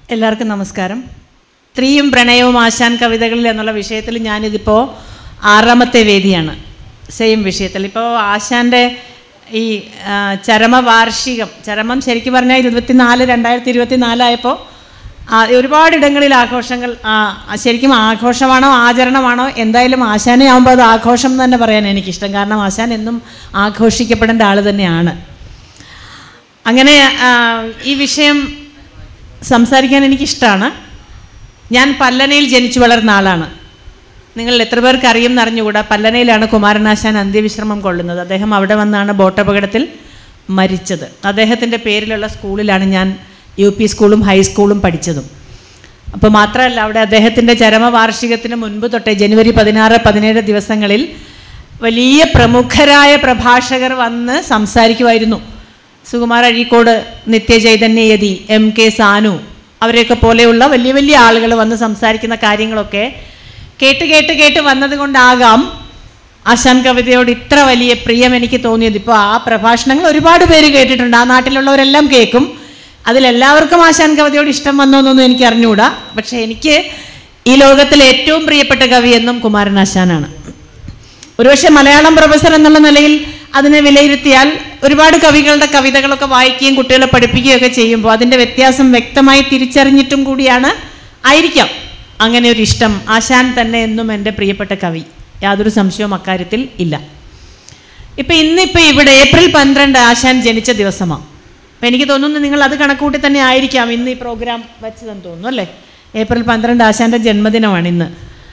എല്ലാവർക്കും നമസ്കാരം സ്ത്രീയും പ്രണയവും ആശാൻ കവിതകളിൽ എന്നുള്ള വിഷയത്തിൽ ഞാനിതിപ്പോൾ ആറാമത്തെ വേദിയാണ് സെയിം വിഷയത്തിൽ ഇപ്പോൾ ആശാൻ്റെ ഈ ആ, ചരമവാർഷികം ചരമം ശരിക്കും പറഞ്ഞാൽ ഇരുപത്തിനാല് രണ്ടായിരത്തി ഇരുപത്തി നാലായപ്പോൾ ഒരുപാടിടങ്ങളിൽ ആഘോഷങ്ങൾ ആ, ശരിക്കും ആഘോഷമാണോ ആചരണമാണോ എന്തായാലും ആശാനെ ആകുമ്പോൾ അത് ആഘോഷം എന്ന് തന്നെ പറയാൻ എനിക്കിഷ്ടം കാരണം ആശാൻ എന്നും ആഘോഷിക്കപ്പെടേണ്ട ആൾ തന്നെയാണ് അങ്ങനെ ആ, ഈ വിഷയം സംസാരിക്കാൻ എനിക്കിഷ്ടമാണ് ഞാൻ പല്ലനയിൽ ജനിച്ചു വളർന്ന ആളാണ് നിങ്ങൾ എത്ര പേർക്ക് അറിയും അറിഞ്ഞുകൂടാ പല്ലനയിലാണ് കുമാരനാശാൻ അന്ത്യവിശ്രമം കൊള്ളുന്നത് അദ്ദേഹം അവിടെ വന്നാണ് ബോട്ടപകടത്തിൽ മരിച്ചത് അദ്ദേഹത്തിൻ്റെ പേരിലുള്ള സ്കൂളിലാണ് ഞാൻ യു പി സ്കൂളും ഹൈസ്കൂളും പഠിച്ചതും അപ്പോൾ മാത്രമല്ല അവിടെ അദ്ദേഹത്തിൻ്റെ ചരമവാർഷികത്തിന് മുൻപ് തൊട്ടേ ജനുവരി പതിനാറ് പതിനേഴ് ദിവസങ്ങളിൽ വലിയ പ്രമുഖരായ പ്രഭാഷകർ വന്ന് സംസാരിക്കുമായിരുന്നു സുകുമാർ അഴീക്കോട് നിത്യചൈതന്യയതി എം കെ സാനു അവരെയൊക്കെ പോലെയുള്ള വലിയ വലിയ ആളുകൾ വന്ന് സംസാരിക്കുന്ന കാര്യങ്ങളൊക്കെ കേട്ട് കേട്ട് കേട്ട് വന്നത് കൊണ്ടാകാം ആശാൻ കവിതയോട് ഇത്ര വലിയ പ്രിയം എനിക്ക് തോന്നിയത് ഇപ്പോൾ ആ പ്രഭാഷണങ്ങൾ ഒരുപാട് പേര് കേട്ടിട്ടുണ്ട് ആ നാട്ടിലുള്ളവരെല്ലാം കേൾക്കും അതിലെല്ലാവർക്കും ആശാൻ കവിതയോട് ഇഷ്ടം വന്നോന്നൊന്നും എനിക്ക് അറിഞ്ഞുകൂടാ പക്ഷേ എനിക്ക് ഈ ലോകത്തിലെ ഏറ്റവും പ്രിയപ്പെട്ട കവി എന്നും കുമാരനാശാനാണ് ഒരുപക്ഷെ മലയാളം പ്രൊഫസർ എന്നുള്ള നിലയിൽ അതിനെ വിലയിരുത്തിയാൽ ഒരുപാട് കവികളുടെ കവിതകളൊക്കെ വായിക്കുകയും കുട്ടികളെ പഠിപ്പിക്കുകയും ഒക്കെ ചെയ്യുമ്പോൾ അതിൻ്റെ വ്യത്യാസം വ്യക്തമായി തിരിച്ചറിഞ്ഞിട്ടും കൂടിയാണ് ആയിരിക്കാം അങ്ങനെ ഒരു ഇഷ്ടം ആശാൻ തന്നെ എന്നും എൻ്റെ പ്രിയപ്പെട്ട കവി യാതൊരു സംശയവും അക്കാര്യത്തിൽ ഇല്ല ഇപ്പം ഇന്നിപ്പോൾ ഇവിടെ ഏപ്രിൽ പന്ത്രണ്ട് ആശാൻ ജനിച്ച ദിവസമാണ് അപ്പം എനിക്ക് തോന്നുന്നു നിങ്ങൾ അത് കണക്കൂട്ടി തന്നെ ആയിരിക്കാം ഇന്ന് ഈ പ്രോഗ്രാം വെച്ചതെന്ന് തോന്നുന്നു അല്ലേ ഏപ്രിൽ പന്ത്രണ്ട് ആശാൻ്റെ ജന്മദിനമാണ് ഇന്ന്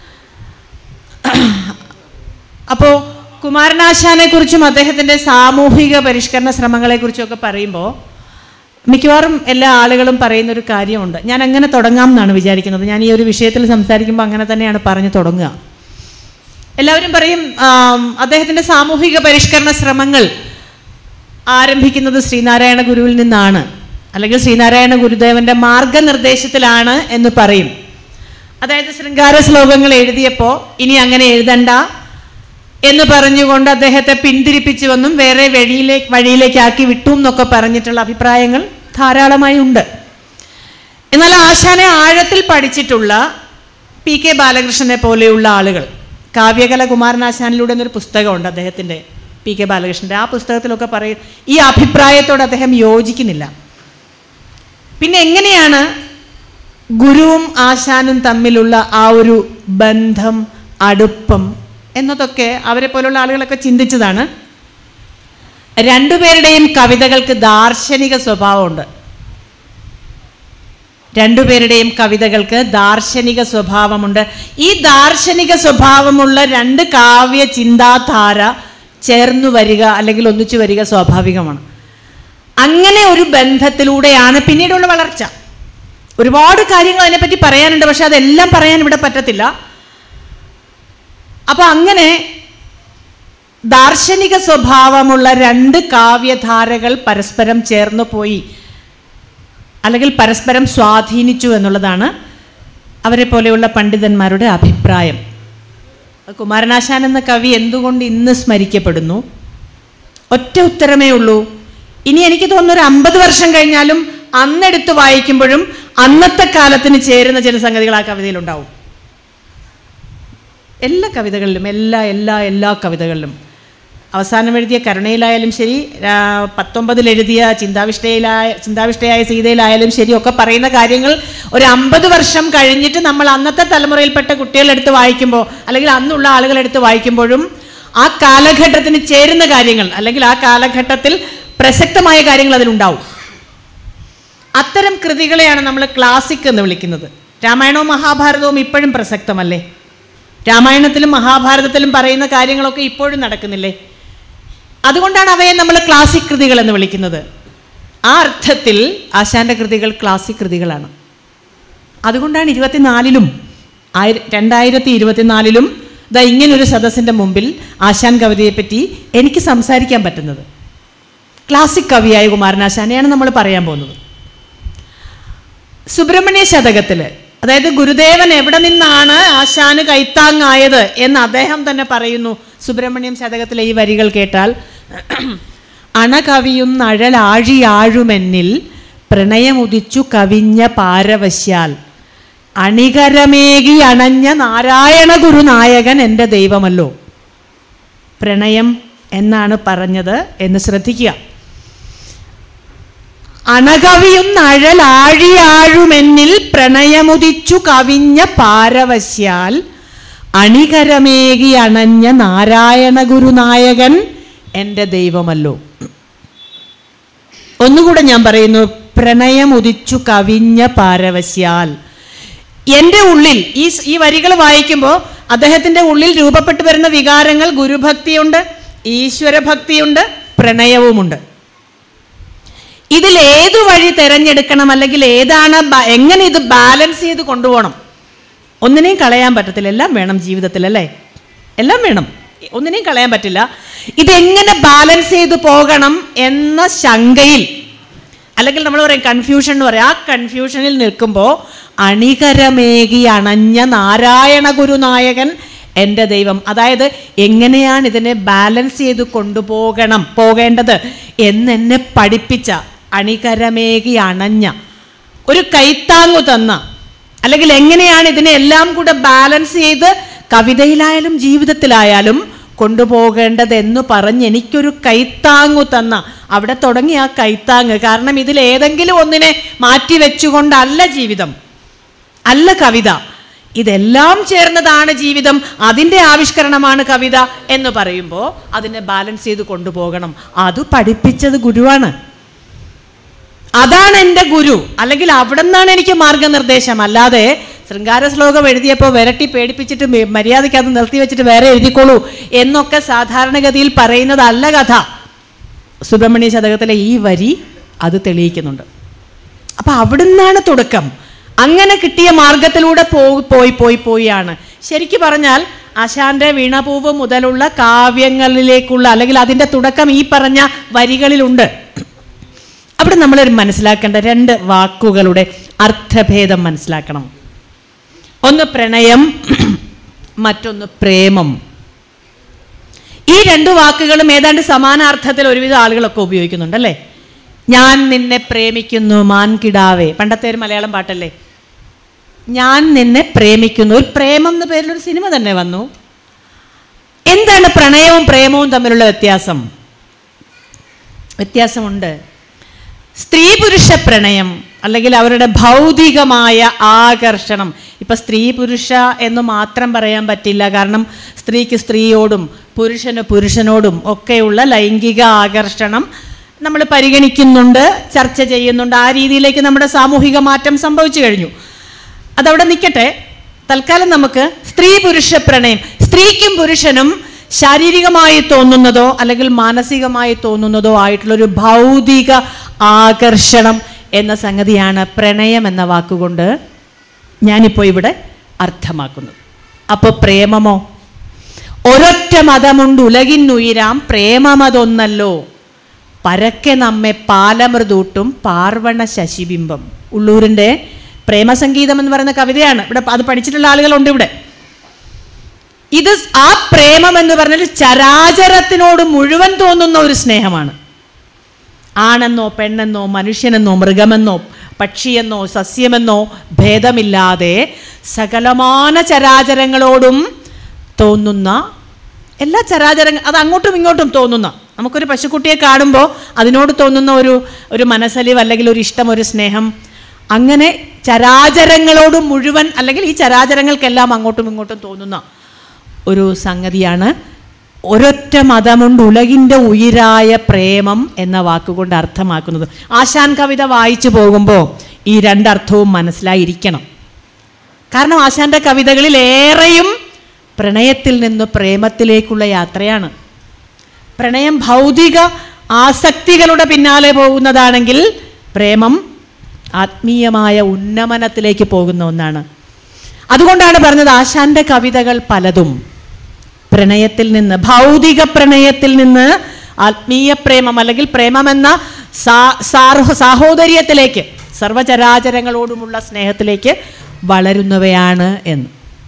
അപ്പോൾ കുമാരനാശാനെ കുറിച്ചും അദ്ദേഹത്തിൻ്റെ സാമൂഹിക പരിഷ്കരണ ശ്രമങ്ങളെക്കുറിച്ചും ഒക്കെ പറയുമ്പോൾ മിക്കവാറും എല്ലാ ആളുകളും പറയുന്ന ഒരു കാര്യമുണ്ട് ഞാൻ അങ്ങനെ തുടങ്ങാം എന്നാണ് വിചാരിക്കുന്നത് ഞാൻ ഈ ഒരു വിഷയത്തിൽ സംസാരിക്കുമ്പോൾ അങ്ങനെ തന്നെയാണ് പറഞ്ഞു തുടങ്ങുക എല്ലാവരും പറയും ആം, അദ്ദേഹത്തിൻ്റെ സാമൂഹിക പരിഷ്കരണ ശ്രമങ്ങൾ ആരംഭിക്കുന്നത് ശ്രീനാരായണ ഗുരുവിൽ നിന്നാണ് അല്ലെങ്കിൽ ശ്രീനാരായണ ഗുരുദേവന്റെ മാർഗനിർദ്ദേശത്തിലാണ് എന്ന് പറയും അതായത് ശൃംഗാര ശ്ലോകങ്ങൾ എഴുതിയപ്പോൾ ഇനി അങ്ങനെ എഴുതണ്ട എന്ന് പറഞ്ഞുകൊണ്ട് അദ്ദേഹത്തെ പിന്തിരിപ്പിച്ചുവെന്നും വേറെ വഴിയിലേക്ക് വഴിയിലേക്കാക്കി വിട്ടു എന്നൊക്കെ പറഞ്ഞിട്ടുള്ള അഭിപ്രായങ്ങൾ ധാരാളമായി ഉണ്ട് എന്നാൽ ആശാനെ ആഴത്തിൽ പഠിച്ചിട്ടുള്ള പി കെ ബാലകൃഷ്ണനെ പോലെയുള്ള ആളുകൾ കാവ്യകല കുമാരനാശാനിലൂടെ എന്നൊരു പുസ്തകമുണ്ട് അദ്ദേഹത്തിൻ്റെ പി കെ ബാലകൃഷ്ണൻ്റെ ആ പുസ്തകത്തിലൊക്കെ പറയും ഈ അഭിപ്രായത്തോട് അദ്ദേഹം യോജിക്കുന്നില്ല പിന്നെ എങ്ങനെയാണ് ഗുരുവും ആശാനും തമ്മിലുള്ള ആ ഒരു ബന്ധം അടുപ്പം എന്നതൊക്കെ അവരെ പോലുള്ള ആളുകളൊക്കെ ചിന്തിച്ചതാണ് രണ്ടുപേരുടെയും കവിതകൾക്ക് ദാർശനിക സ്വഭാവമുണ്ട് രണ്ടുപേരുടെയും കവിതകൾക്ക് ദാർശനിക സ്വഭാവമുണ്ട് ഈ ദാർശനിക സ്വഭാവമുള്ള രണ്ട് കാവ്യ ചിന്താധാര ചേർന്നു വരിക അല്ലെങ്കിൽ ഒന്നിച്ചു വരിക സ്വാഭാവികമാണ് അങ്ങനെ ഒരു ബന്ധത്തിലൂടെയാണ് പിന്നീടുള്ള വളർച്ച ഒരുപാട് കാര്യങ്ങൾ അതിനെപ്പറ്റി പറയാനുണ്ട് പക്ഷെ അതെല്ലാം പറയാൻ ഇവിടെ പറ്റത്തില്ല അപ്പൊ അങ്ങനെ ദാർശനിക സ്വഭാവമുള്ള രണ്ട് കാവ്യധാരകൾ പരസ്പരം ചേർന്നു പോയി അല്ലെങ്കിൽ പരസ്പരം സ്വാധീനിച്ചു എന്നുള്ളതാണ് അവരെ പോലെയുള്ള പണ്ഡിതന്മാരുടെ അഭിപ്രായം കുമാരനാശാൻ എന്ന കവി എന്തുകൊണ്ട് ഇന്ന് സ്മരിക്കപ്പെടുന്നു ഒറ്റ ഉത്തരമേ ഉള്ളൂ ഇനി എനിക്ക് തോന്നുന്നു ഒരു അമ്പത് വർഷം കഴിഞ്ഞാലും അന്നെടുത്ത് വായിക്കുമ്പോഴും അന്നത്തെ കാലത്തിന് ചേരുന്ന ചില സംഗതികൾ ആ കവിതയിലുണ്ടാവും എല്ലാ കവിതകളിലും എല്ലാ എല്ലാ എല്ലാ കവിതകളിലും അവസാനം എഴുതിയ കരുണയിലായാലും ശരി ആ, പത്തൊമ്പതിൽ എഴുതിയ ചിന്താവിഷ്ടയിലായ ചിന്താവിഷ്ടയായ സീതയിലായാലും ശരി ഒക്കെ പറയുന്ന കാര്യങ്ങൾ ഒരു അമ്പത് വർഷം കഴിഞ്ഞിട്ട് നമ്മൾ അന്നത്തെ തലമുറയിൽപ്പെട്ട കുട്ടികളെടുത്ത് വായിക്കുമ്പോൾ അല്ലെങ്കിൽ അന്നുള്ള ആളുകളെടുത്ത് വായിക്കുമ്പോഴും ആ കാലഘട്ടത്തിന് ചേരുന്ന കാര്യങ്ങൾ അല്ലെങ്കിൽ ആ കാലഘട്ടത്തിൽ പ്രസക്തമായ കാര്യങ്ങൾ അതിലുണ്ടാവും അത്തരം കൃതികളെയാണ് നമ്മൾ ക്ലാസിക് എന്ന് വിളിക്കുന്നത് രാമായണവും മഹാഭാരതവും ഇപ്പോഴും പ്രസക്തമല്ലേ രാമായണത്തിലും മഹാഭാരതത്തിലും പറയുന്ന കാര്യങ്ങളൊക്കെ ഇപ്പോഴും നടക്കുന്നില്ലേ അതുകൊണ്ടാണ് അവയെ നമ്മൾ ക്ലാസിക് കൃതികൾ എന്ന് വിളിക്കുന്നത് ആ അർത്ഥത്തിൽ ആശാന്റെ കൃതികൾ ക്ലാസിക് കൃതികളാണ് അതുകൊണ്ടാണ് ഇരുപത്തിനാലിലും ആയിര രണ്ടായിരത്തി ഇരുപത്തിനാലിലും ദാ ഇങ്ങനൊരു സദസ്സിൻ്റെ മുമ്പിൽ ആശാൻ കവിതയെപ്പറ്റി എനിക്ക് സംസാരിക്കാൻ പറ്റുന്നത് ക്ലാസിക് കവിയായ കുമാരനാശാനെയാണ് നമ്മൾ പറയാൻ പോകുന്നത് സുബ്രഹ്മണ്യ ശതകത്തിൽ അതായത് ഗുരുദേവൻ എവിടെ നിന്നാണ് ആശാന് കൈത്താങ്ങായത് എന്ന് അദ്ദേഹം തന്നെ പറയുന്നു സുബ്രഹ്മണ്യം ശതകത്തിലെ ഈ വരികൾ കേട്ടാൽ അണകവിയും നഴലാഴിയാഴുമെന്നിൽ പ്രണയമുദിച്ചു കവിഞ്ഞ പാരവശ്യാൽ അണികരമേകി അണഞ്ഞ നാരായണ ഗുരുനായകൻ എൻ്റെ ദൈവമല്ലോ പ്രണയം എന്നാണ് പറഞ്ഞത് എന്ന് ശ്രദ്ധിക്കുക അണകവിയുന്ന അഴലാഴിയാഴുമെന്നിൽ പ്രണയമുദിച്ചു കവിഞ്ഞ പാരവശ്യാൽ അണികരമേകി അണഞ്ഞ നാരായണ ഗുരുനായകൻ എൻ്റെ ദൈവമല്ലോ ഒന്നുകൂടെ ഞാൻ പറയുന്നു പ്രണയമുദിച്ചു കവിഞ്ഞ പാരവശ്യാൽ എൻ്റെ ഉള്ളിൽ ഈ സ്- ഈ വരികൾ വായിക്കുമ്പോൾ അദ്ദേഹത്തിൻ്റെ ഉള്ളിൽ രൂപപ്പെട്ടു വരുന്ന വികാരങ്ങൾ ഗുരുഭക്തിയുണ്ട് ഈശ്വരഭക്തിയുണ്ട് പ്രണയവുമുണ്ട് ഇതിൽ ഏതു വഴി തിരഞ്ഞെടുക്കണം അല്ലെങ്കിൽ ഏതാണ് ബ- എങ്ങനെ ഇത് ബാലൻസ് ചെയ്ത് കൊണ്ടുപോകണം ഒന്നിനെയും കളയാൻ പറ്റത്തില്ല എല്ലാം വേണം ജീവിതത്തിൽ അല്ലേ എല്ലാം വേണം ഒന്നിനെയും കളയാൻ പറ്റില്ല ഇതെങ്ങനെ ബാലൻസ് ചെയ്ത് പോകണം എന്ന ശങ്കയിൽ അല്ലെങ്കിൽ നമ്മൾ പറയും കൺഫ്യൂഷൻ എന്ന് പറയും ആ കൺഫ്യൂഷനിൽ നിൽക്കുമ്പോൾ അണികരമേകി അണഞ്ഞ നാരായണ ഗുരുനായകൻ എൻ്റെ ദൈവം അതായത് എങ്ങനെയാണ് ഇതിനെ ബാലൻസ് ചെയ്ത് കൊണ്ടുപോകണം പോകേണ്ടത് എന്നെന്നെ പഠിപ്പിച്ച അണികരമേകി അണഞ്ഞ ഒരു കൈത്താങ്ങു തന്ന അല്ലെങ്കിൽ എങ്ങനെയാണ് ഇതിനെ എല്ലാം കൂടെ ബാലൻസ് ചെയ്ത് കവിതയിലായാലും ജീവിതത്തിലായാലും കൊണ്ടുപോകേണ്ടത് എന്ന് പറഞ്ഞ് എനിക്കൊരു കൈത്താങ്ങു തന്ന അവിടെ തുടങ്ങി ആ കൈത്താങ്ങ് കാരണം ഇതിൽ ഏതെങ്കിലും ഒന്നിനെ മാറ്റി വെച്ചുകൊണ്ടല്ല ജീവിതം അല്ല കവിത ഇതെല്ലാം ചേർന്നതാണ് ജീവിതം അതിൻ്റെ ആവിഷ്കരണമാണ് കവിത എന്ന് പറയുമ്പോൾ അതിനെ ബാലൻസ് ചെയ്ത് കൊണ്ടുപോകണം അത് പഠിപ്പിച്ചത് ഗുരുവാണ് അതാണ് എൻ്റെ ഗുരു അല്ലെങ്കിൽ അവിടെ നിന്നാണ് എനിക്ക് മാർഗനിർദ്ദേശം അല്ലാതെ ശൃംഗാര ശ്ലോകം എഴുതിയപ്പോൾ വിരട്ടി പേടിപ്പിച്ചിട്ട് മെ- മര്യാദയ്ക്ക് അത് നിർത്തി വെച്ചിട്ട് വേറെ എഴുതിക്കോളൂ എന്നൊക്കെ സാധാരണഗതിയിൽ പറയുന്നതല്ല കഥ സുബ്രഹ്മണ്യ ശതകത്തിലെ ഈ വരി അത് തെളിയിക്കുന്നുണ്ട് അപ്പം അവിടുന്നാണ് തുടക്കം അങ്ങനെ കിട്ടിയ മാർഗത്തിലൂടെ പോയി പോയി പോയി പോയാണ് ശരിക്കു പറഞ്ഞാൽ ആശാന്റെ വീണപൂവ് മുതലുള്ള കാവ്യങ്ങളിലേക്കുള്ള അല്ലെങ്കിൽ അതിൻ്റെ തുടക്കം ഈ പറഞ്ഞ വരികളിലുണ്ട് അവിടെ നമ്മളൊരു മനസ്സിലാക്കേണ്ട രണ്ട് വാക്കുകളുടെ അർത്ഥഭേദം മനസ്സിലാക്കണം ഒന്ന് പ്രണയം മറ്റൊന്ന് പ്രേമം ഈ രണ്ട് വാക്കുകളും ഏതാണ്ട് സമാനാർത്ഥത്തിൽ ഒരുവിധ ആളുകളൊക്കെ ഉപയോഗിക്കുന്നുണ്ട് അല്ലേ ഞാൻ നിന്നെ പ്രേമിക്കുന്നു മാൻകിടാവേ പണ്ടത്തെ ഒരു മലയാളം പാട്ടല്ലേ ഞാൻ നിന്നെ പ്രേമിക്കുന്നു ഒരു പ്രേമം എന്ന പേരിലൊരു സിനിമ തന്നെ വന്നു എന്താണ് പ്രണയവും പ്രേമവും തമ്മിലുള്ള വ്യത്യാസം വ്യത്യാസമുണ്ട് സ്ത്രീ പുരുഷ പ്രണയം അല്ലെങ്കിൽ അവരുടെ ഭൗതികമായ ആകർഷണം ഇപ്പൊ സ്ത്രീ പുരുഷ എന്ന് മാത്രം പറയാൻ പറ്റില്ല കാരണം സ്ത്രീക്ക് സ്ത്രീയോടും പുരുഷന് പുരുഷനോടും ഒക്കെയുള്ള ലൈംഗിക ആകർഷണം നമ്മൾ പരിഗണിക്കുന്നുണ്ട് ചർച്ച ചെയ്യുന്നുണ്ട് ആ രീതിയിലേക്ക് നമ്മുടെ സാമൂഹിക മാറ്റം സംഭവിച്ചു കഴിഞ്ഞു അതവിടെ നിൽക്കട്ടെ തൽക്കാലം നമുക്ക് സ്ത്രീ പുരുഷ പ്രണയം സ്ത്രീക്കും പുരുഷനും ശാരീരികമായി തോന്നുന്നതോ അല്ലെങ്കിൽ മാനസികമായി തോന്നുന്നതോ ആയിട്ടുള്ളൊരു ഭൗതിക ആകർഷണം എന്ന സംഗതിയാണ് പ്രണയം എന്ന വാക്കുകൊണ്ട് ഞാനിപ്പോൾ ഇവിടെ അർത്ഥമാക്കുന്നത് അപ്പോൾ പ്രേമമോ ഒരൊറ്റ മതമുണ്ട് ഉലകിന്നുയരാം പ്രേമമതൊന്നല്ലോ പരക്കെ നമ്മെ പാലമൃതൂട്ടും പാർവണ ശശിബിംബം ഉള്ളൂരിൻ്റെ പ്രേമസംഗീതം എന്ന് പറയുന്ന കവിതയാണ് ഇവിടെ അത് പഠിച്ചിട്ടുള്ള ആളുകളുണ്ട് ഇവിടെ ഇത് ആ പ്രേമം എന്ന് പറഞ്ഞാൽ ചരാചരത്തിനോട് മുഴുവൻ തോന്നുന്ന ഒരു സ്നേഹമാണ് ആണെന്നോ പെണ്ണെന്നോ മനുഷ്യനെന്നോ മൃഗമെന്നോ പക്ഷിയെന്നോ സസ്യമെന്നോ ഭേദമില്ലാതെ സകലമാന ചരാചരങ്ങളോടും തോന്നുന്ന എല്ലാ ചരാചരങ്ങൾ അത് അങ്ങോട്ടും ഇങ്ങോട്ടും തോന്നുന്ന നമുക്കൊരു പശുക്കുട്ടിയെ കാണുമ്പോൾ അതിനോട് തോന്നുന്ന ഒരു ഒരു മനസ്സലിവ് അല്ലെങ്കിൽ ഒരു ഇഷ്ടം ഒരു സ്നേഹം അങ്ങനെ ചരാചരങ്ങളോട് മുഴുവൻ അല്ലെങ്കിൽ ഈ ചരാചരങ്ങൾക്കെല്ലാം അങ്ങോട്ടും ഇങ്ങോട്ടും തോന്നുന്ന ഒരു സംഗതിയാണ് ഒരൊറ്റ മതമുണ്ട് ഉലകിൻ്റെ ഉയിരായ പ്രേമം എന്ന വാക്കുകൊണ്ട് അർത്ഥമാക്കുന്നത് ആശാൻ കവിത വായിച്ചു പോകുമ്പോൾ ഈ രണ്ടർത്ഥവും മനസ്സിലായിരിക്കണം കാരണം ആശാന്റെ കവിതകളിൽ ഏറെയും പ്രണയത്തിൽ നിന്ന് പ്രേമത്തിലേക്കുള്ള യാത്രയാണ് പ്രണയം ഭൗതിക ആസക്തികളുടെ പിന്നാലെ പോകുന്നതാണെങ്കിൽ പ്രേമം ആത്മീയമായ ഉന്നമനത്തിലേക്ക് പോകുന്ന ഒന്നാണ് അതുകൊണ്ടാണ് പറഞ്ഞത് ആശാന്റെ കവിതകൾ പലതും പ്രണയത്തിൽ നിന്ന് ഭൗതിക പ്രണയത്തിൽ നിന്ന് ആത്മീയ പ്രേമം അല്ലെങ്കിൽ പ്രേമമെന്ന സാ സാർഹ സാഹോദര്യത്തിലേക്ക് സർവചരാചരങ്ങളോടുമുള്ള സ്നേഹത്തിലേക്ക് വളരുന്നവയാണ് എന്ന്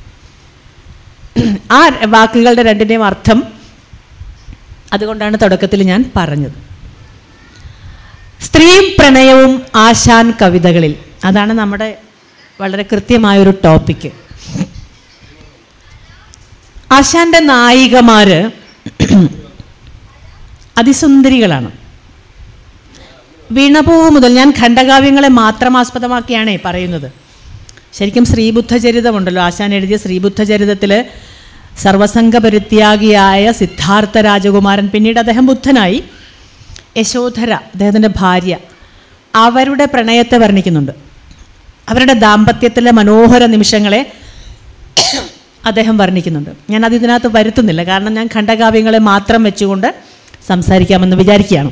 ആ വാക്കുകളുടെ രണ്ടിൻ്റെയും അർത്ഥം അതുകൊണ്ടാണ് തുടക്കത്തിൽ ഞാൻ പറഞ്ഞത് സ്ത്രീയും പ്രണയവും ആശാൻ കവിതകളിൽ അതാണ് നമ്മുടെ വളരെ കൃത്യമായൊരു ടോപ്പിക്ക് ആശാന്റെ നായികമാര് അതിസുന്ദരികളാണ് വീണപൂവ് മുതൽ ഞാൻ ഖണ്ഡകാവ്യങ്ങളെ മാത്രം ആസ്പദമാക്കിയാണേ പറയുന്നത് ശരിക്കും ശ്രീബുദ്ധചരിതമുണ്ടല്ലോ ആശാൻ എഴുതിയ ശ്രീബുദ്ധചരിതത്തിൽ സർവസംഘപരിത്യാഗിയായ സിദ്ധാർത്ഥ രാജകുമാരൻ പിന്നീട് അദ്ദേഹം ബുദ്ധനായി യശോധര അദ്ദേഹത്തിൻ്റെ ഭാര്യ അവരുടെ പ്രണയത്തെ വർണ്ണിക്കുന്നുണ്ട് അവരുടെ ദാമ്പത്യത്തിലെ മനോഹര നിമിഷങ്ങളെ അദ്ദേഹം വർണ്ണിക്കുന്നുണ്ട് ഞാൻ അത് ഇതിനകത്ത് വരുത്തുന്നില്ല കാരണം ഞാൻ ഖണ്ഡകാവ്യങ്ങളെ മാത്രം വെച്ചുകൊണ്ട് സംസാരിക്കാമെന്ന് വിചാരിക്കുകയാണ്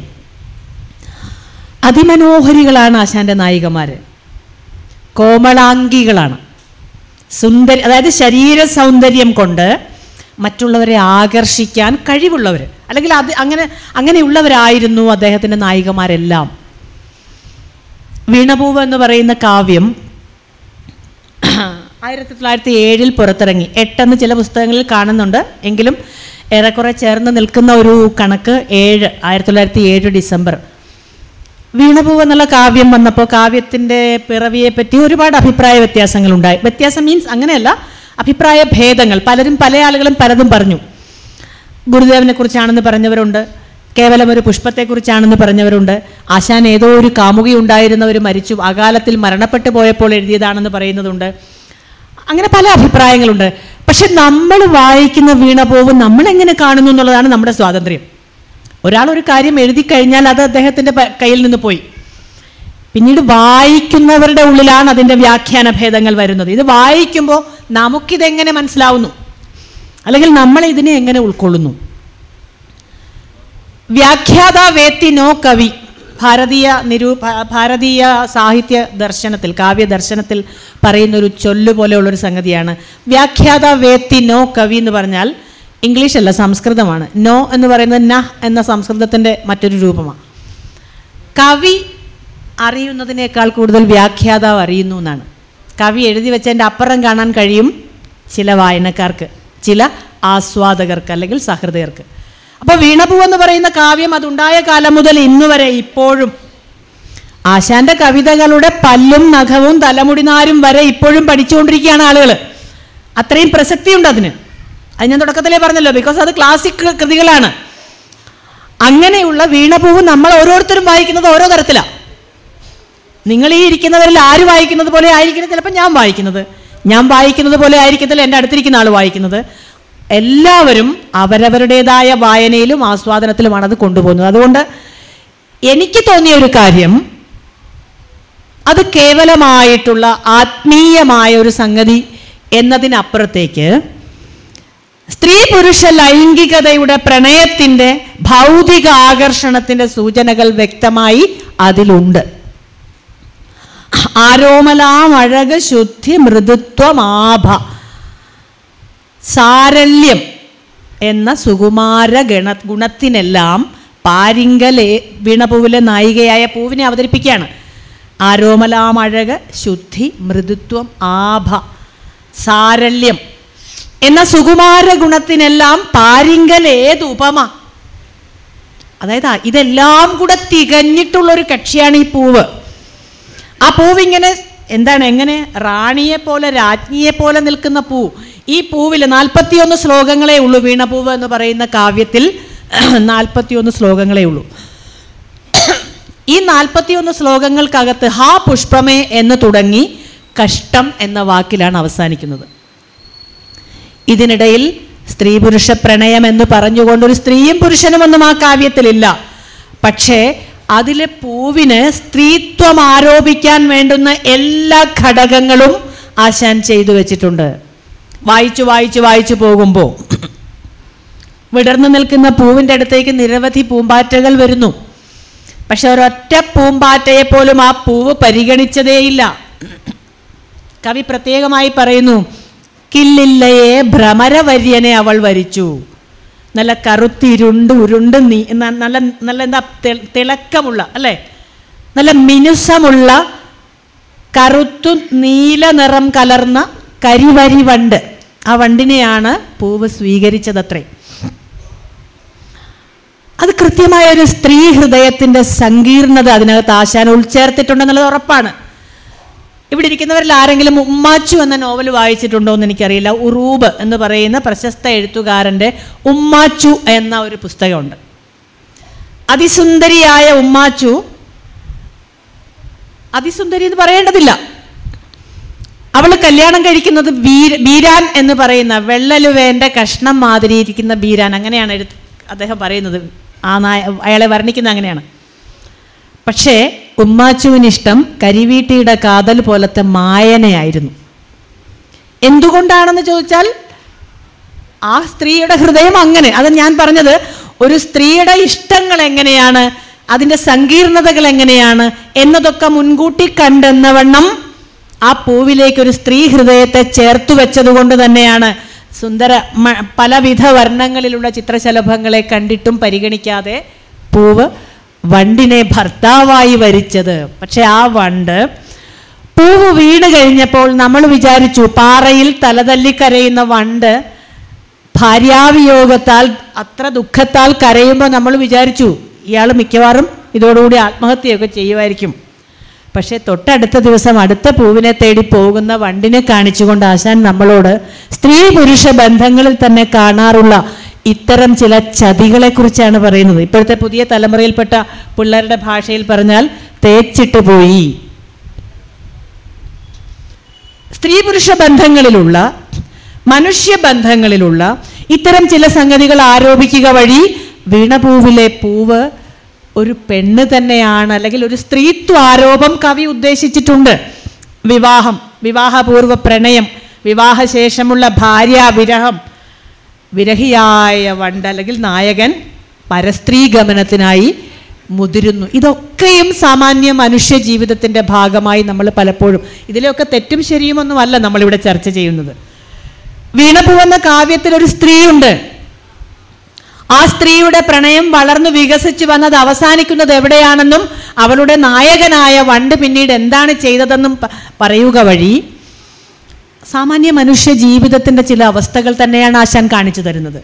അതിമനോഹരികളാണ് ആശാന്റെ നായികമാർ കോമളാംഗികളാണ് സുന്ദരി അതായത് ശരീര സൗന്ദര്യം കൊണ്ട് മറ്റുള്ളവരെ ആകർഷിക്കാൻ കഴിവുള്ളവർ അല്ലെങ്കിൽ അത് അങ്ങനെ അങ്ങനെയുള്ളവരായിരുന്നു അദ്ദേഹത്തിൻ്റെ നായികമാരെല്ലാം വീണപൂവ് എന്ന് പറയുന്ന കാവ്യം ആയിരത്തി തൊള്ളായിരത്തി ഏഴിൽ പുറത്തിറങ്ങി എട്ടെന്ന് ചില പുസ്തകങ്ങളിൽ കാണുന്നുണ്ട് എങ്കിലും ഏറെക്കുറെ ചേർന്ന് നിൽക്കുന്ന ഒരു കണക്ക് ഏഴ് ആയിരത്തി തൊള്ളായിരത്തി ഏഴ് ഡിസംബർ വീണപൂവ് എന്നുള്ള കാവ്യം വന്നപ്പോൾ കാവ്യത്തിൻ്റെ പിറവിയെ പറ്റി ഒരുപാട് അഭിപ്രായ വ്യത്യാസങ്ങളുണ്ടായി വ്യത്യാസം മീൻസ് അങ്ങനെയല്ല അഭിപ്രായ ഭേദങ്ങൾ പലരും പല ആളുകളും പലതും പറഞ്ഞു ഗുരുദേവനെ കുറിച്ചാണെന്ന് പറഞ്ഞവരുണ്ട് കേവലം ഒരു പുഷ്പത്തെക്കുറിച്ചാണെന്ന് പറഞ്ഞവരുണ്ട് ആശാൻ ഏതോ ഒരു കാമുകി ഉണ്ടായിരുന്നവർ മരിച്ചു അകാലത്തിൽ മരണപ്പെട്ടു പോയപ്പോൾ എഴുതിയതാണെന്ന് പറയുന്നതുണ്ട് അങ്ങനെ പല അഭിപ്രായങ്ങളുണ്ട് പക്ഷെ നമ്മൾ വായിക്കുന്ന വീണപോവും നമ്മൾ എങ്ങനെ കാണുന്നു എന്നുള്ളതാണ് നമ്മുടെ സ്വാതന്ത്ര്യം ഒരാൾ ഒരു കാര്യം എഴുതി കഴിഞ്ഞാൽ അത് അദ്ദേഹത്തിൻ്റെ പ- കയ്യിൽ നിന്ന് പോയി പിന്നീട് വായിക്കുന്നവരുടെ ഉള്ളിലാണ് അതിൻ്റെ വ്യാഖ്യാന ഭേദങ്ങൾ വരുന്നത് ഇത് വായിക്കുമ്പോൾ നമുക്കിതെങ്ങനെ മനസ്സിലാവുന്നു അല്ലെങ്കിൽ നമ്മൾ ഇതിനെ എങ്ങനെ ഉൾക്കൊള്ളുന്നു വ്യാഖ്യാത വേത്തി നോ കവി ഭാരതീയ നിരൂ ഭ- ഭാരതീയ സാഹിത്യ ദർശനത്തിൽ കാവ്യ ദർശനത്തിൽ പറയുന്ന ഒരു ചൊല്ല് പോലെയുള്ളൊരു സംഗതിയാണ് വ്യാഖ്യാത വേത്തി നോ കവി എന്ന് പറഞ്ഞാൽ ഇംഗ്ലീഷ് അല്ല സംസ്കൃതമാണ് നോ എന്ന് പറയുന്നത് ന എന്ന സംസ്കൃതത്തിൻ്റെ മറ്റൊരു രൂപമാണ് കവി അറിയുന്നതിനേക്കാൾ കൂടുതൽ വ്യാഖ്യാതാവ് അറിയുന്നു എന്നാണ് കവി എഴുതി വെച്ചതിൻ്റെ അപ്പുറം കാണാൻ കഴിയും ചില വായനക്കാർക്ക് ചില ആസ്വാദകർക്ക് അല്ലെങ്കിൽ സഹൃദയർക്ക് അപ്പോൾ വീണപൂ എന്ന് പറയുന്ന കാവ്യം അതുണ്ടായ കാലം മുതൽ ഇന്നു വരെ ഇപ്പോഴും ആശാന്റെ കവിതകളുടെ പല്ലും നഖവും തലമുടിനാരും വരെ ഇപ്പോഴും പഠിച്ചുകൊണ്ടിരിക്കുകയാണ് ആളുകൾ അത്രയും പ്രസക്തിയുണ്ട് അതിന് അത് ഞാൻ തുടക്കത്തിലേ പറഞ്ഞല്ലോ ബിക്കോസ് അത് ക്ലാസിക് കൃതികളാണ് അങ്ങനെയുള്ള വീണപൂവ് നമ്മൾ ഓരോരുത്തരും വായിക്കുന്നത് ഓരോ തരത്തിലാണ് നിങ്ങൾ ഈ ഇരിക്കുന്നവരിൽ ആര് വായിക്കുന്നത് പോലെ ആയിരിക്കുന്നത് ചിലപ്പോൾ ഞാൻ വായിക്കുന്നത് ഞാൻ വായിക്കുന്നത് പോലെ ആയിരിക്കത്തില്ല എൻ്റെ അടുത്തിരിക്കുന്ന ആൾ വായിക്കുന്നത് എല്ലാവരും അവരവരുടേതായ വായനയിലും ആസ്വാദനത്തിലുമാണ് അത് കൊണ്ടുപോകുന്നത് അതുകൊണ്ട് എനിക്ക് തോന്നിയ ഒരു കാര്യം അത് കേവലമായിട്ടുള്ള ആത്മീയമായ ഒരു സംഗതി എന്നതിനപ്പുറത്തേക്ക് സ്ത്രീ പുരുഷ ലൈംഗികതയുടെ പ്രണയത്തിൻ്റെ ഭൗതിക ആകർഷണത്തിൻ്റെ സൂചനകൾ വ്യക്തമായി അതിലുണ്ട് ആരോമലാം അഴക് ശുദ്ധി മൃദുത്വമാഭ സാരല്യം എന്ന സുകുമാര ഗണ ഗുണത്തിനെല്ലാം പാരിങ്കലെ വീണപൂവിലെ നായികയായ പൂവിനെ അവതരിപ്പിക്കുകയാണ് ആരോമലാം അഴക് ശുദ്ധി മൃദുത്വം ആഭ സാരല്യം എന്ന സുകുമാര ഗുണത്തിനെല്ലാം പാരിങ്കൽ ഏത് ഉപമ അതായത് ആ- ഇതെല്ലാം കൂടെ തികഞ്ഞിട്ടുള്ളൊരു കക്ഷിയാണ് ഈ പൂവ് ആ പൂവിങ്ങനെ എന്താണ് എങ്ങനെ റാണിയെ പോലെ രാജ്ഞിയെ പോലെ നിൽക്കുന്ന പൂ ഈ പൂവിൽ നാൽപ്പത്തിയൊന്ന് ശ്ലോകങ്ങളേ ഉള്ളൂ വീണപൂവ് എന്ന് പറയുന്ന കാവ്യത്തിൽ നാൽപ്പത്തിയൊന്ന് ശ്ലോകങ്ങളേ ഉള്ളൂ ഈ നാൽപ്പത്തിയൊന്ന് ശ്ലോകങ്ങൾക്കകത്ത് ഹാ പുഷ്പമേ എന്ന് തുടങ്ങി കഷ്ടം എന്ന വാക്കിലാണ് അവസാനിക്കുന്നത് ഇതിനിടയിൽ സ്ത്രീ പുരുഷ പ്രണയം എന്ന് പറഞ്ഞുകൊണ്ട് ഒരു സ്ത്രീയും പുരുഷനുമൊന്നും ആ കാവ്യത്തിലില്ല പക്ഷേ അതിലെ പൂവിന് സ്ത്രീത്വം ആരോപിക്കാൻ വേണ്ടുന്ന എല്ലാ ഘടകങ്ങളും ആശാൻ ചെയ്തു വെച്ചിട്ടുണ്ട് വായിച്ചു വായിച്ചു വായിച്ചു പോകുമ്പോൾ വിടർന്നു നിൽക്കുന്ന പൂവിൻ്റെ അടുത്തേക്ക് നിരവധി പൂമ്പാറ്റകൾ വരുന്നു പക്ഷെ ഒരൊറ്റ പൂമ്പാറ്റയെ പോലും ആ പൂവ് പരിഗണിച്ചതേയില്ല കവി പ്രത്യേകമായി പറയുന്നു കില്ലില്ലയെ ഭ്രമരവര്യനെ അവൾ വരിച്ചു നല്ല കറുത്തിരുണ്ട് ഉരുണ്ട് നീ ന- നല്ല നല്ല എന്താ തെ- തിളക്കമുള്ള അല്ലേ നല്ല മിനുസമുള്ള കറുത്തു നീല നിറം കലർന്ന കരിവരി വണ്ട് ആ വണ്ടിനെയാണ് പൂവ് സ്വീകരിച്ചതത്രേ അത് കൃത്യമായ ഒരു സ്ത്രീ ഹൃദയത്തിന്റെ സങ്കീർണത അതിനകത്ത് ആശാൻ ഉൾച്ചേർത്തിട്ടുണ്ടെന്നുള്ളത് ഉറപ്പാണ് ഇവിടെ ഇരിക്കുന്നവരിൽ ആരെങ്കിലും ഉമ്മാച്ചു എന്ന നോവൽ വായിച്ചിട്ടുണ്ടോ എന്ന് എനിക്കറിയില്ല ഉറൂബ് എന്ന് പറയുന്ന പ്രശസ്ത എഴുത്തുകാരൻ്റെ ഉമ്മാച്ചു എന്ന ഒരു പുസ്തകമുണ്ട് അതിസുന്ദരിയായ ഉമ്മാച്ചു അതിസുന്ദരി എന്ന് പറയേണ്ടതില്ല അവൾ കല്യാണം കഴിക്കുന്നത് ബീര ബീരാൻ എന്ന് പറയുന്ന വെള്ളലുവേൻ്റെ കഷ്ണം മാതിരി ഇരിക്കുന്ന ബീരാൻ അങ്ങനെയാണ് എഴുത്ത് അദ്ദേഹം പറയുന്നത് ആ നായ അയാളെ വർണ്ണിക്കുന്നത് അങ്ങനെയാണ് പക്ഷേ ഉമ്മാച്ചുവിനിഷ്ടം കരിവീട്ടിയുടെ കാതൽ പോലത്തെ മായനയായിരുന്നു എന്തുകൊണ്ടാണെന്ന് ചോദിച്ചാൽ ആ സ്ത്രീയുടെ ഹൃദയം അങ്ങനെ അത് ഞാൻ പറഞ്ഞത് ഒരു സ്ത്രീയുടെ ഇഷ്ടങ്ങൾ എങ്ങനെയാണ് അതിൻ്റെ സങ്കീർണതകൾ എങ്ങനെയാണ് എന്നതൊക്കെ മുൻകൂട്ടി കണ്ടെന്നവണ്ണം ആ പൂവിലേക്ക് ഒരു സ്ത്രീ ഹൃദയത്തെ ചേർത്തു വെച്ചതുകൊണ്ട് തന്നെയാണ് സുന്ദര മ- പലവിധ വർണ്ണങ്ങളിലുള്ള ചിത്രശലഭങ്ങളെ കണ്ടിട്ടും പരിഗണിക്കാതെ പൂവ് വണ്ടിനെ ഭർത്താവായി വരിച്ചത് പക്ഷെ ആ വണ്ട് പൂവ് വീണ് കഴിഞ്ഞപ്പോൾ നമ്മൾ വിചാരിച്ചു പാറയിൽ തലതല്ലി കരയുന്ന വണ്ട് ഭാര്യാവിയോഗത്താൽ അത്ര ദുഃഖത്താൽ കരയുമ്പോൾ നമ്മൾ വിചാരിച്ചു ഇയാൾ മിക്കവാറും ഇതോടുകൂടി ആത്മഹത്യയൊക്കെ ചെയ്യുമായിരിക്കും പക്ഷേ തൊട്ടടുത്ത ദിവസം അടുത്ത പൂവിനെ തേടി പോകുന്ന വണ്ടിനെ കാണിച്ചുകൊണ്ട് ആശാൻ നമ്മളോട് സ്ത്രീ പുരുഷ ബന്ധങ്ങളിൽ തന്നെ കാണാറുള്ള ഇത്തരം ചില ചതികളെക്കുറിച്ചാണ് പറയുന്നത് ഇപ്പോഴത്തെ പുതിയ തലമുറയിൽപ്പെട്ട പിള്ളേരുടെ ഭാഷയിൽ പറഞ്ഞാൽ തേച്ചിട്ട് പോയി സ്ത്രീ പുരുഷ ബന്ധങ്ങളിലുള്ള മനുഷ്യ ബന്ധങ്ങളിലുള്ള ഇത്തരം ചില സംഗതികൾ ആരോപിക്കുക വഴി വീണപൂവിലെ പൂവ് ഒരു പെണ്ണ് തന്നെയാണ് അല്ലെങ്കിൽ ഒരു സ്ത്രീത്വ ആരോപം കവി ഉദ്ദേശിച്ചിട്ടുണ്ട് വിവാഹം വിവാഹപൂർവ്വ പ്രണയം വിവാഹശേഷമുള്ള ഭാര്യാവിരഹം വിരഹിയായ വണ്ട് അല്ലെങ്കിൽ നായകൻ പരസ്ത്രീഗമനത്തിനായി മുതിരുന്നു ഇതൊക്കെയും സാമാന്യ മനുഷ്യ ജീവിതത്തിൻ്റെ ഭാഗമായി നമ്മൾ പലപ്പോഴും ഇതിലൊക്കെ തെറ്റും ശരിയുമൊന്നുമല്ല നമ്മളിവിടെ ചർച്ച ചെയ്യുന്നത് വീണപൂ എന്ന കാവ്യത്തിൽ ഒരു സ്ത്രീയുണ്ട് ആ സ്ത്രീയുടെ പ്രണയം വളർന്നു വികസിച്ചു വന്നത് അവസാനിക്കുന്നത് എവിടെയാണെന്നും അവളുടെ നായകനായ വണ്ട് പിന്നീട് എന്താണ് ചെയ്തതെന്നും പ- പറയുക വഴി സാമാന്യ മനുഷ്യ ജീവിതത്തിന്റെ ചില അവസ്ഥകൾ തന്നെയാണ് ആശാൻ കാണിച്ചു തരുന്നത്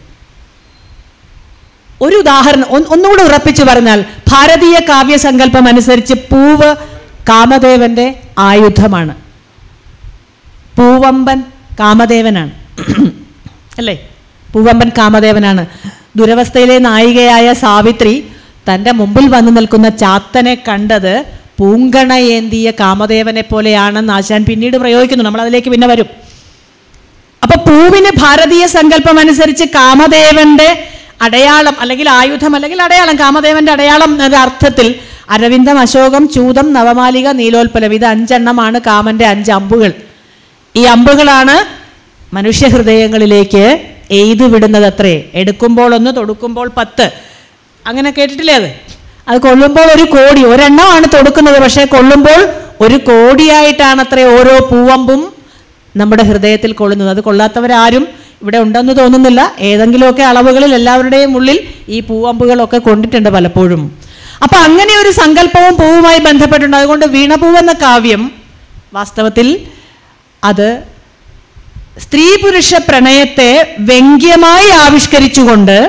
ഒരു ഉദാഹരണം ഒന്ന് ഒന്നുകൂടെ ഉറപ്പിച്ചു പറഞ്ഞാൽ ഭാരതീയ കാവ്യസങ്കല്പം അനുസരിച്ച് പൂവ് കാമദേവന്റെ ആയുധമാണ് പൂവമ്പൻ കാമദേവനാണ് അല്ലേ പൂവമ്പൻ കാമദേവനാണ് ദുരവസ്ഥയിലെ നായികയായ സാവിത്രി തൻ്റെ മുമ്പിൽ വന്നു നിൽക്കുന്ന ചാത്തനെ കണ്ടത് പൂങ്കണ ഏന്തിയ കാമദേവനെ പോലെയാണെന്ന് ആശാൻ പിന്നീട് പ്രയോഗിക്കുന്നു നമ്മൾ അതിലേക്ക് പിന്നെ വരും അപ്പൊ പൂവിന് ഭാരതീയ സങ്കല്പം അനുസരിച്ച് കാമദേവന്റെ അടയാളം അല്ലെങ്കിൽ ആയുധം അല്ലെങ്കിൽ അടയാളം കാമദേവന്റെ അടയാളം എന്ന അർത്ഥത്തിൽ അരവിന്ദം അശോകം ചൂതം നവമാലിക നീലോൽപ്പലം ഇത് അഞ്ചെണ്ണമാണ് കാമന്റെ അഞ്ച് അമ്പുകൾ ഈ അമ്പുകളാണ് മനുഷ്യഹൃദയങ്ങളിലേക്ക് എയ്തു വിടുന്നത് അത്രേ എടുക്കുമ്പോൾ ഒന്ന് തൊടുക്കുമ്പോൾ പത്ത് അങ്ങനെ കേട്ടിട്ടില്ലേ അത് അത് കൊള്ളുമ്പോൾ ഒരു കോടി ഒരെണ്ണമാണ് തൊടുക്കുന്നത് പക്ഷേ കൊള്ളുമ്പോൾ ഒരു കോടിയായിട്ടാണ് അത്രേ ഓരോ പൂവമ്പും നമ്മുടെ ഹൃദയത്തിൽ കൊള്ളുന്നത് അത് കൊള്ളാത്തവരാരും ഇവിടെ ഉണ്ടെന്ന് തോന്നുന്നില്ല ഏതെങ്കിലുമൊക്കെ അളവുകളിൽ എല്ലാവരുടെയും ഉള്ളിൽ ഈ പൂവമ്പുകളൊക്കെ കൊണ്ടിട്ടുണ്ട് പലപ്പോഴും അപ്പൊ അങ്ങനെ ഒരു സങ്കല്പവും പൂവുമായി ബന്ധപ്പെട്ടുണ്ട് അതുകൊണ്ട് വീണപൂവ് എന്ന കാവ്യം വാസ്തവത്തിൽ അത് സ്ത്രീ പുരുഷ പ്രണയത്തെ വ്യംഗ്യമായി ആവിഷ്കരിച്ചുകൊണ്ട്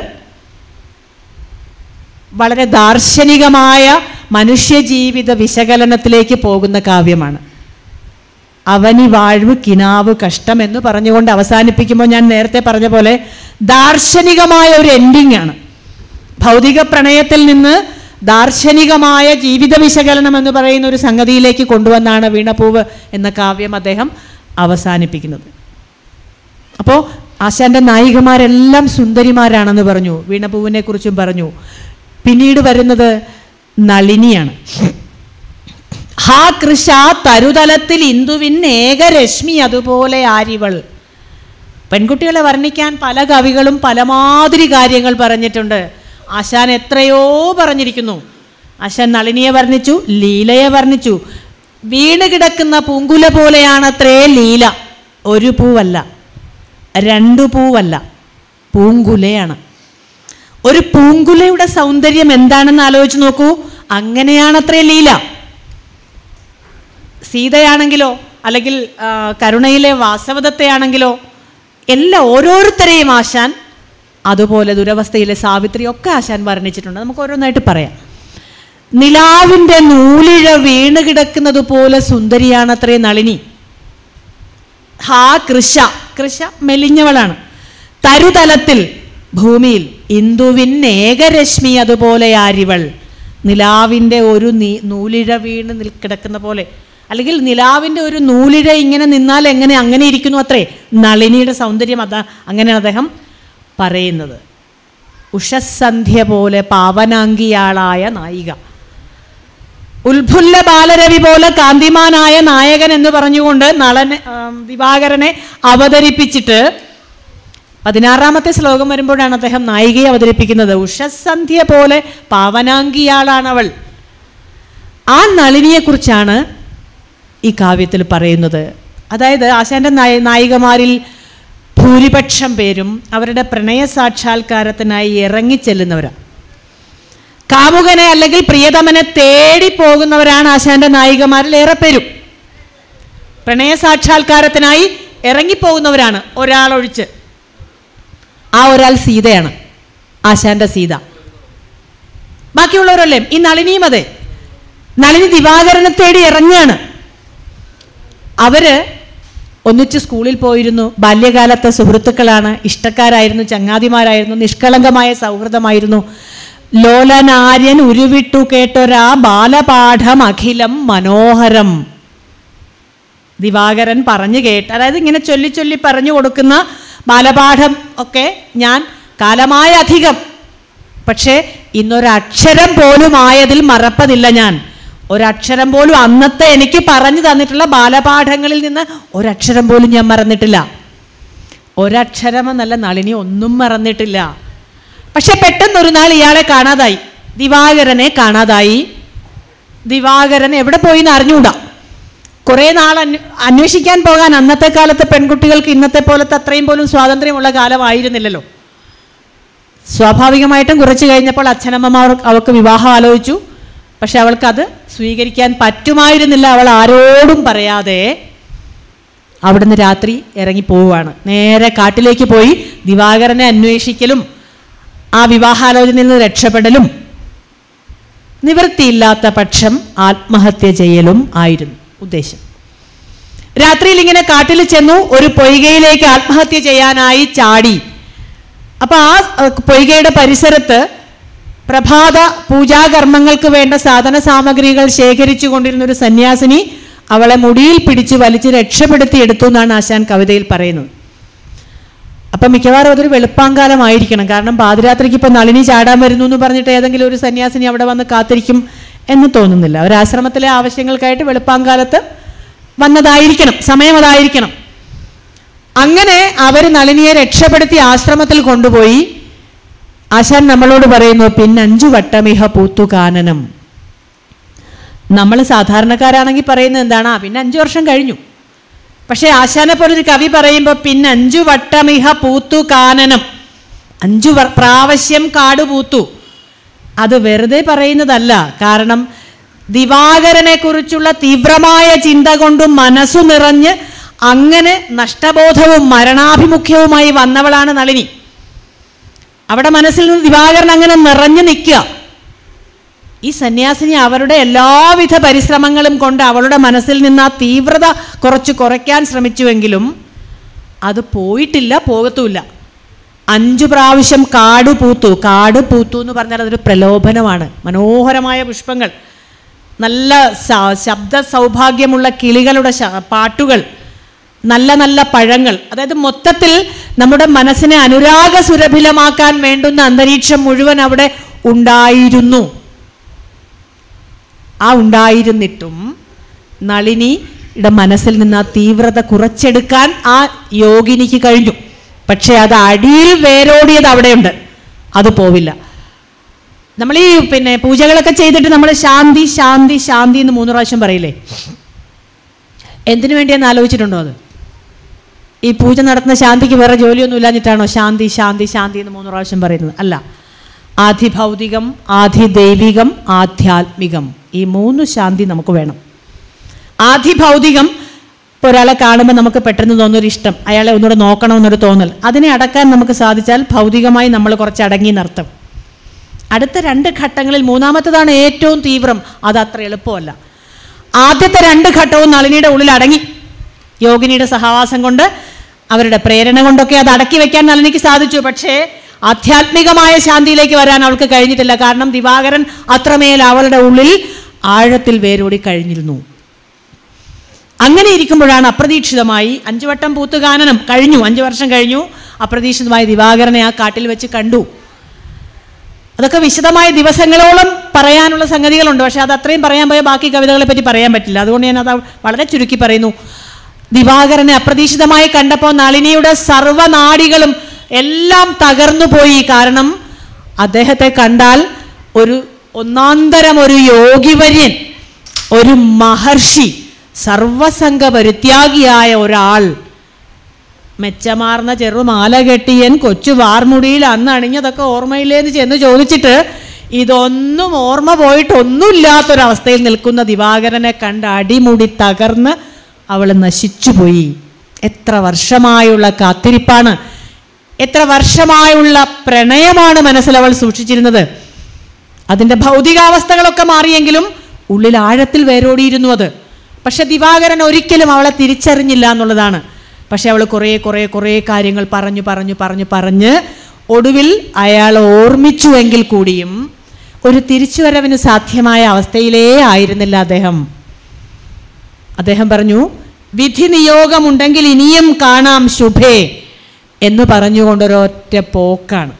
വളരെ ദാർശനികമായ മനുഷ്യജീവിത വിശകലനത്തിലേക്ക് പോകുന്ന കാവ്യമാണ് അവനി വാഴ്വ് കിനാവ് കഷ്ടം എന്ന് പറഞ്ഞുകൊണ്ട് അവസാനിപ്പിക്കുമ്പോൾ ഞാൻ നേരത്തെ പറഞ്ഞ പോലെ ദാർശനികമായ ഒരു എൻഡിങ് ആണ് ഭൗതിക പ്രണയത്തിൽ നിന്ന് ദാർശനികമായ ജീവിത വിശകലനം എന്ന് പറയുന്ന ഒരു സംഗതിയിലേക്ക് കൊണ്ടുവന്നാണ് വീണപൂവ് എന്ന കാവ്യം അദ്ദേഹം അവസാനിപ്പിക്കുന്നത് അപ്പോൾ ആശാന്റെ നായികമാരെല്ലാം സുന്ദരിമാരാണെന്ന് പറഞ്ഞു വീണപൂവിനെ കുറിച്ചും പറഞ്ഞു പിന്നീട് വരുന്നത് നളിനിയാണ് ഹാ കൃഷ തരുതലത്തിൽ ഇന്ദുവിൻ ഏകരശ്മി അതുപോലെ ആരിവൾ പെൺകുട്ടികളെ വർണ്ണിക്കാൻ പല കവികളും പലമാതിരി കാര്യങ്ങൾ പറഞ്ഞിട്ടുണ്ട് ആശാൻ എത്രയോ പറഞ്ഞിരിക്കുന്നു ആശാൻ നളിനിയെ വർണ്ണിച്ചു ലീലയെ വർണ്ണിച്ചു വീണ് കിടക്കുന്ന പൂങ്കുല പോലെയാണത്രേ ലീല ഒരു പൂവല്ല രണ്ടു പൂവല്ല പൂങ്കുലയാണ് ഒരു പൂങ്കുലയുടെ സൗന്ദര്യം എന്താണെന്ന് ആലോചിച്ച് നോക്കൂ അങ്ങനെയാണത്രേ ലീല സീതയാണെങ്കിലോ അല്ലെങ്കിൽ ആ, കരുണയിലെ വാസവദത്തെയാണെങ്കിലോ എല്ലാ ഓരോരുത്തരെയും ആശാൻ അതുപോലെ ദുരവസ്ഥയിലെ സാവിത്രി ഒക്കെ ആശാൻ വർണ്ണിച്ചിട്ടുണ്ട് നമുക്ക് ഓരോന്നായിട്ട് പറയാം നിലാവിൻ്റെ നൂലിഴ വീണ് കിടക്കുന്നത് പോലെ സുന്ദരിയാണത്രേ നളിനി ഹാ കൃഷ കൃഷ മെലിഞ്ഞവളാണ് തരുതലത്തിൽ ഭൂമിയിൽ ഇന്ദുവിൻ ഏകരശ്മി അതുപോലെ ആരിവൾ നിലാവിൻ്റെ ഒരു നീ നൂലിഴ വീണ് നിൽ കിടക്കുന്ന പോലെ അല്ലെങ്കിൽ നിലാവിൻ്റെ ഒരു നൂലിഴ ഇങ്ങനെ നിന്നാൽ എങ്ങനെ അങ്ങനെ ഇരിക്കുന്നു അത്രേ നളിനിയുടെ സൗന്ദര്യം അതാ അങ്ങനെയാണ് അദ്ദേഹം പറയുന്നത് ഉഷസന്ധ്യ പോലെ പാവനാങ്കിയാളായ നായിക ഉത്ഫുല്ല ബാലരവി പോലെ കാന്തിമാനായ നായകൻ എന്ന് പറഞ്ഞുകൊണ്ട് നളനെ ആം, ദിവാകരനെ അവതരിപ്പിച്ചിട്ട് പതിനാറാമത്തെ ശ്ലോകം വരുമ്പോഴാണ് അദ്ദേഹം നായികയെ അവതരിപ്പിക്കുന്നത് ഉഷസന്ധ്യ പോലെ പാവനാങ്കിയാളാണ് അവൾ ആ നളിനിയെക്കുറിച്ചാണ് ഈ കാവ്യത്തിൽ പറയുന്നത് അതായത് ആശാന്റെ നായ നായികമാരിൽ ഭൂരിപക്ഷം പേരും അവരുടെ പ്രണയ സാക്ഷാത്കാരത്തിനായി ഇറങ്ങിച്ചെല്ലുന്നവരാണ് കാമുകനെ അല്ലെങ്കിൽ പ്രിയതമനെ തേടി പോകുന്നവരാണ് ആശാന്റെ നായികമാരിൽ ഏറെ പേരും പ്രണയ സാക്ഷാത്കാരത്തിനായി ഇറങ്ങിപ്പോകുന്നവരാണ് ഒരാളൊഴിച്ച് ആ ഒരാൾ സീതയാണ് ആശാന്റെ സീത ബാക്കിയുള്ളവരല്ലേ ഈ നളിനിയും അതെ നളിനി ദിവാകരനെ തേടി ഇറങ്ങുകയാണ് അവര് ഒന്നിച്ച് സ്കൂളിൽ പോയിരുന്നു ബാല്യകാലത്തെ സുഹൃത്തുക്കളാണ് ഇഷ്ടക്കാരായിരുന്നു ചങ്ങാതിമാരായിരുന്നു നിഷ്കളങ്കമായ സൗഹൃദമായിരുന്നു ലോലനാര്യൻ ഉരുവിട്ടു കേട്ടൊരാ ബാലപാഠം അഖിലം മനോഹരം ദിവാകരൻ പറഞ്ഞു കേട്ട് അതായത് ഇങ്ങനെ ചൊല്ലി ചൊല്ലി പറഞ്ഞു കൊടുക്കുന്ന ബാലപാഠം ഒക്കെ ഞാൻ കാലമായ അധികം പക്ഷേ ഇന്നൊരക്ഷരം പോലും ആയതിൽ മറപ്പതില്ല ഞാൻ ഒരക്ഷരം പോലും അന്നത്തെ എനിക്ക് പറഞ്ഞു തന്നിട്ടുള്ള ബാലപാഠങ്ങളിൽ നിന്ന് ഒരക്ഷരം പോലും ഞാൻ മറന്നിട്ടില്ല ഒരക്ഷരമെന്നല്ല നളിനി ഒന്നും മറന്നിട്ടില്ല പക്ഷെ പെട്ടെന്നൊരു നാൾ ഇയാളെ കാണാതായി ദിവാകരനെ കാണാതായി ദിവാകരൻ എവിടെ പോയി എന്ന് അറിഞ്ഞുകൂടാ കുറേ നാൾ അന്വ അന്വേഷിക്കാൻ പോകാൻ അന്നത്തെ കാലത്തെ പെൺകുട്ടികൾക്ക് ഇന്നത്തെ പോലത്തെ അത്രയും പോലും സ്വാതന്ത്ര്യമുള്ള കാലമായിരുന്നില്ലല്ലോ സ്വാഭാവികമായിട്ടും കുറച്ച് കഴിഞ്ഞപ്പോൾ അച്ഛനമ്മമാർ അവൾക്ക് വിവാഹം ആലോചിച്ചു പക്ഷെ അവൾക്കത് സ്വീകരിക്കാൻ പറ്റുമായിരുന്നില്ല അവൾ ആരോടും പറയാതെ അവിടുന്ന് രാത്രി ഇറങ്ങി പോവുകയാണ് നേരെ കാട്ടിലേക്ക് പോയി ദിവാകരനെ അന്വേഷിക്കലും ആ വിവാഹാലോചനയിൽ നിന്ന് രക്ഷപ്പെടലും നിവൃത്തിയില്ലാത്ത പക്ഷം ആത്മഹത്യ ചെയ്യലും ആയിരുന്നു ഉദ്ദേശം രാത്രിയിൽ ഇങ്ങനെ കാട്ടിൽ ചെന്നു ഒരു പൊയ്കയിലേക്ക് ആത്മഹത്യ ചെയ്യാനായി ചാടി അപ്പൊ ആ അഹ്, പൊയ്കയുടെ പരിസരത്ത് പ്രഭാത പൂജാകർമ്മങ്ങൾക്ക് വേണ്ട സാധന സാമഗ്രികൾ ശേഖരിച്ചു കൊണ്ടിരുന്ന ഒരു സന്യാസിനി അവളെ മുടിയിൽ പിടിച്ച് വലിച്ച് രക്ഷപ്പെടുത്തി എടുത്തു എന്നാണ് ആശാൻ കവിതയിൽ പറയുന്നത് അപ്പം മിക്കവാറും അതൊരു വെളുപ്പാങ്കാലമായിരിക്കണം കാരണം പാതിരാത്രിക്ക് ഇപ്പം നളിനി ചാടാൻ വരുന്നു എന്ന് പറഞ്ഞിട്ട് ഏതെങ്കിലും ഒരു സന്യാസിനി അവിടെ വന്ന് കാത്തിരിക്കും എന്ന് തോന്നുന്നില്ല ഒരു ആശ്രമത്തിലെ ആവശ്യങ്ങൾക്കായിട്ട് വെളുപ്പാങ്കാലത്ത് വന്നതായിരിക്കണം സമയം അതായിരിക്കണം അങ്ങനെ അവർ നളിനിയെ രക്ഷപ്പെടുത്തി ആശ്രമത്തിൽ കൊണ്ടുപോയി ആശാൻ നമ്മളോട് പറയുന്നു പിന്നെ അഞ്ചു വട്ടമിഹ പൂത്തു കാനനം നമ്മൾ സാധാരണക്കാരാണെങ്കിൽ പറയുന്നത് എന്താണ് ആ പിന്നെ അഞ്ചു വർഷം കഴിഞ്ഞു പക്ഷേ ആശാനെ പോലൊരു കവി പറയുമ്പോൾ പിന്നെ അഞ്ചു വട്ടമിഹ പൂത്തു കാനനം അഞ്ചു വർ- പ്രാവശ്യം കാട് പൂത്തു അത് വെറുതെ പറയുന്നതല്ല കാരണം ദിവാകരനെ കുറിച്ചുള്ള തീവ്രമായ ചിന്ത കൊണ്ടും മനസ്സു നിറഞ്ഞ് അങ്ങനെ നഷ്ടബോധവും മരണാഭിമുഖ്യവുമായി വന്നവളാണ് നളിനി അവിടെ മനസ്സിൽ നിന്ന് ദിവാകരൻ അങ്ങനെ നിറഞ്ഞു നിൽക്കുക ഈ സന്യാസിനി അവരുടെ എല്ലാവിധ പരിശ്രമങ്ങളും കൊണ്ട് അവളുടെ മനസ്സിൽ നിന്ന് ആ തീവ്രത കുറച്ച് കുറയ്ക്കാൻ ശ്രമിച്ചുവെങ്കിലും അത് പോയിട്ടില്ല പോകത്തുമില്ല അഞ്ചു പ്രാവശ്യം കാട് പൂത്തു കാട് പൂത്തു എന്ന് പറഞ്ഞാൽ അതൊരു പ്രലോഭനമാണ് മനോഹരമായ പുഷ്പങ്ങൾ നല്ല സ- ശബ്ദ സൗഭാഗ്യമുള്ള കിളികളുടെ ശ- പാട്ടുകൾ നല്ല നല്ല പഴങ്ങൾ അതായത് മൊത്തത്തിൽ നമ്മുടെ മനസ്സിനെ അനുരാഗ സുരഭിലമാക്കാൻ വേണ്ടുന്ന അന്തരീക്ഷം മുഴുവൻ അവിടെ ഉണ്ടായിരുന്നു ആ ഉണ്ടായിരുന്നിട്ടും നളിനിയുടെ മനസ്സിൽ നിന്ന് ആ തീവ്രത കുറച്ചെടുക്കാൻ ആ യോഗിനിക്ക് കഴിഞ്ഞു പക്ഷേ അത് അടിയിൽ വേരോടിയത് അവിടെയുണ്ട് അത് പോവില്ല നമ്മൾ ഈ പിന്നെ പൂജകളൊക്കെ ചെയ്തിട്ട് നമ്മൾ ശാന്തി ശാന്തി ശാന്തി എന്ന് മൂന്ന് പ്രാവശ്യം പറയില്ലേ എന്തിനു വേണ്ടിയെന്ന് ആലോചിച്ചിട്ടുണ്ടോ അത് ഈ പൂജ നടത്തുന്ന ശാന്തിക്ക് വേറെ ജോലിയൊന്നും ഇല്ലാഞ്ഞിട്ടാണോ ശാന്തി ശാന്തി ശാന്തി എന്ന് മൂന്ന് പ്രാവശ്യം പറയുന്നത് അല്ല ആധിഭൗതികം ആധിദൈവികം ആധ്യാത്മികം ഈ മൂന്ന് ശാന്തി നമുക്ക് വേണം ആധിഭൗതികം ഇപ്പോൾ ഒരാളെ കാണുമ്പോൾ നമുക്ക് പെട്ടെന്ന് തോന്നുന്നൊരു ഇഷ്ടം അയാളെ ഒന്നുകൂടെ നോക്കണമെന്നൊരു തോന്നൽ അതിനെ അടക്കാൻ നമുക്ക് സാധിച്ചാൽ ഭൗതികമായി നമ്മൾ കുറച്ച് അടങ്ങി നിർത്തും അടുത്ത രണ്ട് ഘട്ടങ്ങളിൽ മൂന്നാമത്തതാണ് ഏറ്റവും തീവ്രം അത് അത്ര എളുപ്പമല്ല ആദ്യത്തെ രണ്ട് ഘട്ടവും നളിനിയുടെ ഉള്ളിൽ അടങ്ങി യോഗിനിയുടെ സഹവാസം കൊണ്ട് അവരുടെ പ്രേരണ കൊണ്ടൊക്കെ അത് അടക്കി വെക്കാൻ നളിനിക്ക് സാധിച്ചു പക്ഷേ ആധ്യാത്മികമായ ശാന്തിയിലേക്ക് വരാൻ അവൾക്ക് കഴിഞ്ഞിട്ടില്ല കാരണം ദിവാകരൻ അത്രമേൽ അവളുടെ ഉള്ളിൽ ആഴത്തിൽ വേരോടി കഴിഞ്ഞിരുന്നു അങ്ങനെ ഇരിക്കുമ്പോഴാണ് അപ്രതീക്ഷിതമായി അഞ്ചു വട്ടം പൂത്തുകാനനം കഴിഞ്ഞു അഞ്ചു വർഷം കഴിഞ്ഞു അപ്രതീക്ഷിതമായി ദിവാകരനെ ആ കാട്ടിൽ വെച്ച് കണ്ടു അതൊക്കെ വിശദമായ ദിവസങ്ങളോളം പറയാനുള്ള സംഗതികളുണ്ട് പക്ഷെ അത് അത്രയും പറയാൻ പോയ ബാക്കി കവിതകളെ പറ്റി പറയാൻ പറ്റില്ല അതുകൊണ്ട് ഞാൻ അത് വളരെ ചുരുക്കി പറയുന്നു ദിവാകരനെ അപ്രതീക്ഷിതമായി കണ്ടപ്പോൾ നളിനിയുടെ സർവനാടികളും എല്ലാം തകർന്നു പോയി കാരണം അദ്ദേഹത്തെ കണ്ടാൽ ഒരു ഒന്നാന്തരം ഒരു യോഗിവര്യൻ ഒരു മഹർഷി സർവസംഘ പരിത്യാഗിയായ ഒരാൾ മെച്ചമാർന്ന ചെറുമാല കെട്ടിയൻ കൊച്ചു വാർമുടിയിൽ അന്ന് അണിഞ്ഞതൊക്കെ ഓർമ്മയില്ലേന്ന് ചെന്ന് ചോദിച്ചിട്ട് ഇതൊന്നും ഓർമ്മ പോയിട്ട് ഒന്നുമില്ലാത്തൊരവസ്ഥയിൽ നിൽക്കുന്ന ദിവാകരനെ കണ്ട് അടിമുടി തകർന്ന് അവൾ നശിച്ചുപോയി എത്ര വർഷമായുള്ള കാത്തിരിപ്പാണ് എത്ര വർഷമായുള്ള പ്രണയമാണ് മനസ്സിൽ അവൾ സൂക്ഷിച്ചിരുന്നത് അതിൻ്റെ ഭൗതികാവസ്ഥകളൊക്കെ മാറിയെങ്കിലും ഉള്ളിൽ ആഴത്തിൽ വേരോടിയിരുന്നു അത് പക്ഷെ ദിവാകരൻ ഒരിക്കലും അവളെ തിരിച്ചറിഞ്ഞില്ല എന്നുള്ളതാണ് പക്ഷെ അവൾ കുറേ കുറേ കുറേ കാര്യങ്ങൾ പറഞ്ഞു പറഞ്ഞു പറഞ്ഞു പറഞ്ഞ് ഒടുവിൽ അയാൾ ഓർമ്മിച്ചുവെങ്കിൽ കൂടിയും ഒരു തിരിച്ചുവരവിന് സാധ്യമായ അവസ്ഥയിലേ ആയിരുന്നില്ല അദ്ദേഹം അദ്ദേഹം പറഞ്ഞു വിധി നിയോഗമുണ്ടെങ്കിൽ ഇനിയും കാണാം ശുഭേ എന്ന് പറഞ്ഞുകൊണ്ടൊരൊറ്റ പോക്കാണ്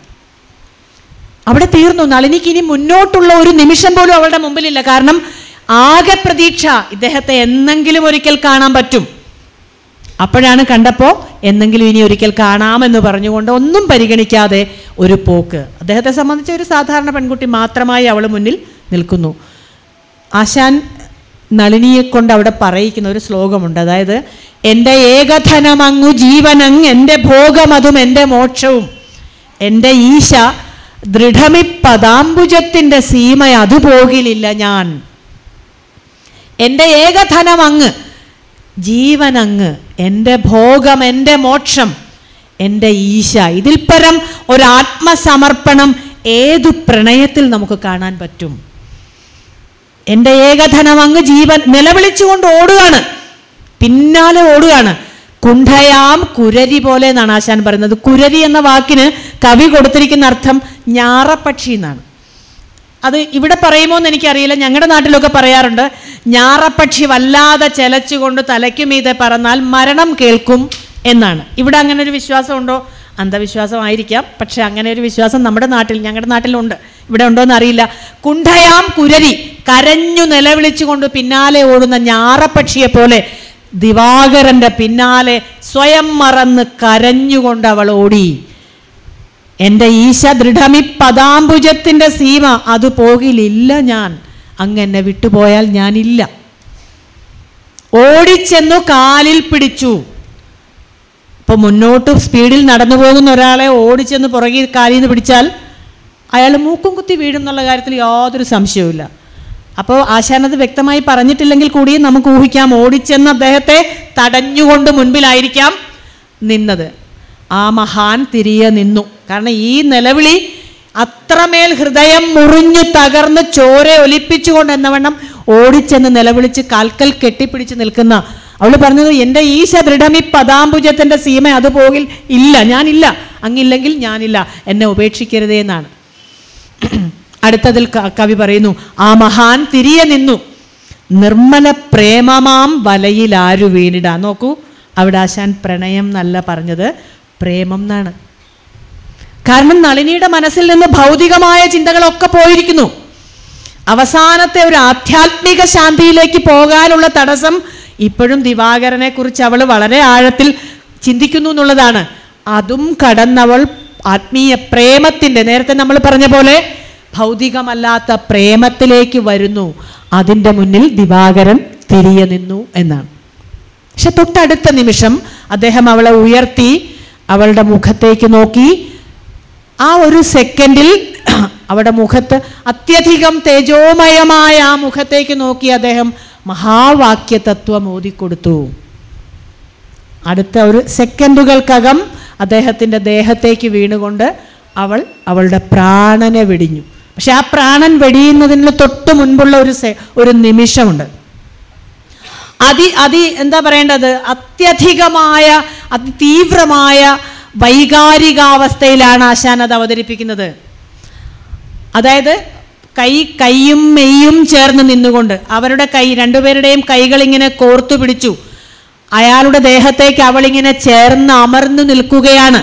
അവിടെ തീർന്നു നളിനിക്ക് ഇനി മുന്നോട്ടുള്ള ഒരു നിമിഷം പോലും അവളുടെ മുമ്പിലില്ല കാരണം ആകെ പ്രതീക്ഷ ഇദ്ദേഹത്തെ എന്നെങ്കിലും ഒരിക്കൽ കാണാൻ പറ്റും അപ്പോഴാണ് കണ്ടപ്പോൾ എന്നെങ്കിലും ഇനി ഒരിക്കൽ കാണാമെന്ന് പറഞ്ഞുകൊണ്ട് ഒന്നും പരിഗണിക്കാതെ ഒരു പോക്ക് അദ്ദേഹത്തെ സംബന്ധിച്ച് ഒരു സാധാരണ പെൺകുട്ടി മാത്രമായി അവൾ മുന്നിൽ നിൽക്കുന്നു ആശാൻ നളിനിയെ കൊണ്ട് അവിടെ പറയിക്കുന്ന ഒരു ശ്ലോകമുണ്ട് അതായത് എൻ്റെ ഏകധനമങ്ങു ജീവനങ് എൻ്റെ ഭോഗമതും എൻ്റെ മോക്ഷവും എൻ്റെ ഈശ ദൃഢമിപ്പതാംബുജത്തിൻ്റെ സീമ അത് പോകിലില്ല ഞാൻ എൻ്റെ ഏകധനം അങ്ങ് ജീവനങ്ങ് എൻ്റെ ഭോഗം എൻ്റെ മോക്ഷം എൻ്റെ ഈശ ഇതിൽ പരം ഒരാത്മസമർപ്പണം ഏതു പ്രണയത്തിൽ നമുക്ക് കാണാൻ പറ്റും എൻ്റെ ഏകധനം അങ്ങ് ജീവൻ നിലവിളിച്ചുകൊണ്ട് ഓടുകയാണ് പിന്നാലെ ഓടുകയാണ് കുണ്ഠയാം കുരരി പോലെ എന്നാണ് ആശാൻ പറയുന്നത് കുരരി എന്ന വാക്കിന് കവി കൊടുത്തിരിക്കുന്ന അർത്ഥം ഞാറപ്പക്ഷി എന്നാണ് അത് ഇവിടെ പറയുമോ എന്ന് എനിക്കറിയില്ല ഞങ്ങളുടെ നാട്ടിലൊക്കെ പറയാറുണ്ട് ഞാറപ്പക്ഷി വല്ലാതെ ചെലച്ചുകൊണ്ട് തലയ്ക്ക് മീതെ പറന്നാൽ മരണം കേൾക്കും എന്നാണ് ഇവിടെ അങ്ങനെ ഒരു വിശ്വാസമുണ്ടോ അന്ധവിശ്വാസമായിരിക്കാം പക്ഷെ അങ്ങനെ ഒരു വിശ്വാസം നമ്മുടെ നാട്ടിൽ ഞങ്ങളുടെ നാട്ടിലുണ്ട് ഇവിടെ ഉണ്ടോ എന്ന് അറിയില്ല കുണ്ഠയാം കുരരി കരഞ്ഞു നിലവിളിച്ചുകൊണ്ട് പിന്നാലെ ഓടുന്ന ഞാറപ്പക്ഷിയെ പോലെ ദിവാകരന്റെ പിന്നാലെ സ്വയം മറന്ന് കരഞ്ഞുകൊണ്ട് അവൾ ഓടി എൻ്റെ ഈശ ദൃഢമി പദാംബുജത്തിൻ്റെ സീമ അത് പോകിലില്ല ഞാൻ അങ്ങ് എന്നെ വിട്ടുപോയാൽ ഞാനില്ല ഓടിച്ചെന്നു കാലിൽ പിടിച്ചു ഇപ്പൊ മുന്നോട്ട് സ്പീഡിൽ നടന്നു പോകുന്ന ഒരാളെ ഓടിച്ചെന്ന് പുറകിൽ കാലിൽ നിന്ന് പിടിച്ചാൽ അയാൾ മൂക്കും കുത്തി വീഴും എന്നുള്ള കാര്യത്തിൽ യാതൊരു സംശയവുമില്ല അപ്പോൾ ആശാനത് വ്യക്തമായി പറഞ്ഞിട്ടില്ലെങ്കിൽ കൂടിയും നമുക്ക് ഊഹിക്കാം ഓടിച്ചെന്ന് അദ്ദേഹത്തെ തടഞ്ഞുകൊണ്ട് മുൻപിലായിരിക്കാം നിന്നത് ആ മഹാൻ തിരികെ നിന്നു കാരണം ഈ നിലവിളി അത്രമേൽ ഹൃദയം മുറിഞ്ഞു തകർന്ന് ചോര ഒലിപ്പിച്ചുകൊണ്ട് എന്നവണ്ണം ഓടിച്ചെന്ന് നിലവിളിച്ച് കാൽക്കൽ കെട്ടിപ്പിടിച്ച് നിൽക്കുന്ന അവൾ പറഞ്ഞത് എൻ്റെ ഈശ ദൃഢമി പദാംബുജത്തിൻ്റെ സീമ അത് പോകിൽ ഇല്ല ഞാനില്ല അങ്ങില്ലെങ്കിൽ ഞാനില്ല എന്നെ ഉപേക്ഷിക്കരുതേ എന്നാണ് അടുത്തതിൽ ക- കവി പറയുന്നു ആ മഹാൻ തിരിയെ നിന്നു നിർമ്മല പ്രേമമാം വലയിൽ ആരു വീണിടാ നോക്കൂ അവിടെ ആശാൻ പ്രണയം എന്നല്ല പറഞ്ഞത് പ്രേമം എന്നാണ് കാരണം നളിനിയുടെ മനസ്സിൽ നിന്ന് ഭൗതികമായ ചിന്തകളൊക്കെ പോയിരിക്കുന്നു അവസാനത്തെ ഒരു ആധ്യാത്മിക ശാന്തിയിലേക്ക് പോകാനുള്ള തടസ്സം ഇപ്പോഴും ദിവാകരനെ കുറിച്ച് അവൾ വളരെ ആഴത്തിൽ ചിന്തിക്കുന്നു എന്നുള്ളതാണ് അതും കടന്നവൾ ആത്മീയ പ്രേമത്തിൻ്റെ നേരത്തെ നമ്മൾ പറഞ്ഞ പോലെ ഭൗതികമല്ലാത്ത പ്രേമത്തിലേക്ക് വരുന്നു അതിൻ്റെ മുന്നിൽ ദിവാകരൻ തിരിയെ നിന്നു എന്നാണ് പക്ഷെ തൊട്ടടുത്ത നിമിഷം അദ്ദേഹം അവളെ ഉയർത്തി അവളുടെ മുഖത്തേക്ക് നോക്കി ആ ഒരു സെക്കൻഡിൽ അവിടെ മുഖത്ത് അത്യധികം തേജോമയമായ ആ മുഖത്തേക്ക് നോക്കി അദ്ദേഹം മഹാവാക്യ തത്വം ഓതിക്കൊടുത്തു അടുത്ത ഒരു സെക്കൻഡുകൾക്കകം അദ്ദേഹത്തിൻ്റെ ദേഹത്തേക്ക് വീണുകൊണ്ട് അവൾ അവളുടെ പ്രാണനെ വെടിഞ്ഞു പക്ഷെ ആ പ്രാണൻ വെടിയുന്നതിന് തൊട്ട് മുൻപുള്ള ഒരു സെ ഒരു നിമിഷമുണ്ട് അതി അതി എന്താ പറയേണ്ടത് അത്യധികമായ അതിതീവ്രമായ വൈകാരികാവസ്ഥയിലാണ് ആശാൻ അത് അവതരിപ്പിക്കുന്നത് അതായത് കൈ കൈയും മെയ്യും ചേർന്ന് നിന്നുകൊണ്ട് അവരുടെ കൈ രണ്ടുപേരുടെയും കൈകൾ ഇങ്ങനെ കോർത്തു പിടിച്ചു അയാളുടെ ദേഹത്തേക്ക് അവളിങ്ങനെ ചേർന്ന് അമർന്നു നിൽക്കുകയാണ്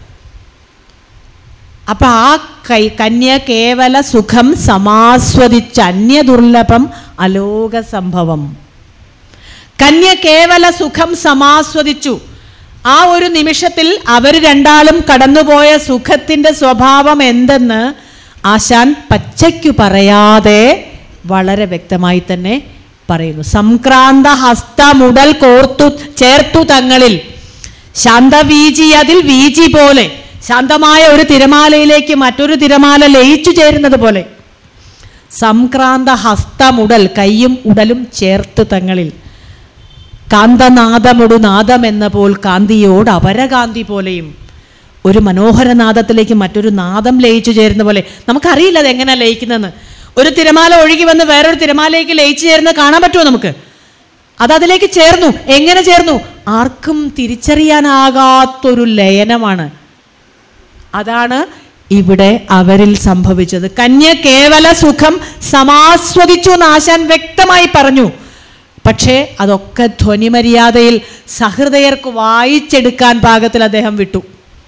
അപ്പൊ ആ കൈ കന്യ കേവല സുഖം സമാസ്വദിച്ച അന്യദുർലഭം അലോക സംഭവം കന്യ കേവല സുഖം സമാസ്വദിച്ചു ആ ഒരു നിമിഷത്തിൽ അവർ രണ്ടാളും കടന്നുപോയ സുഖത്തിന്റെ സ്വഭാവം എന്തെന്ന് ആശാൻ പച്ചയ്ക്കു പറയാതെ വളരെ വ്യക്തമായി തന്നെ പറയുന്നു സംക്രാന്ത ഹസ്തമുടൽ കോർത്തു ചേർത്തു തങ്ങളിൽ ശാന്തവീജി അതിൽ വീജി പോലെ ശാന്തമായ ഒരു തിരമാലയിലേക്ക് മറ്റൊരു തിരമാല ലയിച്ചു ചേരുന്നത് പോലെ സംക്രാന്ത ഹസ്തമുടൽ കൈയും ഉടലും ചേർത്ത് തങ്ങളിൽ കാന്തനാദമൊടു നാദം എന്ന പോൽ കാന്തിയോട് അപരകാന്തി പോലെയും ഒരു മനോഹര നാദത്തിലേക്ക് മറ്റൊരു നാദം ലയിച്ചു ചേരുന്ന പോലെ നമുക്കറിയില്ല അത് എങ്ങനെയാണ് ലയിക്കുന്നതെന്ന് ഒരു തിരമാല ഒഴുകി വന്ന് വേറൊരു തിരമാലയ്ക്ക് ലയിച്ചു ചേരുന്നത് കാണാൻ പറ്റുമോ നമുക്ക് അത് അതിലേക്ക് ചേർന്നു എങ്ങനെ ചേർന്നു ആർക്കും തിരിച്ചറിയാനാകാത്തൊരു ലയനമാണ് അതാണ് ഇവിടെ അവരിൽ സംഭവിച്ചത് കന്യ കേവല സുഖം സമാസ്വദിച്ചു എന്ന് ആശാൻ വ്യക്തമായി പറഞ്ഞു പക്ഷേ അതൊക്കെ ധ്വനിമര്യാദയിൽ സഹൃദയർക്ക് വായിച്ചെടുക്കാൻ പാകത്തിൽ അദ്ദേഹം വിട്ടു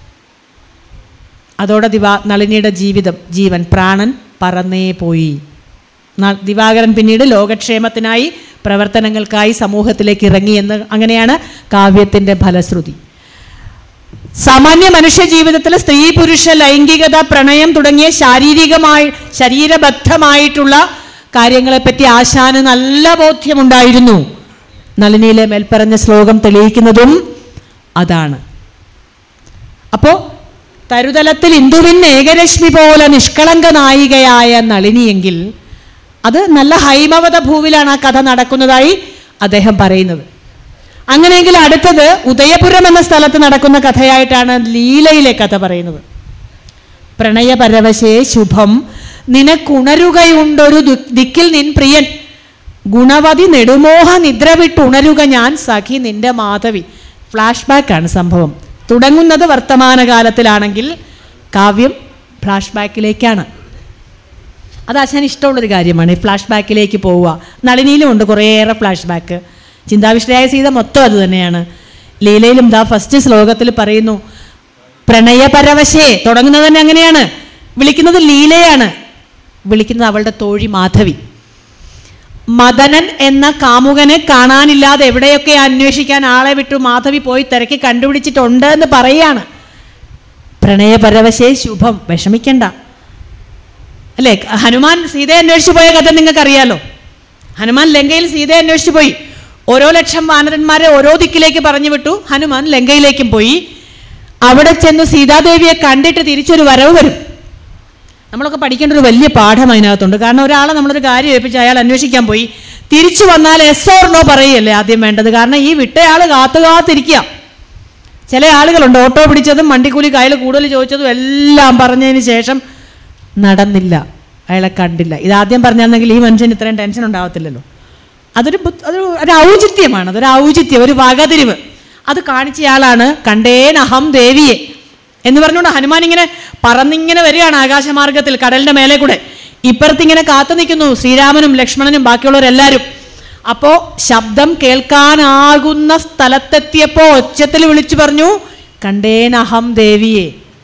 അതോടെ ദിവാ നളിനിയുടെ ജീവിതം ജീവൻ പ്രാണൻ പറന്നേ പോയി ന- ദിവാകരൻ പിന്നീട് ലോകക്ഷേമത്തിനായി പ്രവർത്തനങ്ങൾക്കായി സമൂഹത്തിലേക്ക് ഇറങ്ങി എന്ന് അങ്ങനെയാണ് കാവ്യത്തിൻ്റെ ഫലശ്രുതി സാമാന്യ മനുഷ്യ ജീവിതത്തിൽ സ്ത്രീ പുരുഷ ലൈംഗികത പ്രണയം തുടങ്ങിയ ശാരീരികമായി ശരീരബദ്ധമായിട്ടുള്ള കാര്യങ്ങളെപ്പറ്റി ആശാന് നല്ല ബോധ്യമുണ്ടായിരുന്നു നളിനിയിലെ മേൽപ്പറഞ്ഞ ശ്ലോകം തെളിയിക്കുന്നതും അതാണ് അപ്പോ തരുതലത്തിൽ ഇന്ദുവിൻ ഏകരശ്മി പോലെ നിഷ്കളങ്ക നായികയായ നളിനിയെങ്കിൽ അത് നല്ല ഹൈമവത ഭൂവിലാണ് ആ കഥ നടക്കുന്നതായി അദ്ദേഹം പറയുന്നത് അങ്ങനെയെങ്കിൽ അടുത്തത് ഉദയപുരം എന്ന സ്ഥലത്ത് നടക്കുന്ന കഥയായിട്ടാണ് ലീലയിലെ കഥ പറയുന്നത് പ്രണയപരവശേ ശുഭം നിനക്കുണരുകയുണ്ടൊരു ദു- ദിക്കിൽ നിൻ പ്രിയൻ ഗുണവതി നെടുമോഹ നിദ്ര വിട്ടുണരുക ഞാൻ സഖി നിന്റെ മാധവി ഫ്ലാഷ് ബാക്കാണ് സംഭവം തുടങ്ങുന്നത് വർത്തമാനകാലത്തിലാണെങ്കിൽ കാവ്യം ഫ്ലാഷ് ബാക്കിലേക്കാണ് അത് ആശാൻ ഇഷ്ടമുള്ളൊരു കാര്യമാണ് ഈ ഫ്ലാഷ് ബാക്കിലേക്ക് പോവുക നളിനിയിലും ഉണ്ട് കുറേയേറെ ഫ്ലാഷ് ബാക്ക് ചിന്താവിഷ്ടയായ സീത മൊത്തം അത് തന്നെയാണ് ലീലയിലും ദാ ഫസ്റ്റ് ശ്ലോകത്തിൽ പറയുന്നു പ്രണയപരവശേ തുടങ്ങുന്നത് തന്നെ അങ്ങനെയാണ് വിളിക്കുന്നത് ലീലയാണ് വിളിക്കുന്നത് അവളുടെ തോഴി മാധവി മദനൻ എന്ന കാമുകനെ കാണാനില്ലാതെ എവിടെയൊക്കെ അന്വേഷിക്കാൻ ആളെ വിട്ടു മാധവി പോയി തിരക്കി കണ്ടുപിടിച്ചിട്ടുണ്ട് എന്ന് പറയാണ് പ്രണയപരവശേ ശുഭം വിഷമിക്കണ്ട അല്ലേ ഹനുമാൻ സീതയെ അന്വേഷിച്ചു പോയ കഥ നിങ്ങൾക്കറിയാലോ ഹനുമാൻ ലങ്കയിൽ സീതയെ അന്വേഷിച്ചു പോയി ഓരോ ലക്ഷം വാനരന്മാരെ ഓരോ ദിക്കിലേക്ക് പറഞ്ഞു വിട്ടു ഹനുമാൻ ലങ്കയിലേക്കും പോയി അവിടെ ചെന്ന് സീതാദേവിയെ കണ്ടിട്ട് തിരിച്ചൊരു വരവ് വരും നമ്മളൊക്കെ പഠിക്കേണ്ട ഒരു വലിയ പാഠം അതിനകത്തുണ്ട് കാരണം ഒരാളെ നമ്മളൊരു കാര്യം ഏൽപ്പിച്ച് അയാൾ അന്വേഷിക്കാൻ പോയി തിരിച്ചു വന്നാൽ എസ് ഓർ നോ പറയല്ലേ ആദ്യം വേണ്ടത് കാരണം ഈ വിട്ടയാൾ കാത്തു കാത്തിരിക്കുക ചില ആളുകളുണ്ട് ഓട്ടോ പിടിച്ചതും വണ്ടിക്കൂലി കയ്യിൽ കൂടുതൽ ചോദിച്ചതും എല്ലാം പറഞ്ഞതിന് ശേഷം നടന്നില്ല അയാളെ കണ്ടില്ല ഇതാദ്യം പറഞ്ഞായിരുന്നെങ്കിൽ ഈ മനുഷ്യന് ഇത്രയും ടെൻഷൻ ഉണ്ടാവത്തില്ലല്ലോ അതൊരു ബുദ്ധ- അതൊരു ഒരു ഔചിത്യമാണ് അതൊരു ഔചിത്യം ഒരു വകതിരിവ് അത് കാണിച്ചയാളാണ് കണ്ടേനഹം ദേവിയെ എന്ന് പറഞ്ഞുകൊണ്ട് ഹനുമാൻ ഇങ്ങനെ പറന്നിങ്ങനെ വരികയാണ് ആകാശമാർഗത്തിൽ കടലിന്റെ മേലെ കൂടെ ഇപ്പുറത്തിങ്ങനെ കാത്തു നിൽക്കുന്നു ശ്രീരാമനും ലക്ഷ്മണനും ബാക്കിയുള്ളവരെല്ലാവരും അപ്പോ ശബ്ദം കേൾക്കാനാകുന്ന സ്ഥലത്തെത്തിയപ്പോ ഒച്ചത്തിൽ വിളിച്ചു പറഞ്ഞു കണ്ടേനഹം ദേവിയെ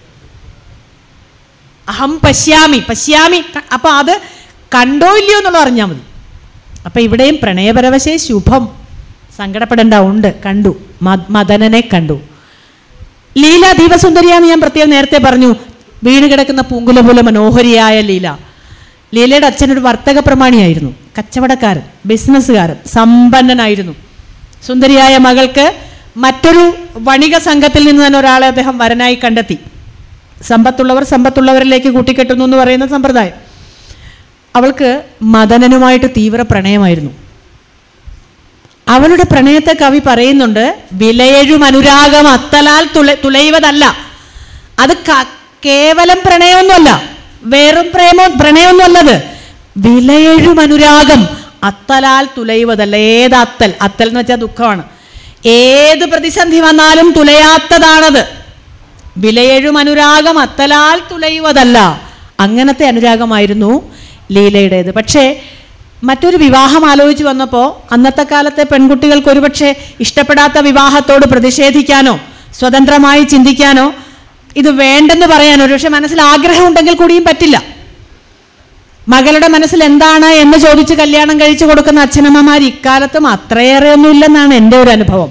അഹം പശ്യാമി പശ്യാമി ക- അപ്പൊ അത് കണ്ടോ ഇല്ലയോ എന്നുള്ളത് അറിഞ്ഞാൽ മതി അപ്പൊ ഇവിടെയും പ്രണയപരവശേ ശുഭം സങ്കടപ്പെടേണ്ട ഉണ്ട് കണ്ടു മ- മദനനെ കണ്ടു ലീല ദീപസുന്ദരിയാന്ന് ഞാൻ പ്രത്യേകം നേരത്തെ പറഞ്ഞു വീണ് കിടക്കുന്ന പൂങ്കുല പോലെ മനോഹരിയായ ലീല ലീലയുടെ അച്ഛനൊരു വർത്തക പ്രമാണിയായിരുന്നു കച്ചവടക്കാരൻ ബിസിനസ്സുകാരൻ സമ്പന്നനായിരുന്നു സുന്ദരിയായ മകൾക്ക് മറ്റൊരു വണിക സംഘത്തിൽ നിന്ന് തന്നെ ഒരാളെ അദ്ദേഹം വരനായി കണ്ടെത്തി സമ്പത്തുള്ളവർ സമ്പത്തുള്ളവരിലേക്ക് കൂട്ടിക്കെട്ടുന്നു എന്ന് പറയുന്ന സമ്പ്രദായം അവൾക്ക് മദനനുമായിട്ട് തീവ്ര പ്രണയമായിരുന്നു അവളുടെ പ്രണയത്തെ കവി പറയുന്നുണ്ട് വിലയഴും അനുരാഗം അത്തലാൽ തുല തുലയുവതല്ല അത് ക- കേവലം പ്രണയമൊന്നുമല്ല വേറും പ്രേമോ പ്രണയമൊന്നുമല്ലത് വിലയഴും അനുരാഗം അത്തലാൽ തുലയുവതല്ല ഏത് അത്തൽ അത്തൽ എന്ന് വെച്ചാൽ ദുഃഖമാണ് ഏത് പ്രതിസന്ധി വന്നാലും തുലയാത്തതാണത് വിലയഴും അനുരാഗം അത്തലാൽ തുലയുവതല്ല അങ്ങനത്തെ അനുരാഗമായിരുന്നു ലീലയുടേത് പക്ഷേ മറ്റൊരു വിവാഹം ആലോചിച്ച് വന്നപ്പോൾ അന്നത്തെ കാലത്തെ പെൺകുട്ടികൾക്ക് ഒരുപക്ഷെ ഇഷ്ടപ്പെടാത്ത വിവാഹത്തോട് പ്രതിഷേധിക്കാനോ സ്വതന്ത്രമായി ചിന്തിക്കാനോ ഇത് വേണ്ടെന്ന് പറയാനോ ഒരുപക്ഷെ മനസ്സിൽ ആഗ്രഹമുണ്ടെങ്കിൽ കൂടിയും പറ്റില്ല മകളുടെ മനസ്സിൽ എന്താണ് എന്ന് ചോദിച്ച് കല്യാണം കഴിച്ചു കൊടുക്കുന്ന അച്ഛനമ്മമാർ ഇക്കാലത്തും അത്രയേറെ ഒന്നും ഇല്ലെന്നാണ് എൻ്റെ ഒരു അനുഭവം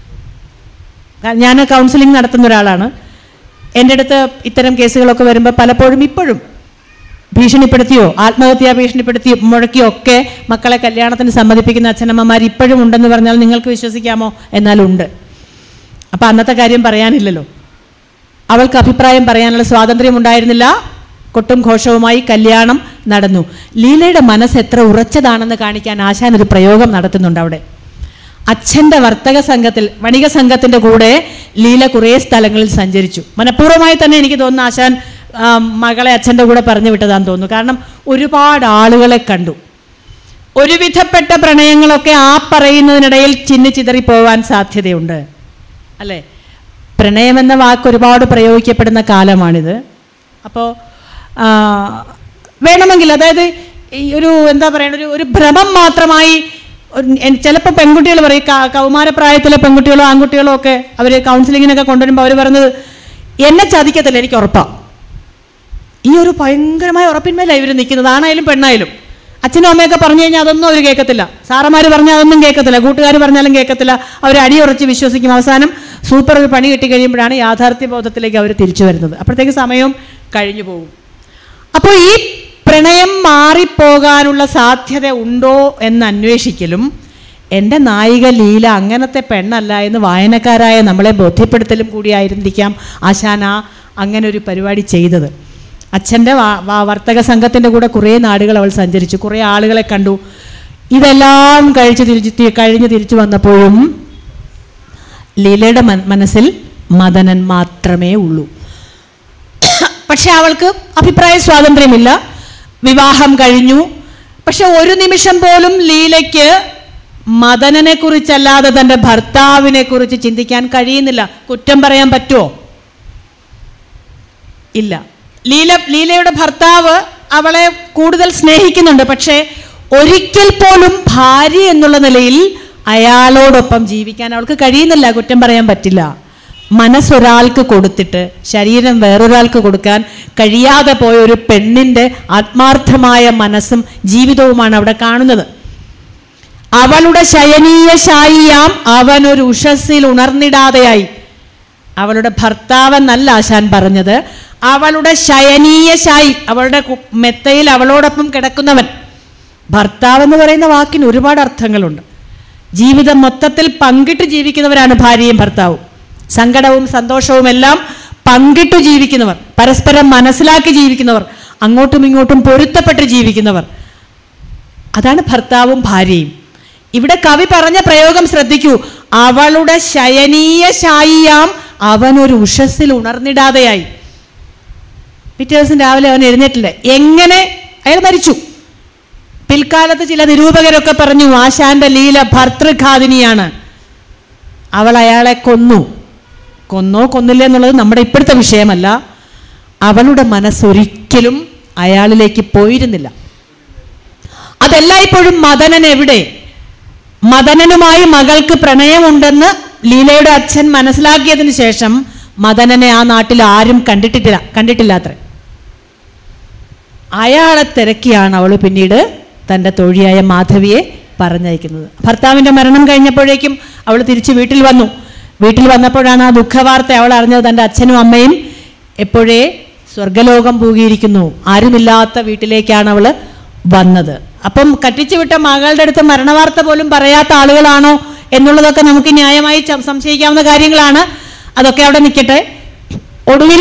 കാ- ഞാൻ കൗൺസിലിംഗ് നടത്തുന്ന ഒരാളാണ് എൻ്റെ അടുത്ത് ഇത്തരം കേസുകളൊക്കെ വരുമ്പോൾ പലപ്പോഴും ഇപ്പോഴും ഭീഷണിപ്പെടുത്തിയോ ആത്മഹത്യാ ഭീഷണിപ്പെടുത്തിയോ മുഴക്കിയോ ഒക്കെ മക്കളെ കല്യാണത്തിന് സമ്മതിപ്പിക്കുന്ന അച്ഛനമ്മമാർ ഇപ്പോഴും ഉണ്ടെന്ന് പറഞ്ഞാൽ നിങ്ങൾക്ക് വിശ്വസിക്കാമോ എന്നാലുണ്ട് അപ്പം അന്നത്തെ കാര്യം പറയാനില്ലല്ലോ അവൾക്ക് അഭിപ്രായം പറയാനുള്ള സ്വാതന്ത്ര്യം ഉണ്ടായിരുന്നില്ല കൊട്ടും ഘോഷവുമായി കല്യാണം നടന്നു ലീലയുടെ മനസ്സ് എത്ര ഉറച്ചതാണെന്ന് കാണിക്കാൻ ആശാൻ ഒരു പ്രയോഗം നടത്തുന്നുണ്ട് അവിടെ അച്ഛൻ്റെ വർത്തക സംഘത്തിൽ വണിക സംഘത്തിൻ്റെ കൂടെ ലീല കുറേ സ്ഥലങ്ങളിൽ സഞ്ചരിച്ചു മനഃപൂർവ്വമായി തന്നെ എനിക്ക് തോന്നുന്നു ആശാൻ ആ, മകളെ അച്ഛൻ്റെ കൂടെ പറഞ്ഞു വിട്ടതാന്ന് തോന്നുന്നു കാരണം ഒരുപാട് ആളുകളെ കണ്ടു ഒരുവിധപ്പെട്ട പ്രണയങ്ങളൊക്കെ ആ പറയുന്നതിനിടയിൽ ചിന്നി ചിതറി പോവാൻ സാധ്യതയുണ്ട് അല്ലേ പ്രണയമെന്ന വാക്ക് ഒരുപാട് പ്രയോഗിക്കപ്പെടുന്ന കാലമാണിത് അപ്പോൾ വേണമെങ്കിൽ അതായത് ഈ ഒരു എന്താ പറയുക ഒരു ഒരു ഭ്രമം മാത്രമായി ചിലപ്പോൾ പെൺകുട്ടികൾ പറയും ക- കൗമാരപ്രായത്തിലെ പെൺകുട്ടികളോ ആൺകുട്ടികളോ ഒക്കെ അവർ കൗൺസിലിങ്ങിനൊക്കെ കൊണ്ടുവരുമ്പോൾ അവർ പറഞ്ഞത് എന്നെ ചതിക്കത്തില്ല എനിക്ക് ഉറപ്പാണ് ഈ ഒരു ഭയങ്കരമായ ഉറപ്പിന്മേലാണ് ഇവർ നിൽക്കുന്നത് ആണായാലും പെണ്ണായാലും അച്ഛനും അമ്മയൊക്കെ പറഞ്ഞു കഴിഞ്ഞാൽ അതൊന്നും അവർ കേൾക്കത്തില്ല സാറന്മാർ പറഞ്ഞാൽ അതൊന്നും കേൾക്കത്തില്ല കൂട്ടുകാർ പറഞ്ഞാലും കേൾക്കത്തില്ല അവർ അടിയുറച്ച് വിശ്വസിക്കും അവസാനം സൂപ്പർ ഒരു പണി കിട്ടി കഴിയുമ്പോഴാണ് യാഥാർത്ഥ്യ ബോധത്തിലേക്ക് അവർ തിരിച്ചു വരുന്നത് അപ്പോഴത്തേക്ക് സമയവും കഴിഞ്ഞു പോകും അപ്പോൾ ഈ പ്രണയം മാറിപ്പോകാനുള്ള സാധ്യത ഉണ്ടോ എന്ന് അന്വേഷിക്കലും എൻ്റെ നായിക ലീല അങ്ങനത്തെ പെണ്ണല്ല എന്ന് വായനക്കാരായ നമ്മളെ ബോധ്യപ്പെടുത്തലും കൂടിയായിരുന്നിരിക്കാം ആശാന അങ്ങനെ ഒരു പരിപാടി ചെയ്തത് അച്ഛൻ്റെ വാ- വാ- വർത്തക സംഘത്തിൻ്റെ കൂടെ കുറേ നാടുകൾ അവൾ സഞ്ചരിച്ചു കുറേ ആളുകളെ കണ്ടു ഇതെല്ലാം കഴിച്ച് തിരിച്ച് തി- കഴിഞ്ഞ് തിരിച്ചു വന്നപ്പോഴും ലീലയുടെ മൻ- മനസ്സിൽ മദനൻ മാത്രമേ ഉള്ളൂ പക്ഷെ അവൾക്ക് അഭിപ്രായ സ്വാതന്ത്ര്യമില്ല വിവാഹം കഴിഞ്ഞു പക്ഷെ ഒരു നിമിഷം പോലും ലീലയ്ക്ക് മദനനെ കുറിച്ചല്ലാതെ തൻ്റെ ഭർത്താവിനെ കുറിച്ച് ചിന്തിക്കാൻ കഴിയുന്നില്ല കുറ്റം പറയാൻ പറ്റുമോ ഇല്ല ലീല ലീലയുടെ ഭർത്താവ് അവളെ കൂടുതൽ സ്നേഹിക്കുന്നുണ്ട് പക്ഷേ ഒരിക്കൽ പോലും ഭാര്യ എന്നുള്ള നിലയിൽ അയാളോടൊപ്പം ജീവിക്കാൻ അവൾക്ക് കഴിയുന്നില്ല കുറ്റം പറയാൻ പറ്റില്ല മനസ്സൊരാൾക്ക് കൊടുത്തിട്ട് ശരീരം വേറൊരാൾക്ക് കൊടുക്കാൻ കഴിയാതെ പോയ ഒരു പെണ്ണിൻ്റെ ആത്മാർത്ഥമായ മനസ്സും ജീവിതവുമാണ് അവിടെ കാണുന്നത് അവളുടെ ശയനീയ ശായിയാം അവനൊരു ഉഷസ്സിൽ ഉണർന്നിടാതെയായി അവളുടെ ഭർത്താവെന്നല്ല ആശാൻ പറഞ്ഞത് അവളുടെ ശയനീയ ശായി അവളുടെ കു- മെത്തയിൽ അവളോടൊപ്പം കിടക്കുന്നവൻ ഭർത്താവ് എന്ന് പറയുന്ന വാക്കിന് ഒരുപാട് അർത്ഥങ്ങളുണ്ട് ജീവിതം മൊത്തത്തിൽ പങ്കിട്ട് ജീവിക്കുന്നവരാണ് ഭാര്യയും ഭർത്താവും സങ്കടവും സന്തോഷവും എല്ലാം പങ്കിട്ടു ജീവിക്കുന്നവർ പരസ്പരം മനസ്സിലാക്കി ജീവിക്കുന്നവർ അങ്ങോട്ടും ഇങ്ങോട്ടും പൊരുത്തപ്പെട്ട് ജീവിക്കുന്നവർ അതാണ് ഭർത്താവും ഭാര്യയും ഇവിടെ കവി പറഞ്ഞ പ്രയോഗം ശ്രദ്ധിക്കൂ അവളുടെ ശയനീയ ശായിയാം അവനൊരു ഉഷസ്സിൽ ഉണർന്നിടാതെയായി പിറ്റേ ദിവസം രാവിലെ അവൻ എഴുന്നേറ്റില്ല എങ്ങനെ അയാൾ മരിച്ചു പിൽക്കാലത്ത് ചില നിരൂപകരൊക്കെ പറഞ്ഞു ആശാന്റെ ലീല ഭർതൃഘാതിനിയാണ് അവൾ അയാളെ കൊന്നു കൊന്നോ കൊന്നില്ല എന്നുള്ളത് നമ്മുടെ ഇപ്പോഴത്തെ വിഷയമല്ല അവളുടെ മനസ്സൊരിക്കലും അയാളിലേക്ക് പോയിരുന്നില്ല അതെല്ലായ്പ്പോഴും മദനൻ എവിടെ മദനനുമായി മകൾക്ക് പ്രണയമുണ്ടെന്ന് ലീലയുടെ അച്ഛൻ മനസ്സിലാക്കിയതിന് ശേഷം മദനനെ ആ നാട്ടിൽ ആരും കണ്ടിട്ടില്ല കണ്ടിട്ടില്ലാത്രേ അയാളെ തിരക്കിയാണ് അവൾ പിന്നീട് തൻ്റെ തൊഴിയായ മാധവിയെ പറഞ്ഞയക്കുന്നത് ഭർത്താവിൻ്റെ മരണം കഴിഞ്ഞപ്പോഴേക്കും അവൾ തിരിച്ച് വീട്ടിൽ വന്നു വീട്ടിൽ വന്നപ്പോഴാണ് ആ ദുഃഖവാർത്ത അവൾ അറിഞ്ഞത് തൻ്റെ അച്ഛനും അമ്മയും എപ്പോഴേ സ്വർഗലോകം പൂകിയിരിക്കുന്നു ആരുമില്ലാത്ത വീട്ടിലേക്കാണ് അവൾ വന്നത് അപ്പം കട്ടിച്ചു വിട്ട മകളുടെ അടുത്ത് മരണവാർത്ത പോലും പറയാത്ത ആളുകളാണോ എന്നുള്ളതൊക്കെ നമുക്ക് ന്യായമായി ച- സംശയിക്കാവുന്ന കാര്യങ്ങളാണ് അതൊക്കെ അവിടെ നിൽക്കട്ടെ ഒടുവിൽ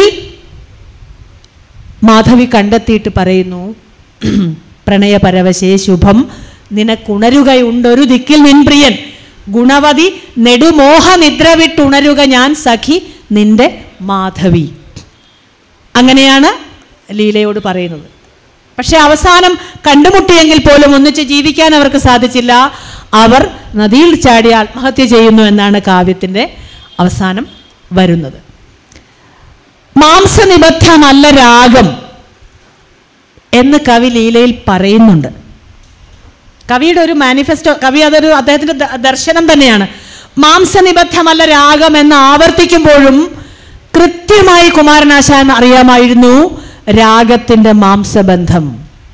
മാധവി കണ്ടെത്തിയിട്ട് പറയുന്നു പ്രണയപരവശേ ശുഭം നിനക്കുണരുകയുണ്ടൊരു ദിക്കിൽ നിൻ പ്രിയൻ ഗുണവതി നെടുമോഹ നിദ്ര വിട്ടുണരുക ഞാൻ സഖി നിന്റെ മാധവി അങ്ങനെയാണ് ലീലയോട് പറയുന്നത് പക്ഷെ അവസാനം കണ്ടുമുട്ടിയെങ്കിൽ പോലും ഒന്നിച്ച് ജീവിക്കാൻ അവർക്ക് സാധിച്ചില്ല അവർ നദിയിൽ ചാടി ആത്മഹത്യ ചെയ്യുന്നു എന്നാണ് കാവ്യത്തിൻ്റെ അവസാനം വരുന്നത് മാംസനിബദ്ധമല്ല രാഗം എന്ന് കവി ലീലയിൽ പറയുന്നുണ്ട് കവിയുടെ ഒരു മാനിഫെസ്റ്റോ കവി അതൊരു അദ്ദേഹത്തിൻ്റെ ദ- ദർശനം തന്നെയാണ് മാംസനിബദ്ധമല്ല രാഗം എന്ന് ആവർത്തിക്കുമ്പോഴും കൃത്യമായി കുമാരനാശാൻ അറിയാമായിരുന്നു രാഗത്തിൻ്റെ മാംസബന്ധം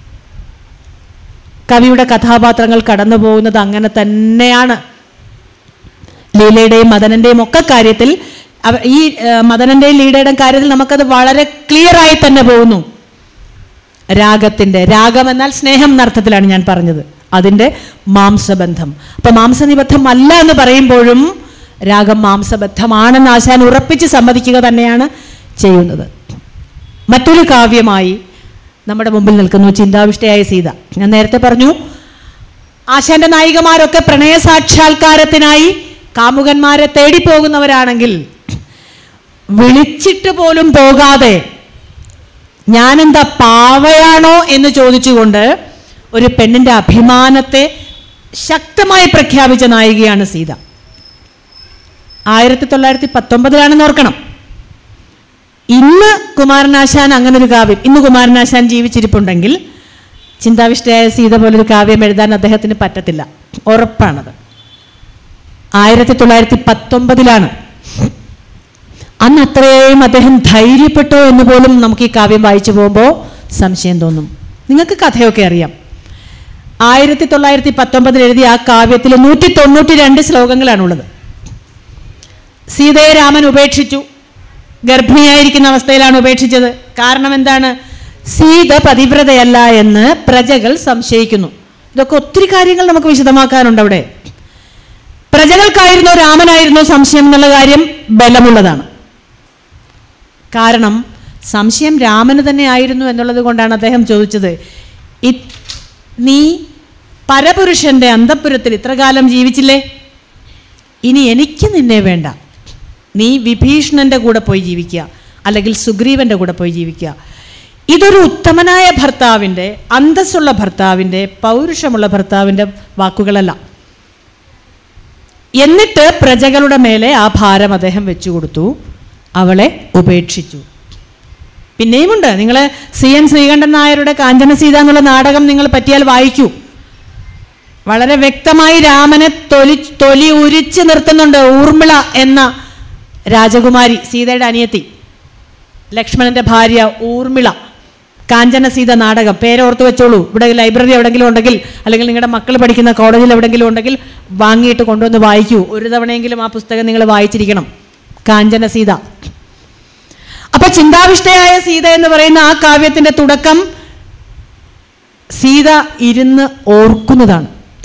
കവിയുടെ കഥാപാത്രങ്ങൾ കടന്നു പോകുന്നത് അങ്ങനെ തന്നെയാണ് ലീലയുടെയും മദനന്റെയും ഒക്കെ കാര്യത്തിൽ അവ- ഈ ഏഹ്, മദനന്റെയും ലീലയുടെയും കാര്യത്തിൽ നമുക്കത് വളരെ ക്ലിയർ ആയി തന്നെ പോകുന്നു രാഗത്തിന്റെ രാഗം എന്നാൽ സ്നേഹം എന്നർത്ഥത്തിലാണ് ഞാൻ പറഞ്ഞത് അതിൻ്റെ മാംസബന്ധം അപ്പൊ മാംസനിബദ്ധം അല്ല എന്ന് പറയുമ്പോഴും രാഗം മാംസബദ്ധമാണെന്ന് ആശാൻ ഉറപ്പിച്ച് സമ്മതിക്കുക തന്നെയാണ് ചെയ്യുന്നത് മറ്റൊരു കാവ്യമായി നമ്മുടെ മുമ്പിൽ നിൽക്കുന്നു ചിന്താവിഷ്ടയായ സീത ഞാൻ നേരത്തെ പറഞ്ഞു ആശാന്റെ നായികമാരൊക്കെ പ്രണയ സാക്ഷാത്കാരത്തിനായി കാമുകന്മാരെ തേടിപ്പോകുന്നവരാണെങ്കിൽ വിളിച്ചിട്ട് പോലും പോകാതെ ഞാനെന്താ പാവയാണോ എന്ന് ചോദിച്ചുകൊണ്ട് ഒരു പെണ്ണിന്റെ അഭിമാനത്തെ ശക്തമായി പ്രഖ്യാപിച്ച നായികയാണ് സീത ആയിരത്തി തൊള്ളായിരത്തി പത്തൊമ്പതിലാണെന്ന് ഓർക്കണം ഇന്ന് കുമാരനാശാൻ അങ്ങനെ ഒരു കാവ്യം ഇന്ന് കുമാരനാശാൻ ജീവിച്ചിരിപ്പുണ്ടെങ്കിൽ ചിന്താവിഷ്ടയായ സീത പോലൊരു കാവ്യം എഴുതാൻ അദ്ദേഹത്തിന് പറ്റത്തില്ല ഉറപ്പാണത് ആയിരത്തി തൊള്ളായിരത്തി പത്തൊമ്പതിലാണ് അന്ന് അത്രയും അദ്ദേഹം ധൈര്യപ്പെട്ടോ എന്ന് പോലും നമുക്ക് ഈ കാവ്യം വായിച്ചു പോകുമ്പോൾ സംശയം തോന്നും നിങ്ങൾക്ക് കഥയൊക്കെ അറിയാം ആയിരത്തി തൊള്ളായിരത്തി പത്തൊമ്പതിൽ എഴുതിയ ആ കാവ്യത്തിൽ നൂറ്റി തൊണ്ണൂറ്റി രണ്ട് ശ്ലോകങ്ങളാണുള്ളത് സീതയെ രാമൻ ഉപേക്ഷിച്ചു ഗർഭിണിയായിരിക്കുന്ന അവസ്ഥയിലാണ് ഉപേക്ഷിച്ചത് കാരണം എന്താണ് സീത പതിവ്രതയല്ല എന്ന് പ്രജകൾ സംശയിക്കുന്നു ഇതൊക്കെ ഒത്തിരി കാര്യങ്ങൾ നമുക്ക് വിശദമാക്കാനുണ്ട് അവിടെ പ്രജകൾക്കായിരുന്നോ രാമനായിരുന്നോ സംശയം എന്നുള്ള കാര്യം ബലമുള്ളതാണ് കാരണം സംശയം രാമന് തന്നെ ആയിരുന്നു എന്നുള്ളത് കൊണ്ടാണ് അദ്ദേഹം ചോദിച്ചത് "ഇ- നീ പരപുരുഷന്റെ അന്തപുരത്തിൽ ഇത്രകാലം ജീവിച്ചില്ലേ ഇനി എനിക്ക് നിന്നെ വേണ്ട നീ വിഭീഷണന്റെ കൂടെ പോയി ജീവിക്കുക അല്ലെങ്കിൽ സുഗ്രീവന്റെ കൂടെ പോയി ജീവിക്കുക ഇതൊരു ഉത്തമനായ ഭർത്താവിൻ്റെ അന്തസ്സുള്ള ഭർത്താവിൻ്റെ പൗരുഷമുള്ള ഭർത്താവിൻ്റെ വാക്കുകളല്ല എന്നിട്ട് പ്രജകളുടെ മേലെ ആ ഭാരം അദ്ദേഹം വെച്ചു കൊടുത്തു അവളെ ഉപേക്ഷിച്ചു പിന്നെയുമുണ്ട് നിങ്ങൾ സി എൻ ശ്രീകണ്ഠൻ നായരുടെ കാഞ്ചന സീത എന്നുള്ള നാടകം നിങ്ങൾ പറ്റിയാൽ വായിക്കൂ വളരെ വ്യക്തമായി രാമനെ തൊലി തൊലി ഉരിച്ചു നിർത്തുന്നുണ്ട് ഊർമിള എന്ന രാജകുമാരി സീതയുടെ അനിയത്തി ലക്ഷ്മണന്റെ ഭാര്യ ഊർമിള കാഞ്ചന സീത നാടകം പേരോർത്ത് വെച്ചോളൂ ഇവിടെ ലൈബ്രറി എവിടെയെങ്കിലും ഉണ്ടെങ്കിൽ അല്ലെങ്കിൽ നിങ്ങളുടെ മക്കൾ പഠിക്കുന്ന കോളേജിൽ എവിടെയെങ്കിലും ഉണ്ടെങ്കിൽ വാങ്ങിയിട്ട് കൊണ്ടുവന്ന് വായിക്കൂ ഒരു തവണയെങ്കിലും ആ പുസ്തകം നിങ്ങൾ വായിച്ചിരിക്കണം കാഞ്ചന സീത അപ്പൊ ചിന്താവിഷ്ടയായ സീത എന്ന് പറയുന്ന ആ കാവ്യത്തിന്റെ തുടക്കം സീത ഇരുന്ന് ഓർക്കുന്നതാണ്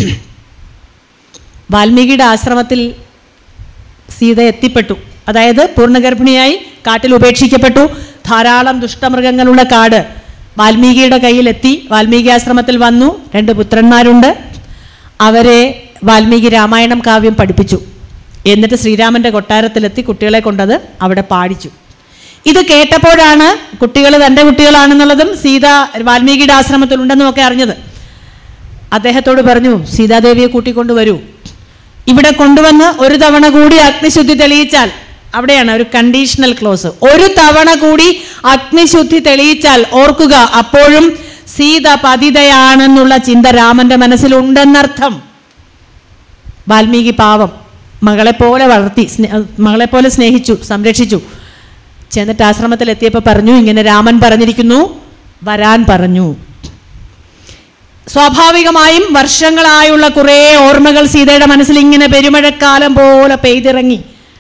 വാൽമീകിയുടെ ആശ്രമത്തിൽ സീത എത്തിപ്പെട്ടു അതായത് പൂർണ്ണഗർഭിണിയായി കാട്ടിൽ ഉപേക്ഷിക്കപ്പെട്ടു ധാരാളം ദുഷ്ടമൃഗങ്ങളുള്ള കാട് വാൽമീകിയുടെ കയ്യിലെത്തി വാൽമീകി ആശ്രമത്തിൽ വന്നു രണ്ട് പുത്രന്മാരുണ്ട് അവരെ വാൽമീകി രാമായണം കാവ്യം പഠിപ്പിച്ചു എന്നിട്ട് ശ്രീരാമന്റെ കൊട്ടാരത്തിലെത്തി കുട്ടികളെ കൊണ്ടത് അവിടെ പാടിച്ചു ഇത് കേട്ടപ്പോഴാണ് കുട്ടികൾ തൻ്റെ കുട്ടികളാണെന്നുള്ളതും സീത വാൽമീകിയുടെ ആശ്രമത്തിൽ ഉണ്ടെന്നും ഒക്കെ അറിഞ്ഞത് അദ്ദേഹത്തോട് പറഞ്ഞു സീതാദേവിയെ കൂട്ടിക്കൊണ്ട് വരൂ ഇവിടെ കൊണ്ടുവന്ന് ഒരു തവണ കൂടി അഗ്നിശുദ്ധി തെളിയിച്ചാൽ അവിടെയാണ് ഒരു കണ്ടീഷണൽ ക്ലോസ് ഒരു തവണ കൂടി അഗ്നിശുദ്ധി തെളിയിച്ചാൽ ഓർക്കുക അപ്പോഴും സീത പതിതയാണെന്നുള്ള ചിന്ത രാമന്റെ മനസ്സിലുണ്ടെന്നർത്ഥം വാൽമീകി പാവം മകളെപ്പോലെ വളർത്തി സ്നേ- മകളെപ്പോലെ സ്നേഹിച്ചു സംരക്ഷിച്ചു ചെന്നിട്ട് ആശ്രമത്തിൽ എത്തിയപ്പോൾ പറഞ്ഞു ഇങ്ങനെ രാമൻ പറഞ്ഞിരിക്കുന്നു വരാൻ പറഞ്ഞു സ്വാഭാവികമായും വർഷങ്ങളായുള്ള കുറേ ഓർമ്മകൾ സീതയുടെ മനസ്സിൽ ഇങ്ങനെ പെരുമഴക്കാലം പോലെ പെയ്തിറങ്ങി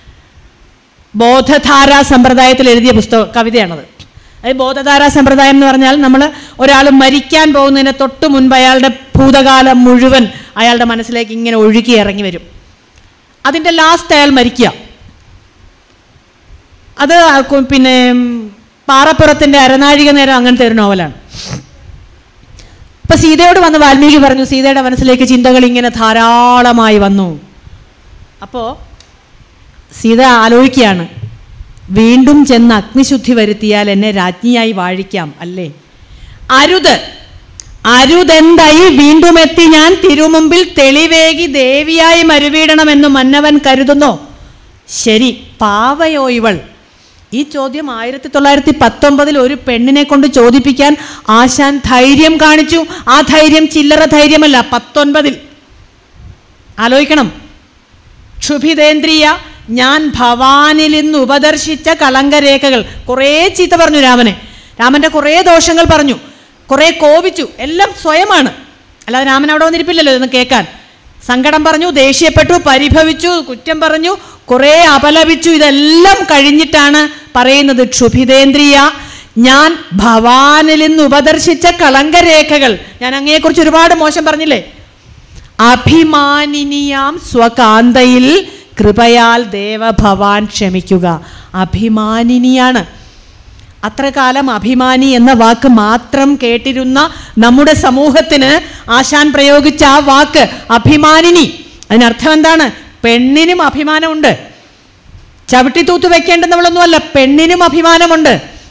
ബോധധാര സമ്പ്രദായത്തിൽ എഴുതിയ പുസ്തക കവിതയാണത് അത് ബോധധാര സമ്പ്രദായം എന്ന് പറഞ്ഞാൽ നമ്മൾ ഒരാൾ മരിക്കാൻ പോകുന്നതിന് തൊട്ട് മുൻപ് അയാളുടെ ഭൂതകാലം മുഴുവൻ അയാളുടെ മനസ്സിലേക്ക് ഇങ്ങനെ ഒഴുകി ഇറങ്ങി വരും അതിൻ്റെ ലാസ്റ്റ് അയാൾ മരിക്കുക അത് കു- പിന്നെ ഉം, പാറപ്പുറത്തിൻ്റെ അരനാഴിക നേരം അങ്ങനത്തെ ഒരു നോവലാണ് അപ്പൊ സീതയോട് വന്ന് വാൽമീകി പറഞ്ഞു സീതയുടെ മനസ്സിലേക്ക് ചിന്തകൾ ഇങ്ങനെ ധാരാളമായി വന്നു അപ്പോൾ സീത ആലോചിക്കുകയാണ് വീണ്ടും ചെന്ന് അഗ്നിശുദ്ധി വരുത്തിയാൽ എന്നെ രാജ്ഞിയായി വാഴിക്കാം അല്ലേ അരുത് അരുതെന്തായി വീണ്ടും എത്തി ഞാൻ തിരുമുമ്പിൽ തെളിവേകി ദേവിയായി മരുവീടണമെന്ന് മന്നവൻ കരുതുന്നോ ശരി പാവയോ ഇവൾ ഈ ചോദ്യം ആയിരത്തി തൊള്ളായിരത്തി പത്തൊമ്പതിൽ ഒരു പെണ്ണിനെ കൊണ്ട് ചോദിപ്പിക്കാൻ ആശാൻ ധൈര്യം കാണിച്ചു ആ ധൈര്യം ചില്ലറ ധൈര്യമല്ല പത്തൊൻപതിൽ ആലോചിക്കണം ക്ഷുഭിതേന്ദ്രിയ ഞാൻ ഭവാനിൽ നിന്ന് ഉപദർശിച്ച കളങ്കരേഖകൾ കുറേ ചീത്ത പറഞ്ഞു രാമനെ രാമന്റെ കുറേ ദോഷങ്ങൾ പറഞ്ഞു കുറേ കോപിച്ചു എല്ലാം സ്വയമാണ് അല്ലാതെ രാമൻ അവിടെ വന്നിരിപ്പില്ലല്ലോ ഇതൊന്നും കേൾക്കാൻ സങ്കടം പറഞ്ഞു ദേഷ്യപ്പെട്ടു പരിഭവിച്ചു കുറ്റം പറഞ്ഞു കുറേ അപലപിച്ചു ഇതെല്ലാം കഴിഞ്ഞിട്ടാണ് പറയുന്നത് ക്ഷുഭിതേന്ദ്രിയ ഞാൻ ഭവാനിൽ നിന്ന് ഉപദർശിച്ച കളങ്കരേഖകൾ ഞാൻ അങ്ങയെക്കുറിച്ച് ഒരുപാട് മോശം പറഞ്ഞില്ലേ അഭിമാനിനിയാം സ്വകാന്തയിൽ കൃപയാൽ ദേവഭവാൻ ക്ഷമിക്കുക അഭിമാനിനിയാണ് അത്ര കാലം അഭിമാനി എന്ന വാക്ക് മാത്രം കേട്ടിരുന്ന നമ്മുടെ സമൂഹത്തിന് ആശാൻ പ്രയോഗിച്ച ആ വാക്ക് അഭിമാനിനി അതിനർത്ഥം എന്താണ് പെണ്ണിനും അഭിമാനമുണ്ട് ചവിട്ടിത്തൂത്ത് വെക്കേണ്ടുന്നവളൊന്നുമല്ല പെണ്ണിനും അഭിമാനമുണ്ട്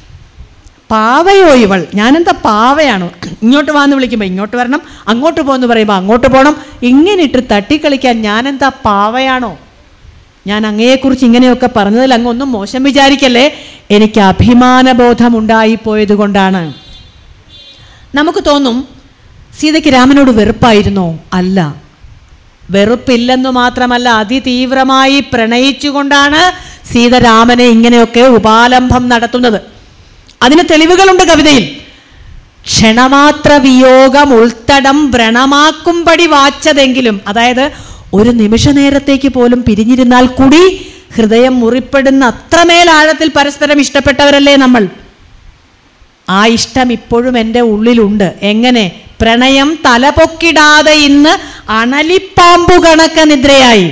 പാവയോ ഇവൾ ഞാനെന്താ പാവയാണോ ഇങ്ങോട്ട് വാന്ന് വിളിക്കുമ്പോൾ ഇങ്ങോട്ട് വരണം അങ്ങോട്ട് പോകുന്നു പറയുമ്പോൾ അങ്ങോട്ട് പോകണം ഇങ്ങനെ ഇട്ട് തട്ടിക്കളിക്കാൻ ഞാനെന്താ പാവയാണോ ഞാൻ അങ്ങയെക്കുറിച്ച് ഇങ്ങനെയൊക്കെ പറഞ്ഞതിൽ അങ്ങൊന്നും മോശം വിചാരിക്കല്ലേ എനിക്ക് അഭിമാനബോധം ഉണ്ടായിപ്പോയത് കൊണ്ടാണ് നമുക്ക് തോന്നും സീതയ്ക്ക് രാമനോട് വെറുപ്പായിരുന്നോ അല്ല വെറുപ്പില്ലെന്നു മാത്രമല്ല അതിതീവ്രമായി പ്രണയിച്ചുകൊണ്ടാണ് സീത രാമനെ ഇങ്ങനെയൊക്കെ ഉപാലംഭം നടത്തുന്നത് അതിന് തെളിവുകളുണ്ട് കവിതയിൽ ക്ഷണമാത്ര വിയോഗം ഉൾത്തടം വ്രണമാക്കുംപടി വാച്ചതെങ്കിലും അതായത് ഒരു നിമിഷ നേരത്തേക്ക് പോലും പിരിഞ്ഞിരുന്നാൽ കൂടി ഹൃദയം മുറിപ്പെടുന്ന അത്രമേൽ ആഴത്തിൽ പരസ്പരം ഇഷ്ടപ്പെട്ടവരല്ലേ നമ്മൾ ആ ഇഷ്ടം ഇപ്പോഴും എൻ്റെ ഉള്ളിലുണ്ട് എങ്ങനെ പ്രണയം തലപൊക്കിടാതെ ഇന്ന് അണലിപ്പാമ്പു കണക്ക നിദ്രയായി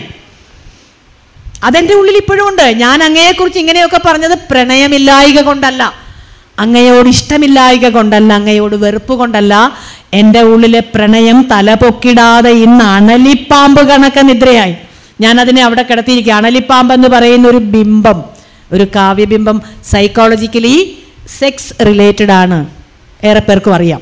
അതെൻ്റെ ഉള്ളിൽ ഇപ്പോഴും ഉണ്ട് ഞാൻ അങ്ങയെക്കുറിച്ച് ഇങ്ങനെയൊക്കെ പറഞ്ഞത് പ്രണയമില്ലായിക കൊണ്ടല്ല അങ്ങയോട് ഇഷ്ടമില്ലായിക കൊണ്ടല്ല അങ്ങയോട് വെറുപ്പ് കൊണ്ടല്ല എൻ്റെ ഉള്ളിലെ പ്രണയം തലപൊക്കിടാതെ ഇന്ന് അണലിപ്പാമ്പ് കണക്ക നിദ്രയായി ഞാൻ അതിനെ അവിടെ കിടത്തിയിരിക്കുക അണലിപ്പാമ്പ് എന്ന് പറയുന്ന ഒരു ബിംബം ഒരു കാവ്യബിംബം സൈക്കോളജിക്കലി സെക്സ് റിലേറ്റഡ് ആണ് ഏറെ പേർക്കും അറിയാം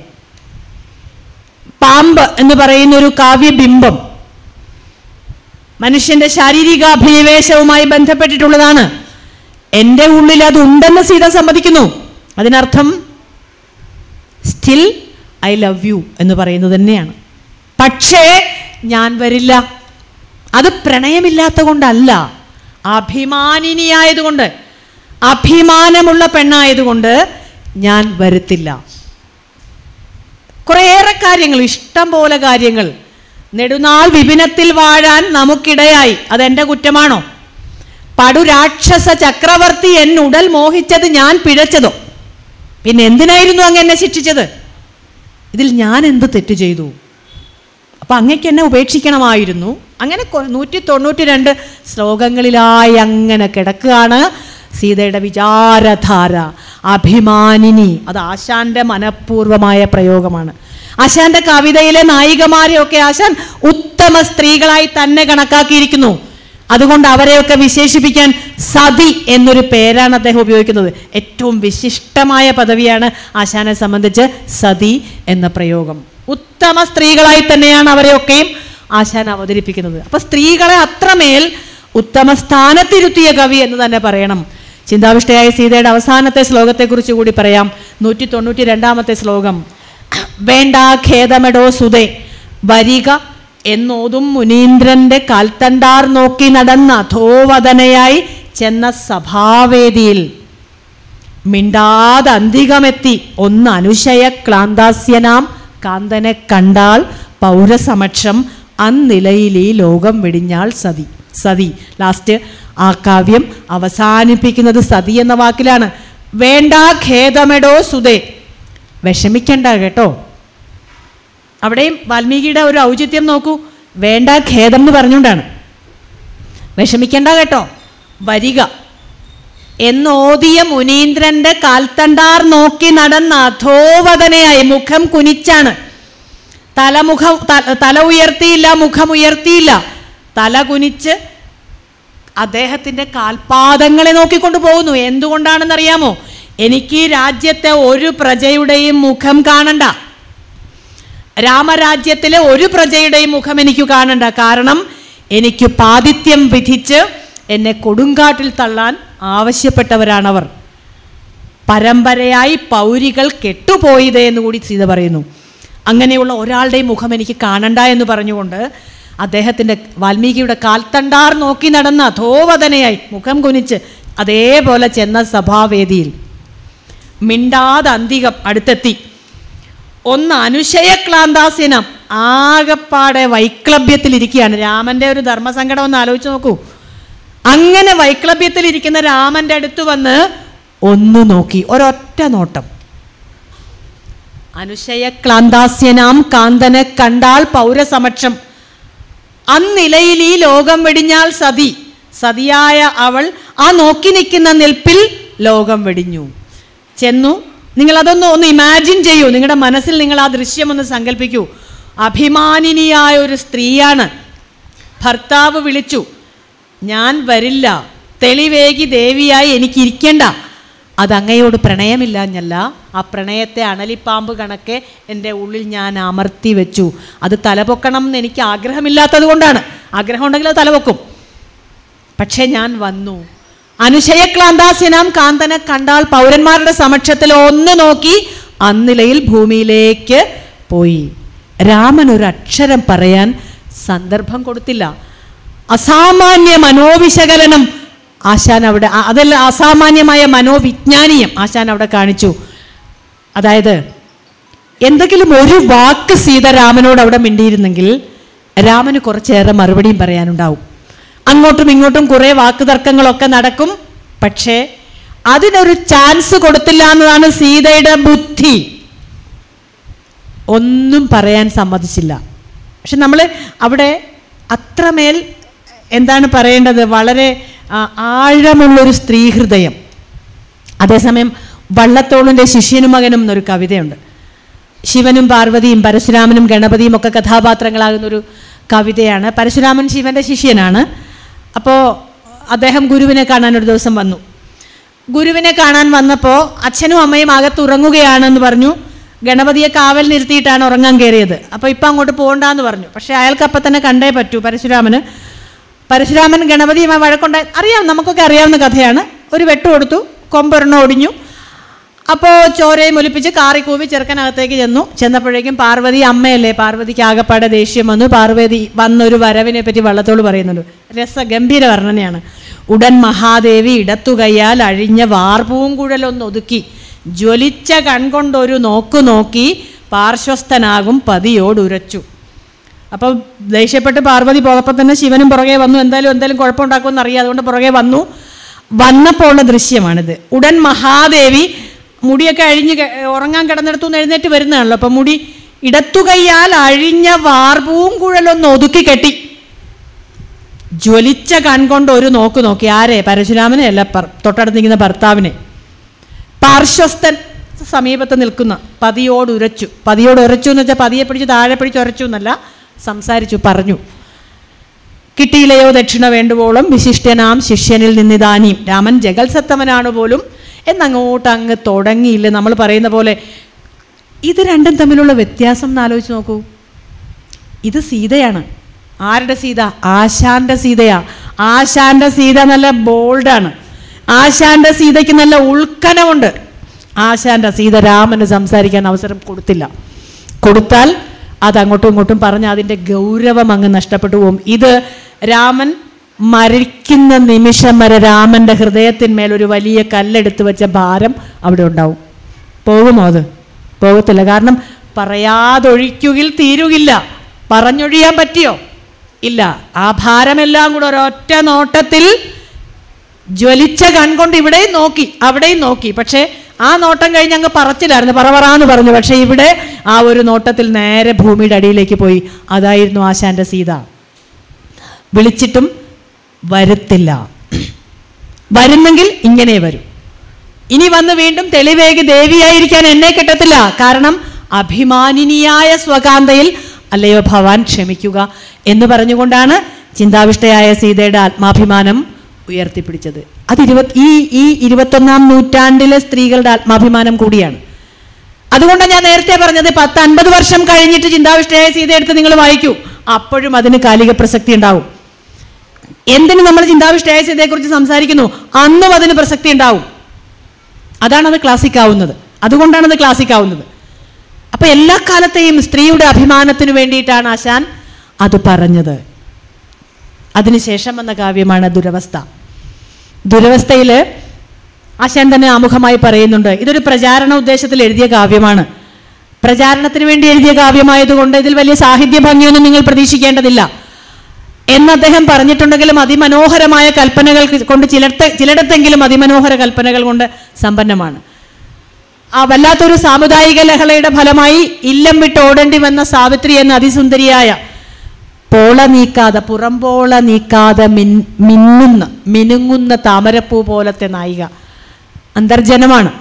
പാമ്പ് എന്ന് പറയുന്ന ഒരു കാവ്യബിംബം മനുഷ്യന്റെ ശാരീരിക അഭിനിവേശവുമായി ബന്ധപ്പെട്ടിട്ടുള്ളതാണ് എൻ്റെ ഉള്ളിൽ അത് ഉണ്ടെന്ന് സീത സമ്മതിക്കുന്നു അതിനർത്ഥം സ്റ്റിൽ ഐ ലവ് യു എന്ന് പറയുന്നത് തന്നെയാണ് പക്ഷേ ഞാൻ വരില്ല അത് പ്രണയമില്ലാത്ത കൊണ്ടല്ല അഭിമാനിനിയായതുകൊണ്ട് അഭിമാനമുള്ള പെണ്ണായതുകൊണ്ട് ഞാൻ വരുത്തില്ല കുറേയേറെ കാര്യങ്ങൾ ഇഷ്ടം പോലെ കാര്യങ്ങൾ നെടുനാൾ വിപിനത്തിൽ വാഴാൻ നമുക്കിടയായി അതെന്റെ കുറ്റമാണോ പടു രാക്ഷസ ചക്രവർത്തി എൻ ഉടൽ മോഹിച്ചത് ഞാൻ പിഴച്ചതോ പിന്നെ എന്തിനായിരുന്നു അങ്ങ് എന്നെ ശിക്ഷിച്ചത് ഇതിൽ ഞാൻ എന്ത് തെറ്റ് ചെയ്തു അപ്പൊ അങ്ങക്ക് എന്നെ ഉപേക്ഷിക്കണമായിരുന്നു അങ്ങനെ കൊ- നൂറ്റി തൊണ്ണൂറ്റി രണ്ട് ശ്ലോകങ്ങളിലായി അങ്ങനെ കിടക്കുകയാണ് സീതയുടെ വിചാരധാര അഭിമാനിനി അത് ആശാന്റെ മനഃപൂർവമായ പ്രയോഗമാണ് ആശാന്റെ കവിതയിലെ നായികമാരെയൊക്കെ ആശാൻ ഉത്തമ സ്ത്രീകളായി തന്നെ കണക്കാക്കിയിരിക്കുന്നു അതുകൊണ്ട് അവരെയൊക്കെ വിശേഷിപ്പിക്കാൻ സതി എന്നൊരു പേരാണ് അദ്ദേഹം ഉപയോഗിക്കുന്നത് ഏറ്റവും വിശിഷ്ടമായ പദവിയാണ് ആശാനെ സംബന്ധിച്ച് സതി എന്ന പ്രയോഗം ഉത്തമ സ്ത്രീകളായി തന്നെയാണ് അവരെയൊക്കെയും ആശാൻ അവതരിപ്പിക്കുന്നത് അപ്പൊ സ്ത്രീകളെ അത്രമേൽ ഉത്തമ സ്ഥാനത്തിരുത്തിയ കവി എന്ന് തന്നെ പറയണം ചിന്താവിഷ്ടയായ സീതയുടെ അവസാനത്തെ ശ്ലോകത്തെക്കുറിച്ച് കൂടി പറയാം നൂറ്റി തൊണ്ണൂറ്റി രണ്ടാമത്തെ ശ്ലോകം വേണ്ട ഖേദമെടോ സുതേ വരിക എന്നോതും മുനീന്ദ്രന്റെ കാൽത്തണ്ടാർ നോക്കി നടന്ന അധോവദനയായി ചെന്ന സഭാവേദിയിൽ മിണ്ടാതെ അന്തികമെത്തി ഒന്ന് അനുശയ ക്ലാന്താസ്യനാം കാന്തനെ കണ്ടാൽ പൗരസമക്ഷം അന്നിലയിൽ ഈ ലോകം വെടിഞ്ഞാൾ സതി സതി ലാസ്റ്റ് ആ കാവ്യം അവസാനിപ്പിക്കുന്നത് സതി എന്ന വാക്കിലാണ് വേണ്ട ഖേദമെടോ സുതേ വിഷമിക്കണ്ട കേട്ടോ അവിടെയും വാൽമീകിയുടെ ഒരു ഔചിത്യം നോക്കൂ വേണ്ട ഖേദം എന്ന് പറഞ്ഞുകൊണ്ടാണ് വിഷമിക്കണ്ട കേട്ടോ വരിക എന്നോതിയ മുനീന്ദ്രന്റെ കാൽത്തണ്ടാർ നോക്കി നടന്ന അധോവദനയായി മുഖം കുനിച്ചാണ് തലമുഖം ത- തല ഉയർത്തിയില്ല മുഖം ഉയർത്തിയില്ല തല കുനിച്ച് അദ്ദേഹത്തിൻ്റെ കാൽപാദങ്ങളെ നോക്കിക്കൊണ്ട് പോകുന്നു എന്തുകൊണ്ടാണെന്നറിയാമോ എനിക്ക് ഈ രാജ്യത്തെ ഒരു പ്രജയുടെയും മുഖം കാണണ്ട രാമരാജ്യത്തിലെ ഒരു പ്രജയുടെയും മുഖം എനിക്ക് കാണണ്ട കാരണം എനിക്ക് പാതിത്യം വിധിച്ച് എന്നെ കൊടുങ്കാട്ടിൽ തള്ളാൻ ആവശ്യപ്പെട്ടവരാണവർ പരമ്പരയായി പൗരികൾ കെട്ടുപോയതേ എന്ന് കൂടി സീത പറയുന്നു അങ്ങനെയുള്ള ഒരാളുടെയും മുഖം എനിക്ക് കാണണ്ട എന്ന് പറഞ്ഞുകൊണ്ട് അദ്ദേഹത്തിൻ്റെ വാൽമീകിയുടെ കാൽത്തണ്ടാർ നോക്കി നടന്ന അധോവദനയായി മുഖം കുനിച്ച് അതേപോലെ ചെന്ന സഭാവേദിയിൽ മിണ്ടാതെ അന്തികം അടുത്തെത്തി ഒന്ന് അനുശയക്ലാന്താസീനം ആകപ്പാടെ വൈക്ലഭ്യത്തിലിരിക്കുകയാണ് രാമന്റെ ഒരു ധർമ്മസങ്കടം ഒന്ന് ആലോചിച്ച് നോക്കൂ അങ്ങനെ വൈക്ലഭ്യത്തിലിരിക്കുന്ന രാമന്റെ അടുത്ത് വന്ന് ഒന്ന് നോക്കി ഒരൊറ്റ നോട്ടം അനുശയക്ലാന്താസ്യനാം കാന്തനെ കണ്ടാൽ പൗരസമക്ഷം അന്നിലയിൽ ഈ ലോകം വെടിഞ്ഞാൽ സതി സതിയായ അവൾ ആ നോക്കി നിൽക്കുന്ന നിൽപ്പിൽ ലോകം വെടിഞ്ഞു ചെന്നു നിങ്ങൾ അതൊന്ന് ഒന്ന് ഇമാജിൻ ചെയ്യൂ നിങ്ങളുടെ മനസ്സിൽ നിങ്ങൾ ആ ദൃശ്യം ഒന്ന് സങ്കല്പിക്കൂ അഭിമാനിനിയായ ഒരു സ്ത്രീയാണ് ഭർത്താവ് വിളിച്ചു ഞാൻ വരില്ല തെളിവേകി ദേവിയായി എനിക്ക് ഇരിക്കേണ്ട അത് അങ്ങയോട് പ്രണയമില്ലാഞ്ഞല്ല ആ പ്രണയത്തെ അണലിപ്പാമ്പ് കണക്കെ എൻ്റെ ഉള്ളിൽ ഞാൻ അമർത്തി വെച്ചു അത് തലപൊക്കണം എന്ന് എനിക്ക് ആഗ്രഹമില്ലാത്തത് കൊണ്ടാണ് ആഗ്രഹം ഉണ്ടെങ്കിൽ അത് തലപൊക്കും പക്ഷേ ഞാൻ വന്നു അനുശയക്ലാന്താസ്യനാം കാന്തനെ കണ്ടാൽ പൗരന്മാരുടെ സമക്ഷത്തിൽ ഒന്ന് നോക്കി അന്നിലയിൽ ഭൂമിയിലേക്ക് പോയി രാമൻ ഒരു അക്ഷരം പറയാൻ സന്ദർഭം കൊടുത്തില്ല അസാമാന്യ മനോവിശകലനം ആശാൻ അവിടെ അ- അതല്ല അസാമാന്യമായ മനോവിജ്ഞാനീയം ആശാൻ അവിടെ കാണിച്ചു അതായത് എന്തെങ്കിലും ഒരു വാക്ക് സീത രാമനോട് അവിടെ മിണ്ടിയിരുന്നെങ്കിൽ രാമന് കുറച്ചേറെ മറുപടിയും പറയാനുണ്ടാവും അങ്ങോട്ടും ഇങ്ങോട്ടും കുറേ വാക്ക് തർക്കങ്ങളൊക്കെ നടക്കും പക്ഷേ അതിനൊരു ചാൻസ് കൊടുത്തില്ല എന്നതാണ് സീതയുടെ ബുദ്ധി ഒന്നും പറയാൻ സമ്മതിച്ചില്ല പക്ഷെ നമ്മൾ അവിടെ അത്രമേൽ എന്താണ് പറയേണ്ടത് വളരെ ആ, ആഴമുള്ളൊരു സ്ത്രീ ഹൃദയം അതേസമയം വള്ളത്തോളിൻ്റെ ശിഷ്യനും മകനും എന്നൊരു കവിതയുണ്ട് ശിവനും പാർവതിയും പരശുരാമനും ഗണപതിയും ഒക്കെ കഥാപാത്രങ്ങളാകുന്ന ഒരു കവിതയാണ് പരശുരാമൻ ശിവന്റെ ശിഷ്യനാണ് അപ്പോൾ അദ്ദേഹം ഗുരുവിനെ കാണാൻ ഒരു ദിവസം വന്നു ഗുരുവിനെ കാണാൻ വന്നപ്പോൾ അച്ഛനും അമ്മയും അകത്ത് ഉറങ്ങുകയാണെന്ന് പറഞ്ഞു ഗണപതിയെ കാവൽ നിർത്തിയിട്ടാണ് ഉറങ്ങാൻ കയറിയത് അപ്പോൾ ഇപ്പം അങ്ങോട്ട് പോകണ്ടെന്ന് പറഞ്ഞു പക്ഷേ അയാൾക്ക് അപ്പം തന്നെ കണ്ടേ പറ്റൂ പരശുരാമന് പരശുരാമൻ ഗണപതിയുമായി വഴക്കുണ്ടായി അറിയാം നമുക്കൊക്കെ അറിയാവുന്ന കഥയാണ് ഒരു വെട്ട് കൊടുത്തു കൊമ്പൊരെണ്ണം ഒടിഞ്ഞു അപ്പോൾ ചോരയും ഒലിപ്പിച്ച് കാറി കൂവി ചെറുക്കനകത്തേക്ക് ചെന്നു ചെന്നപ്പോഴേക്കും പാർവതി അമ്മയല്ലേ പാർവതിക്ക് ആകപ്പാടെ ദേഷ്യം വന്നു പാർവതി വന്നൊരു വരവിനെ പറ്റി വള്ളത്തോട് പറയുന്നുണ്ട് രസഗംഭീര വർണ്ണനയാണ് ഉടൻ മഹാദേവി ഇടത്തുകയ്യാൽ അഴിഞ്ഞ വാർപൂങ്കുഴലൊന്ന് ഒതുക്കി ജ്വലിച്ച കൺകൊണ്ടൊരു നോക്കു നോക്കി പാർശ്വസ്ഥനാകും പതിയോടുരച്ചു അപ്പം ദേഷ്യപ്പെട്ട് പാർവതി പോകപ്പോൾ തന്നെ ശിവനും പുറകെ വന്നു എന്തായാലും എന്തായാലും കുഴപ്പമുണ്ടാക്കുമെന്ന് അറിയാം അതുകൊണ്ട് പുറകെ വന്നു വന്നപ്പോൾ ഉള്ള ദൃശ്യമാണിത് ഉടൻ മഹാദേവി മുടിയൊക്കെ അഴിഞ്ഞ് ക- ഉറങ്ങാൻ കിടന്നിടത്തു നിന്ന് എഴുന്നേറ്റ് വരുന്നതാണല്ലോ അപ്പം മുടി ഇടത്തുകയ്യാൽ അഴിഞ്ഞ വാർപൂവും കുഴലൊന്ന് ഒതുക്കി കെട്ടി ജ്വലിച്ച കൺകൊണ്ട് ഒരു നോക്ക് നോക്കി ആരെ പരശുരാമനെ അല്ല പർ- തൊട്ടടുത്ത് നിൽക്കുന്ന ഭർത്താവിനെ പാർശ്വസ്ഥൻ സമീപത്ത് നിൽക്കുന്ന പതിയോട് ഉരച്ചു പതിയോട് ഉരച്ചു എന്ന് വെച്ചാൽ പതിയെ പിടിച്ച് താഴെ പിടിച്ച് ഉരച്ചു എന്നല്ല സംസാരിച്ചു പറഞ്ഞു കിട്ടിയില്ലയോ ദക്ഷിണ വേണ്ടുവോളം വിശിഷ്ടനാം ശിഷ്യനിൽ നിന്നിതാനിയും രാമൻ ജഗൽസത്തമനാണ് പോലും എന്നങ്ങോട്ട് അങ്ങ് തുടങ്ങിയില്ല നമ്മൾ പറയുന്ന പോലെ ഇത് രണ്ടും തമ്മിലുള്ള വ്യത്യാസം എന്ന് ആലോചിച്ച് നോക്കൂ ഇത് സീതയാണ് ആരുടെ സീത ആശാന്റെ സീതയാ ആശാന്റെ സീത നല്ല ബോൾഡാണ് ആശാന്റെ സീതയ്ക്ക് നല്ല ഉൾക്കനമുണ്ട് ആശാന്റെ സീത രാമന് സംസാരിക്കാൻ അവസരം കൊടുത്തില്ല കൊടുത്താൽ അത് അങ്ങോട്ടും ഇങ്ങോട്ടും പറഞ്ഞ് അതിൻ്റെ ഗൗരവം അങ്ങ് നഷ്ടപ്പെട്ടു പോകും ഇത് രാമൻ മരിക്കുന്ന നിമിഷം വരെ രാമന്റെ ഹൃദയത്തിന്മേൽ ഒരു വലിയ കല്ലെടുത്ത് വെച്ച ഭാരം അവിടെ ഉണ്ടാവും പോകുമോ അത് പോകത്തില്ല കാരണം പറയാതൊഴിക്കുകിൽ തീരുകില്ല പറഞ്ഞൊഴിയാൻ പറ്റിയോ ഇല്ല ആ ഭാരമെല്ലാം കൂടെ ഒരൊറ്റ നോട്ടത്തിൽ ജ്വലിച്ച കൺകൊണ്ട് ഇവിടെയും നോക്കി അവിടെയും നോക്കി പക്ഷേ ആ നോട്ടം കഴിഞ്ഞ് അങ്ങ് പറച്ചിലായിരുന്നു പറവറാന്ന് പറഞ്ഞു പക്ഷേ ഇവിടെ ആ ഒരു നോട്ടത്തിൽ നേരെ ഭൂമിയുടെ അടിയിലേക്ക് പോയി അതായിരുന്നു ആശാന്റെ സീത വിളിച്ചിട്ടും വരുത്തില്ല വരുന്നെങ്കിൽ ഇങ്ങനെ വരും ഇനി വന്ന് വീണ്ടും തെളിവേകി ദേവിയായിരിക്കാൻ എന്നെ കിട്ടത്തില്ല കാരണം അഭിമാനിനിയായ സ്വകാന്തയിൽ അല്ലയോ ഭവാൻ ക്ഷമിക്കുക എന്ന് പറഞ്ഞുകൊണ്ടാണ് ചിന്താവിഷ്ടയായ സീതയുടെ ആത്മാഭിമാനം ഉയർത്തിപ്പിടിച്ചത് അത് ഇരുപത് ഈ ഈ ഇരുപത്തൊന്നാം നൂറ്റാണ്ടിലെ സ്ത്രീകളുടെ ആത്മാഭിമാനം കൂടിയാണ് അതുകൊണ്ടാണ് ഞാൻ നേരത്തെ പറഞ്ഞത് പത്ത് അൻപത് വർഷം കഴിഞ്ഞിട്ട് ചിന്താവിഷ്ടയായ സീത എടുത്ത് നിങ്ങൾ വായിക്കൂ അപ്പോഴും അതിന് കാലിക പ്രസക്തി ഉണ്ടാവും എന്തിന് നമ്മൾ ചിന്താവിഷ്ടയായ സീതയെക്കുറിച്ച് സംസാരിക്കുന്നു അന്നും അതിന് പ്രസക്തി ഉണ്ടാവും അതാണത് ക്ലാസിക് ആവുന്നത് അതുകൊണ്ടാണ് അത് ക്ലാസിക് ആവുന്നത് അപ്പൊ എല്ലാ കാലത്തെയും സ്ത്രീയുടെ അഭിമാനത്തിന് വേണ്ടിയിട്ടാണ് ആശാൻ അത് പറഞ്ഞത് അതിനുശേഷം വന്ന കാവ്യമാണ് ദുരവസ്ഥ ദുരവസ്ഥയിൽ ആശാൻ തന്നെ ആമുഖമായി പറയുന്നുണ്ട് ഇതൊരു പ്രചാരണ ഉദ്ദേശത്തിൽ എഴുതിയ കാവ്യമാണ് പ്രചാരണത്തിന് വേണ്ടി എഴുതിയ കാവ്യമായതുകൊണ്ട് ഇതിൽ വലിയ സാഹിത്യ ഭംഗിയൊന്നും നിങ്ങൾ പ്രതീക്ഷിക്കേണ്ടതില്ല എന്ന് അദ്ദേഹം പറഞ്ഞിട്ടുണ്ടെങ്കിലും അതിമനോഹരമായ കൽപ്പനകൾ കൊണ്ട് ചിലടത്ത് ചിലയിടത്തെങ്കിലും അതിമനോഹര കൽപ്പനകൾ കൊണ്ട് സമ്പന്നമാണ് ആ വല്ലാത്തൊരു സാമുദായിക ലഹളയുടെ ഫലമായി ഇല്ലം വിട്ട് ഓടേണ്ടി വന്ന സാവിത്രി എന്ന അതിസുന്ദരിയായ പോള നീക്കാതെ പുറംപോള നീക്കാതെ മിൻ മിന്നുന്ന മിനുങ്ങുന്ന താമരപ്പൂ പോലത്തെ നായിക അന്തർജനമാണ്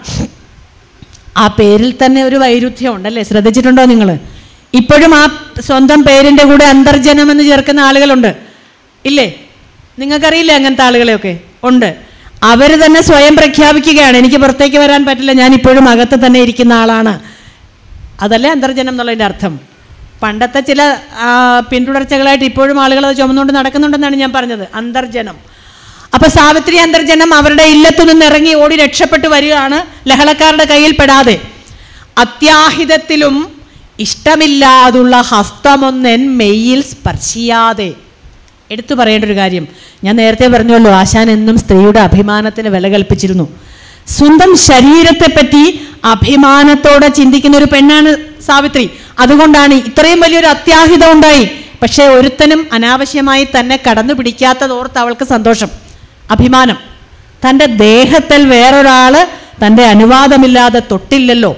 ആ പേരിൽ തന്നെ ഒരു വൈരുദ്ധ്യം ഉണ്ടല്ലേ ശ്രദ്ധിച്ചിട്ടുണ്ടോ നിങ്ങൾ ഇപ്പോഴും ആ സ്വന്തം പേരിൻ്റെ കൂടെ അന്തർജനം എന്ന് ചേർക്കുന്ന ആളുകളുണ്ട് ഇല്ലേ നിങ്ങൾക്കറിയില്ലേ അങ്ങനത്തെ ആളുകളെയൊക്കെ ഉണ്ട് അവർ തന്നെ സ്വയം പ്രഖ്യാപിക്കുകയാണ് എനിക്ക് പുറത്തേക്ക് വരാൻ പറ്റില്ല ഞാൻ ഇപ്പോഴും അകത്ത് തന്നെ ഇരിക്കുന്ന ആളാണ് അതല്ലേ അന്തർജനം എന്നുള്ളതിൻ്റെ അർത്ഥം പണ്ടത്തെ ചില ആ, പിന്തുടർച്ചകളായിട്ട് ഇപ്പോഴും ആളുകൾ അത് ചുമന്നുകൊണ്ട് നടക്കുന്നുണ്ടെന്നാണ് ഞാൻ പറഞ്ഞത് അന്തർജനം അപ്പൊ സാവിത്രി അന്തർജനം അവരുടെ ഇല്ലത്തു നിന്ന് ഇറങ്ങി ഓടി രക്ഷപ്പെട്ടു വരികയാണ് ലഹളക്കാരുടെ കയ്യിൽ പെടാതെ അത്യാഹിതത്തിലും ഇഷ്ടമില്ലാതുള്ള ഹസ്തമൊന്നെൻ മെയ്യിൽ സ്പർശിയാതെ എടുത്തു പറയേണ്ട ഒരു കാര്യം ഞാൻ നേരത്തെ പറഞ്ഞല്ലോ ആശാൻ എന്നും സ്ത്രീയുടെ അഭിമാനത്തിന് വില കൽപ്പിച്ചിരുന്നു സ്വന്തം ശരീരത്തെപ്പറ്റി അഭിമാനത്തോടെ ചിന്തിക്കുന്ന ഒരു പെണ്ണാണ് സാവിത്രി അതുകൊണ്ടാണ് ഇത്രയും വലിയൊരു അത്യാഹിതം ഉണ്ടായി പക്ഷേ ഒരുത്തനും അനാവശ്യമായി തന്നെ കടന്നു പിടിക്കാത്തതോർത്ത് അവൾക്ക് സന്തോഷം അഭിമാനം തൻ്റെ ദേഹത്തിൽ വേറൊരാള് തൻ്റെ അനുവാദമില്ലാതെ തൊട്ടില്ലല്ലോ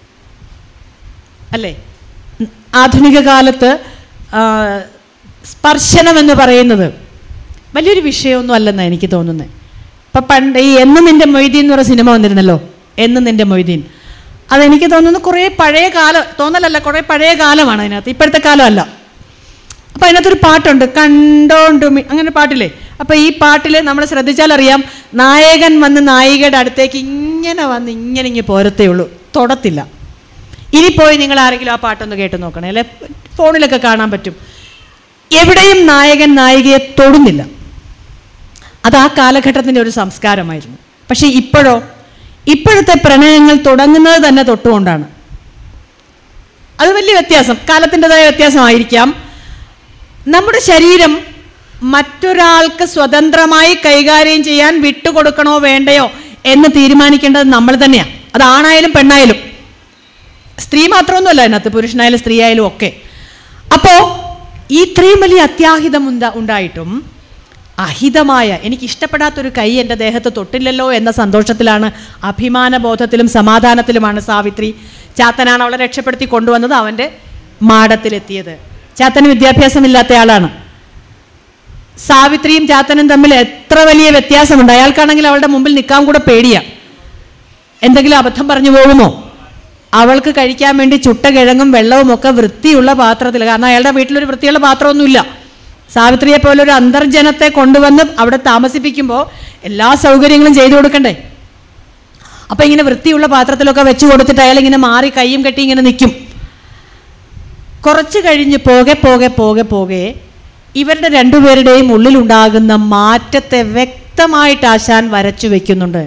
അല്ലേ ഉം, ആധുനിക കാലത്ത് ആ, സ്പർശനം എന്ന് പറയുന്നത് വലിയൊരു വിഷയമൊന്നും അല്ലെന്നാണ് എനിക്ക് തോന്നുന്നത് ഇപ്പം പണ്ട് ഈ എന്ന് നിന്റെ മൊയ്തീൻ എന്ന് പറയുന്ന സിനിമ വന്നിരുന്നല്ലോ എന്ന് നിന്റെ മൊയ്തീൻ അതെനിക്ക് തോന്നുന്നു കുറേ പഴയ കാലം തോന്നലല്ല കുറേ പഴയ കാലമാണ് അതിനകത്ത് ഇപ്പോഴത്തെ കാലമല്ല അപ്പം അതിനകത്തൊരു പാട്ടുണ്ട് കണ്ടോണ്ടു മി അങ്ങനെ ഒരു പാട്ടില്ലേ അപ്പം ഈ പാട്ടിൽ നമ്മൾ ശ്രദ്ധിച്ചാൽ അറിയാം നായകൻ വന്ന് നായികയുടെ അടുത്തേക്ക് ഇങ്ങനെ വന്ന് ഇങ്ങനെ ഇങ്ങനെ പോരത്തേ ഉള്ളൂ തൊടത്തില്ല ഇനി പോയി നിങ്ങൾ ആരെങ്കിലും ആ പാട്ടൊന്ന് കേട്ട് നോക്കണേ അല്ലെ ഫോണിലൊക്കെ കാണാൻ പറ്റും എവിടെയും നായകൻ നായികയെ തൊടുന്നില്ല അത് ആ കാലഘട്ടത്തിൻ്റെ ഒരു സംസ്കാരമായിരുന്നു പക്ഷേ ഇപ്പോഴോ ഇപ്പോഴത്തെ പ്രണയങ്ങൾ തുടങ്ങുന്നത് തന്നെ തൊട്ടുകൊണ്ടാണ് അത് വലിയ വ്യത്യാസം കാലത്തിൻ്റെതായ വ്യത്യാസമായിരിക്കാം നമ്മുടെ ശരീരം മറ്റൊരാൾക്ക് സ്വതന്ത്രമായി കൈകാര്യം ചെയ്യാൻ വിട്ടുകൊടുക്കണോ വേണ്ടയോ എന്ന് തീരുമാനിക്കേണ്ടത് നമ്മൾ തന്നെയാണ് അത് ആണായാലും പെണ്ണായാലും സ്ത്രീ മാത്രമൊന്നുമല്ല അതിനകത്ത് പുരുഷനായാലും സ്ത്രീ ആയാലും ഒക്കെ അപ്പോൾ ഈ ഇത്രയും വലിയ അത്യാഹിതം ഉണ്ടാ ഉണ്ടായിട്ടും അഹിതമായ എനിക്ക് ഇഷ്ടപ്പെടാത്തൊരു കൈ എൻ്റെ ദേഹത്ത് തൊട്ടില്ലല്ലോ എന്ന സന്തോഷത്തിലാണ് അഭിമാനബോധത്തിലും സമാധാനത്തിലുമാണ് സാവിത്രി ചാത്തനാണ് അവളെ രക്ഷപ്പെടുത്തി കൊണ്ടുവന്നത് അവൻ്റെ മാടത്തിലെത്തിയത് ചാത്തന് വിദ്യാഭ്യാസമില്ലാത്ത ആളാണ് സാവിത്രിയും ചാത്തനും തമ്മിൽ എത്ര വലിയ വ്യത്യാസമുണ്ട് അയാൾക്കാണെങ്കിൽ അവളുടെ മുമ്പിൽ നിൽക്കാൻ കൂടെ പേടിയാ എന്തെങ്കിലും അബദ്ധം പറഞ്ഞു പോകുമോ അവൾക്ക് കഴിക്കാൻ വേണ്ടി ചുട്ട കിഴങ്ങും വെള്ളവും ഒക്കെ വൃത്തിയുള്ള പാത്രത്തിൽ കാരണം അയാളുടെ വീട്ടിലൊരു വൃത്തിയുള്ള പാത്രമൊന്നുമില്ല സാവിത്രിയെ പോലെ ഒരു അന്തർജനത്തെ കൊണ്ടുവന്ന് അവിടെ താമസിപ്പിക്കുമ്പോൾ എല്ലാ സൗകര്യങ്ങളും ചെയ്തു കൊടുക്കണ്ടേ അപ്പം ഇങ്ങനെ വൃത്തിയുള്ള പാത്രത്തിലൊക്കെ വെച്ച് കൊടുത്തിട്ട് അയാൾ ഇങ്ങനെ മാറി കൈയും കെട്ടി ഇങ്ങനെ നിൽക്കും കുറച്ച് കഴിഞ്ഞ് പോകെ പോകെ പോകെ പോകെ ഇവരുടെ രണ്ടുപേരുടെയും ഉള്ളിലുണ്ടാകുന്ന മാറ്റത്തെ വ്യക്തമായിട്ട് ആശാൻ വരച്ചു വെക്കുന്നുണ്ട്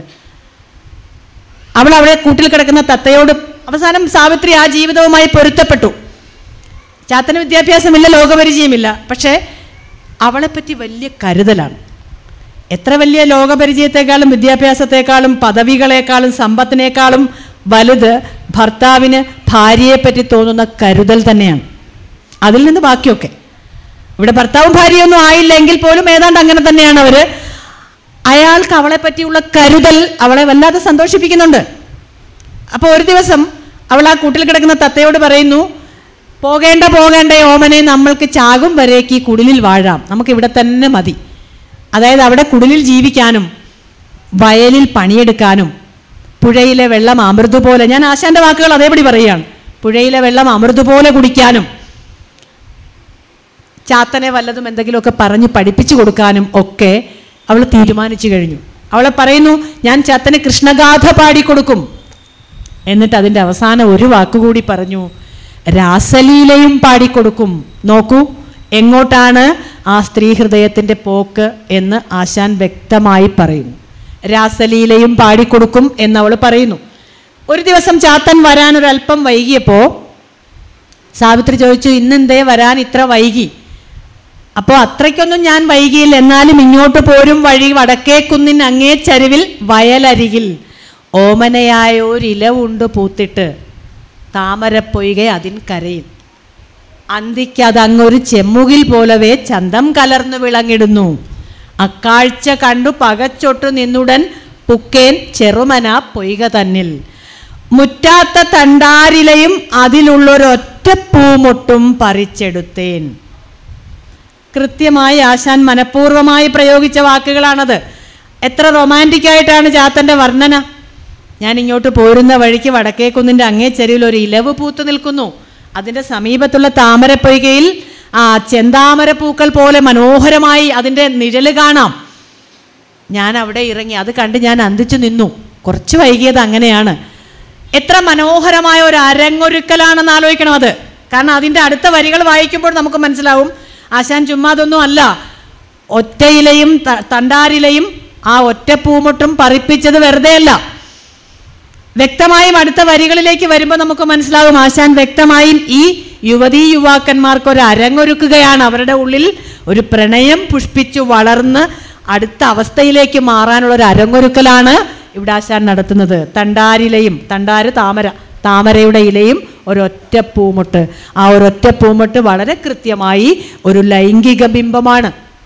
അവൾ അവിടെ കൂട്ടിൽ കിടക്കുന്ന തത്തയോട് അവസാനം സാവിത്രി ആ ജീവിതവുമായി പൊരുത്തപ്പെട്ടു ചാത്തന് വിദ്യാഭ്യാസമില്ല ലോകപരിചയമില്ല പക്ഷേ അവളെപ്പറ്റി വലിയ കരുതലാണ് എത്ര വലിയ ലോകപരിചയത്തെക്കാളും വിദ്യാഭ്യാസത്തെക്കാളും പദവികളെക്കാളും സമ്പത്തിനേക്കാളും വലുത് ഭർത്താവിന് ഭാര്യയെപ്പറ്റി തോന്നുന്ന കരുതൽ തന്നെയാണ് അതിൽ നിന്ന് ബാക്കിയൊക്കെ ഇവിടെ ഭർത്താവും ഭാര്യയൊന്നും ആയില്ലെങ്കിൽ പോലും ഏതാണ്ട് അങ്ങനെ തന്നെയാണ് അവര് അയാൾക്ക് അവളെ പറ്റിയുള്ള കരുതൽ അവളെ വല്ലാതെ സന്തോഷിപ്പിക്കുന്നുണ്ട് അപ്പോൾ ഒരു ദിവസം അവൾ ആ കൂട്ടിൽ കിടക്കുന്ന തത്തയോട് പറയുന്നു പോകേണ്ട പോകേണ്ട ഓമനെ നമ്മൾക്ക് ചാകും വരേക്ക് ഈ കുടിലിൽ വാഴാം നമുക്ക് ഇവിടെ തന്നെ മതി അതായത് അവിടെ കുടിലിൽ ജീവിക്കാനും വയലിൽ പണിയെടുക്കാനും പുഴയിലെ വെള്ളം അമൃത് പോലെ ഞാൻ ആശാന്റെ വാക്കുകൾ അതേപടി പറയുകയാണ് പുഴയിലെ വെള്ളം അമൃത് പോലെ കുടിക്കാനും ചാത്തനെ വല്ലതും എന്തെങ്കിലുമൊക്കെ പറഞ്ഞ് പഠിപ്പിച്ചു കൊടുക്കാനും ഒക്കെ അവൾ തീരുമാനിച്ചു കഴിഞ്ഞു അവളെ പറയുന്നു ഞാൻ ചത്തന് കൃഷ്ണഗാഥ പാടിക്കൊടുക്കും എന്നിട്ട് അതിൻ്റെ അവസാനം ഒരു വാക്കുകൂടി പറഞ്ഞു രാസലീലയും പാടിക്കൊടുക്കും നോക്കൂ എങ്ങോട്ടാണ് ആ സ്ത്രീ ഹൃദയത്തിൻ്റെ പോക്ക് എന്ന് ആശാൻ വ്യക്തമായി പറയുന്നു രാസലീലയും പാടിക്കൊടുക്കും എന്നവൾ പറയുന്നു ഒരു ദിവസം ചാത്തൻ വരാൻ ഒരല്പം വൈകിയപ്പോൾ സാവിത്രി ചോദിച്ചു ഇന്നെന്തേ വരാൻ ഇത്ര വൈകി അപ്പോൾ അത്രയ്ക്കൊന്നും ഞാൻ വൈകിയില്ല എന്നാലും ഇങ്ങോട്ട് പോരും വഴി വടക്കേ കുന്നിൻ അങ്ങേ ചരിവിൽ വയലരികിൽ ഓമനയായ ഒരിലവുണ്ട് പൂത്തിട്ട് താമരപ്പൊയ്ക അതിൻ കരയിൽ അന്തിക്ക് അതങ്ങൊരു ചെമ്മുകിൽ പോലവേ ചന്തം കലർന്നു വിളങ്ങിടുന്നു അക്കാഴ്ച കണ്ടു പകച്ചൊട്ടു നിന്നുടൻ പുക്കേൻ ചെറുമന പൊയ്ക തന്നിൽ മുറ്റാത്ത തണ്ടാരിലയും അതിലുള്ളൊരൊറ്റ പൂമൊട്ടും പറിച്ചെടുത്തേൻ കൃത്യമായി ആശാൻ മനഃപൂർവ്വമായി പ്രയോഗിച്ച വാക്കുകളാണത് എത്ര റൊമാൻറ്റിക് ആയിട്ടാണ് ചാത്തൻ്റെ വർണ്ണന ഞാൻ ഇങ്ങോട്ട് പോരുന്ന വഴിക്ക് വടക്കേക്കുന്നിൻ്റെ അങ്ങേ ചെരുവിൽ ഒരു ഇലവ് പൂത്തു നിൽക്കുന്നു അതിൻ്റെ സമീപത്തുള്ള താമരപ്പൊയ്കയിൽ ആ ചെന്താമര പൂക്കൾ പോലെ മനോഹരമായി അതിൻ്റെ നിഴല് കാണാം ഞാൻ അവിടെ ഇറങ്ങി അത് കണ്ട് ഞാൻ അന്തിച്ചു നിന്നു കുറച്ച് വൈകിയത് അങ്ങനെയാണ് എത്ര മനോഹരമായ ഒരു അരങ്ങൊരുക്കലാണെന്ന് ആലോചിക്കണം അത് കാരണം അതിൻ്റെ അടുത്ത വരികൾ വായിക്കുമ്പോൾ നമുക്ക് മനസ്സിലാവും ആശാൻ ചുമ്മാ അതൊന്നും അല്ല ഒറ്റയിലയും ത- തണ്ടാരിലയും ആ ഒറ്റ പൂമുട്ടും പറിപ്പിച്ചത് വെറുതെ അല്ല വ്യക്തമായും അടുത്ത വരികളിലേക്ക് വരുമ്പോൾ നമുക്ക് മനസ്സിലാകും ആശാൻ വ്യക്തമായും ഈ യുവതീ യുവാക്കന്മാർക്ക് ഒരു അരങ്ങൊരുക്കുകയാണ് അവരുടെ ഉള്ളിൽ ഒരു പ്രണയം പുഷ്പിച്ചു വളർന്ന് അടുത്ത അവസ്ഥയിലേക്ക് മാറാനുള്ള ഒരു അരങ്ങൊരുക്കലാണ് ഇവിടെ ആശാൻ നടത്തുന്നത് തണ്ടാരിലയും തണ്ടാര് താമര താമരയുടെ ഇലയും ഒരൊറ്റ പൂമുട്ട് ആ ഒരൊറ്റ പൂമുട്ട് വളരെ കൃത്യമായി ഒരു ലൈംഗിക ബിംബമാണ്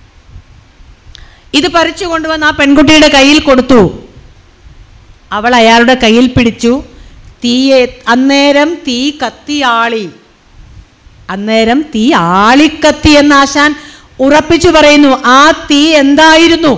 ഇത് പറിച്ചു കൊണ്ടുവന്ന് ആ പെൺകുട്ടിയുടെ കയ്യിൽ കൊടുത്തു അവൾ അയാളുടെ കയ്യിൽ പിടിച്ചു തീയെ അന്നേരം തീ കത്തിയാളി അന്നേരം തീ ആളിക്കത്തി എന്ന് ആശാൻ ഉറപ്പിച്ചു പറയുന്നു ആ തീ എന്തായിരുന്നു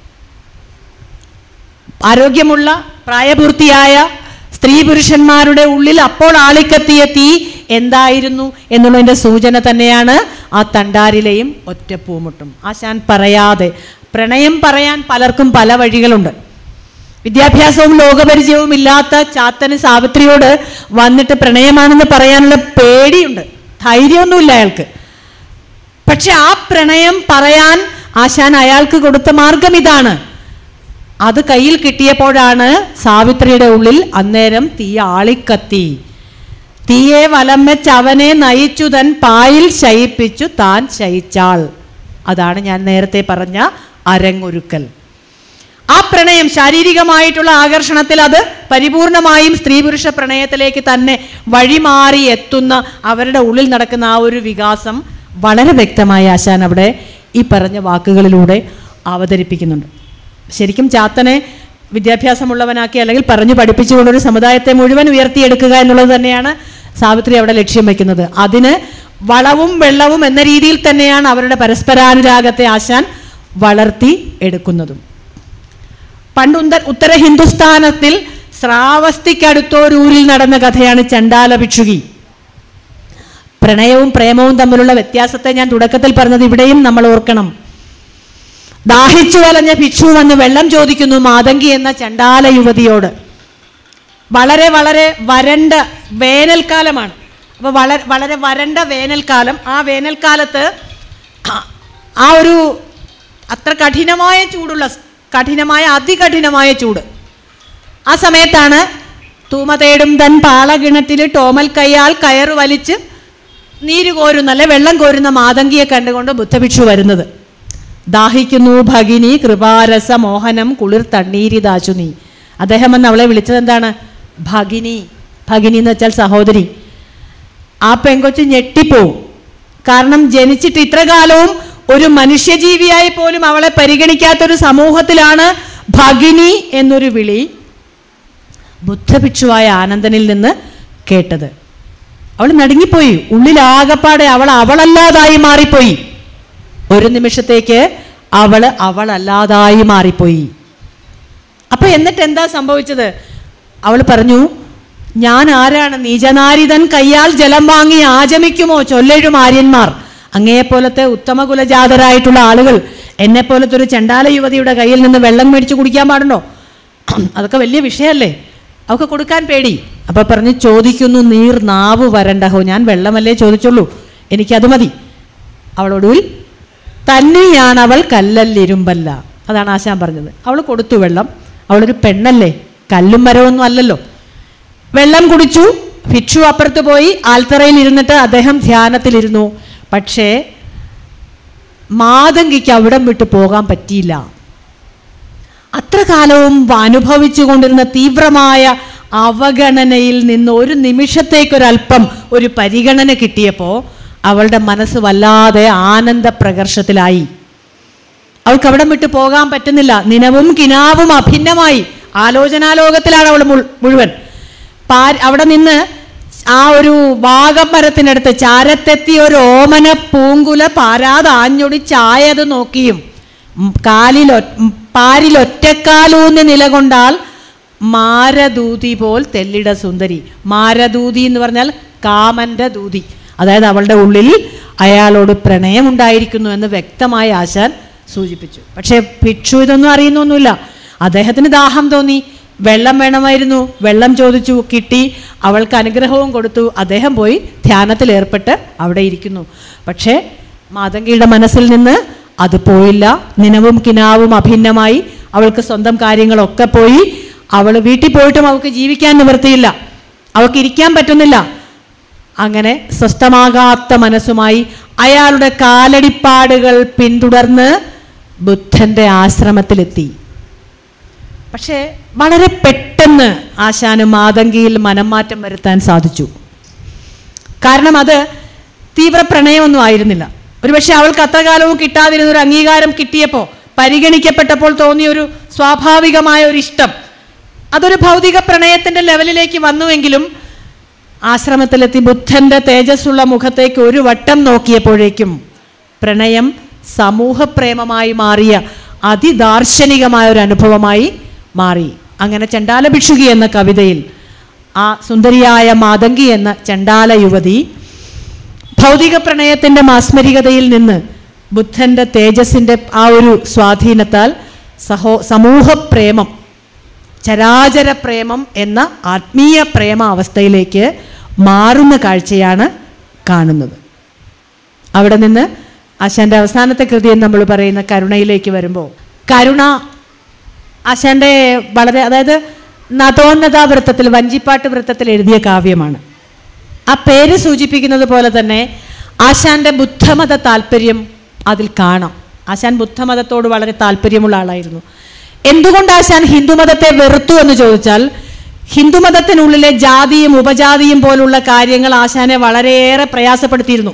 ആരോഗ്യമുള്ള പ്രായപൂർത്തിയായ സ്ത്രീ പുരുഷന്മാരുടെ ഉള്ളിൽ അപ്പോൾ ആളിക്കത്തിയ തീ എന്തായിരുന്നു എന്നുള്ളതിൻ്റെ സൂചന തന്നെയാണ് ആ തണ്ടാരിലെയും ഒറ്റപ്പൂമുട്ടും ആശാൻ പറയാതെ പ്രണയം പറയാൻ പലർക്കും പല വഴികളുണ്ട് വിദ്യാഭ്യാസവും ലോകപരിചയവും ഇല്ലാത്ത ചാത്തന് സാവിത്രിയോട് വന്നിട്ട് പ്രണയമാണെന്ന് പറയാനുള്ള പേടിയുണ്ട് ധൈര്യമൊന്നുമില്ല അയാൾക്ക് പക്ഷെ ആ പ്രണയം പറയാൻ ആശാൻ അയാൾക്ക് കൊടുത്ത മാർഗം ഇതാണ് അത് കയ്യിൽ കിട്ടിയപ്പോഴാണ് സാവിത്രിയുടെ ഉള്ളിൽ അന്നേരം തീ ആളിക്കത്തി തീയെ വലം വെച്ച് അവനെ നയിച്ചു തൻ പായിൽ ശയിപ്പിച്ചു താൻ ശയിച്ചാൾ അതാണ് ഞാൻ നേരത്തെ പറഞ്ഞ അരങ്ങൊരുക്കൽ ആ പ്രണയം ശാരീരികമായിട്ടുള്ള ആകർഷണത്തിൽ അത് പരിപൂർണമായും സ്ത്രീ പുരുഷ പ്രണയത്തിലേക്ക് തന്നെ വഴിമാറി എത്തുന്ന അവരുടെ ഉള്ളിൽ നടക്കുന്ന ആ ഒരു വികാസം വളരെ വ്യക്തമായി ആശാൻ അവിടെ ഈ പറഞ്ഞ വാക്കുകളിലൂടെ അവതരിപ്പിക്കുന്നുണ്ട് ശരിക്കും ചാത്തനെ വിദ്യാഭ്യാസമുള്ളവനാക്കി അല്ലെങ്കിൽ പറഞ്ഞു പഠിപ്പിച്ചുകൊണ്ട് ഒരു സമുദായത്തെ മുഴുവൻ ഉയർത്തിയെടുക്കുക എന്നുള്ളത് തന്നെയാണ് സാവിത്രി അവിടെ ലക്ഷ്യം വെക്കുന്നത് അതിന് വളവും വെള്ളവും എന്ന രീതിയിൽ തന്നെയാണ് അവരുടെ പരസ്പരാനുരാഗത്തെ ആശാൻ വളർത്തി എടുക്കുന്നതും പണ്ട് ഉന്ത ഉത്തര ഹിന്ദുസ്ഥാനത്തിൽ ശ്രാവസ്തിക്കടുത്തോരൂരിൽ നടന്ന കഥയാണ് ചണ്ടാല ഭിക്ഷുകി പ്രണയവും പ്രേമവും തമ്മിലുള്ള വ്യത്യാസത്തെ ഞാൻ തുടക്കത്തിൽ പറഞ്ഞത് ഇവിടെയും നമ്മൾ ഓർക്കണം ദാഹിച്ചു വലഞ്ഞ ഭിക്ഷു വന്ന് വെള്ളം ചോദിക്കുന്നു മാതങ്കി എന്ന ചണ്ടാല യുവതിയോട് വളരെ വളരെ വരണ്ട വേനൽക്കാലമാണ് അപ്പോൾ വളരെ വളരെ വരണ്ട വേനൽക്കാലം ആ വേനൽക്കാലത്ത് ആ- ആ ഒരു അത്ര കഠിനമായ ചൂടുള്ള സ്- കഠിനമായ അതികഠിനമായ ചൂട് ആ സമയത്താണ് തൂമ തേടും തൻ പാളകിണറ്റിൽ ടോമൽ കയ്യാൽ കയറ് വലിച്ച് നീര് കോരുന്ന അല്ലെ വെള്ളം കോരുന്ന മാതങ്കിയെ കണ്ടുകൊണ്ട് ബുദ്ധഭിക്ഷു വരുന്നത് ദാഹിക്കുന്നു ഭഗിനി കൃപാരസ മോഹനം കുളിർ തണ്ണീരിതാശു നീ അദ്ദേഹം വന്ന് അവളെ വിളിച്ചത് എന്താണ് ഭഗിനി ഭഗിനി എന്ന് വെച്ചാൽ സഹോദരി ആ പെങ്കൊച്ച് ഞെട്ടിപ്പോവും കാരണം ജനിച്ചിട്ട് ഇത്ര കാലവും ഒരു മനുഷ്യജീവിയായി പോലും അവളെ പരിഗണിക്കാത്തൊരു സമൂഹത്തിലാണ് ഭഗിനി എന്നൊരു വിളി ബുദ്ധഭിക്ഷുവായ ആനന്ദനിൽ നിന്ന് കേട്ടത് അവൾ നടുങ്ങിപ്പോയി ഉള്ളിലാകപ്പാടെ അവൾ അവളല്ലാതായി മാറിപ്പോയി ഒരു നിമിഷത്തേക്ക് അവള് അവളല്ലാതായി മാറിപ്പോയി അപ്പൊ എന്നിട്ട് എന്താ സംഭവിച്ചത് അവൾ പറഞ്ഞു ഞാൻ ആരാണ് നീചനാരിതൻ കയ്യാൽ ജലം വാങ്ങി ആചമിക്കുമോ ചൊല്ലഴും ആര്യന്മാർ അങ്ങയെപ്പോലത്തെ ഉത്തമ കുലജാതരായിട്ടുള്ള ആളുകൾ എന്നെപ്പോലത്തെ ഒരു ചണ്ടാല യുവതിയുടെ കയ്യിൽ നിന്ന് വെള്ളം മേടിച്ച് കുടിക്കാൻ പാടുണ്ടോ അതൊക്കെ വലിയ വിഷയമല്ലേ അവൾക്ക് കൊടുക്കാൻ പേടി അപ്പൊ പറഞ്ഞ് ചോദിക്കുന്നു നീർ നാവ് വരണ്ടഹോ ഞാൻ വെള്ളമല്ലേ ചോദിച്ചുള്ളൂ എനിക്കത് മതി അവളൊടുവിൽ തന്നെയാണ് അവൾ കല്ലല്ലിരുമ്പല്ല അതാണ് ആശാൻ പറഞ്ഞത് അവൾ കൊടുത്തു വെള്ളം അവളൊരു പെണ്ണല്ലേ കല്ലും മരമൊന്നും അല്ലല്ലോ വെള്ളം കുടിച്ചു ഭിക്ഷു അപ്പുറത്ത് പോയി ആൽത്തറയിൽ ഇരുന്നിട്ട് അദ്ദേഹം ധ്യാനത്തിലിരുന്നു പക്ഷേ മാതങ്കിക്ക് അവിടം വിട്ട് പോകാൻ പറ്റിയില്ല അത്ര കാലവും അനുഭവിച്ചു കൊണ്ടിരുന്ന തീവ്രമായ അവഗണനയിൽ നിന്ന് ഒരു നിമിഷത്തേക്കൊരല്പം ഒരു പരിഗണന കിട്ടിയപ്പോൾ അവളുടെ മനസ്സ് വല്ലാതെ ആനന്ദ പ്രകർഷത്തിലായി അവൾക്ക് അവിടം വിട്ട് പോകാൻ പറ്റുന്നില്ല നിനവും കിനാവും അഭിന്നമായി ആലോചനാലോകത്തിലാണ് അവൾ മുൾ- മുഴുവൻ പാ അവിടെ നിന്ന് ആ ഒരു വാഗമരത്തിനടുത്ത് ചാരത്തെത്തി ഒരു ഓമന പൂങ്കുല പാരാതെ ആഞ്ഞൊടി ചായത് നോക്കിയും ഉം, കാലിൽ ഒ- ഉം, പാരിൽ ഒറ്റക്കാലൂന്ന് നിലകൊണ്ടാൽ മാരദൂതി പോൽ തെല്ലിട സുന്ദരി മാരദൂതി എന്ന് പറഞ്ഞാൽ കാമന്റെ ദൂതി അതായത് അവളുടെ ഉള്ളിൽ അയാളോട് പ്രണയമുണ്ടായിരിക്കുന്നു എന്ന് വ്യക്തമായി ആശാൻ സൂചിപ്പിച്ചു പക്ഷേ ഭിക്ഷു ഇതൊന്നും അറിയുന്നൊന്നുമില്ല അദ്ദേഹത്തിന് ദാഹം തോന്നി വെള്ളം വേണമായിരുന്നു വെള്ളം ചോദിച്ചു കിട്ടി അവൾക്ക് അനുഗ്രഹവും കൊടുത്തു അദ്ദേഹം പോയി ധ്യാനത്തിൽ ഏർപ്പെട്ട് അവിടെ ഇരിക്കുന്നു പക്ഷേ മാതങ്കിയുടെ മനസ്സിൽ നിന്ന് അത് പോയില്ല നിനവും കിനാവും അഭിന്നമായി അവൾക്ക് സ്വന്തം കാര്യങ്ങളൊക്കെ പോയി അവൾ വീട്ടിൽ പോയിട്ടും അവൾക്ക് ജീവിക്കാൻ നിവൃത്തിയില്ല അവൾക്ക് ഇരിക്കാൻ പറ്റുന്നില്ല അങ്ങനെ സ്വസ്ഥമാകാത്ത മനസ്സുമായി അയാളുടെ കാലടിപ്പാടുകൾ പിന്തുടർന്ന് ബുദ്ധന്റെ ആശ്രമത്തിലെത്തി പക്ഷേ വളരെ പെട്ടെന്ന് ആശാന് മാതങ്കിയിൽ മനംമാറ്റം വരുത്താൻ സാധിച്ചു കാരണം അത് തീവ്ര പ്രണയമൊന്നും ആയിരുന്നില്ല ഒരുപക്ഷെ അവൾക്ക് അത്ര കാലവും കിട്ടാതിരുന്ന ഒരു അംഗീകാരം കിട്ടിയപ്പോൾ പരിഗണിക്കപ്പെട്ടപ്പോൾ തോന്നിയ ഒരു സ്വാഭാവികമായ ഒരു ഇഷ്ടം അതൊരു ഭൗതിക പ്രണയത്തിന്റെ ലെവലിലേക്ക് വന്നുവെങ്കിലും ആശ്രമത്തിലെത്തി ബുദ്ധന്റെ തേജസ്സുള്ള മുഖത്തേക്ക് ഒരു വട്ടം നോക്കിയപ്പോഴേക്കും പ്രണയം സമൂഹപ്രേമമായി മാറിയ അതിദാർശനികമായ ഒരു അനുഭവമായി മാറി അങ്ങനെ ചണ്ടാല ഭിക്ഷുകി എന്ന കവിതയിൽ ആ സുന്ദരിയായ മാതങ്കി എന്ന ചണ്ടാല യുവതി ഭൗതിക പ്രണയത്തിന്റെ മാസ്മരികതയിൽ നിന്ന് ബുദ്ധന്റെ തേജസ്സിന്റെ ആ ഒരു സ്വാധീനത്താൽ സഹോ സമൂഹപ്രേമം ചരാചര പ്രേമം എന്ന ആത്മീയ പ്രേമ അവസ്ഥയിലേക്ക് മാറുന്ന കാഴ്ചയാണ് കാണുന്നത് അവിടെ നിന്ന് ആശാന്റെ അവസാനത്തെ കൃതി എന്ന് നമ്മൾ പറയുന്ന കരുണയിലേക്ക് വരുമ്പോൾ കരുണ ആശാന്റെ വളരെ അതായത് നതോന്നത വൃത്തത്തിൽ വഞ്ചിപ്പാട്ട് വൃത്തത്തിൽ എഴുതിയ കാവ്യമാണ് ആ പേര് സൂചിപ്പിക്കുന്നത് പോലെ തന്നെ ആശാന്റെ ബുദ്ധമത താല്പര്യം അതിൽ കാണാം ആശാൻ ബുദ്ധമതത്തോട് വളരെ താല്പര്യമുള്ള ആളായിരുന്നു എന്തുകൊണ്ട് ആശാൻ ഹിന്ദുമതത്തെ വെറുത്തു എന്ന് ചോദിച്ചാൽ ഹിന്ദുമതത്തിനുള്ളിലെ ജാതിയും ഉപജാതിയും പോലുള്ള കാര്യങ്ങൾ ആശാനെ വളരെയേറെ പ്രയാസപ്പെടുത്തിയിരുന്നു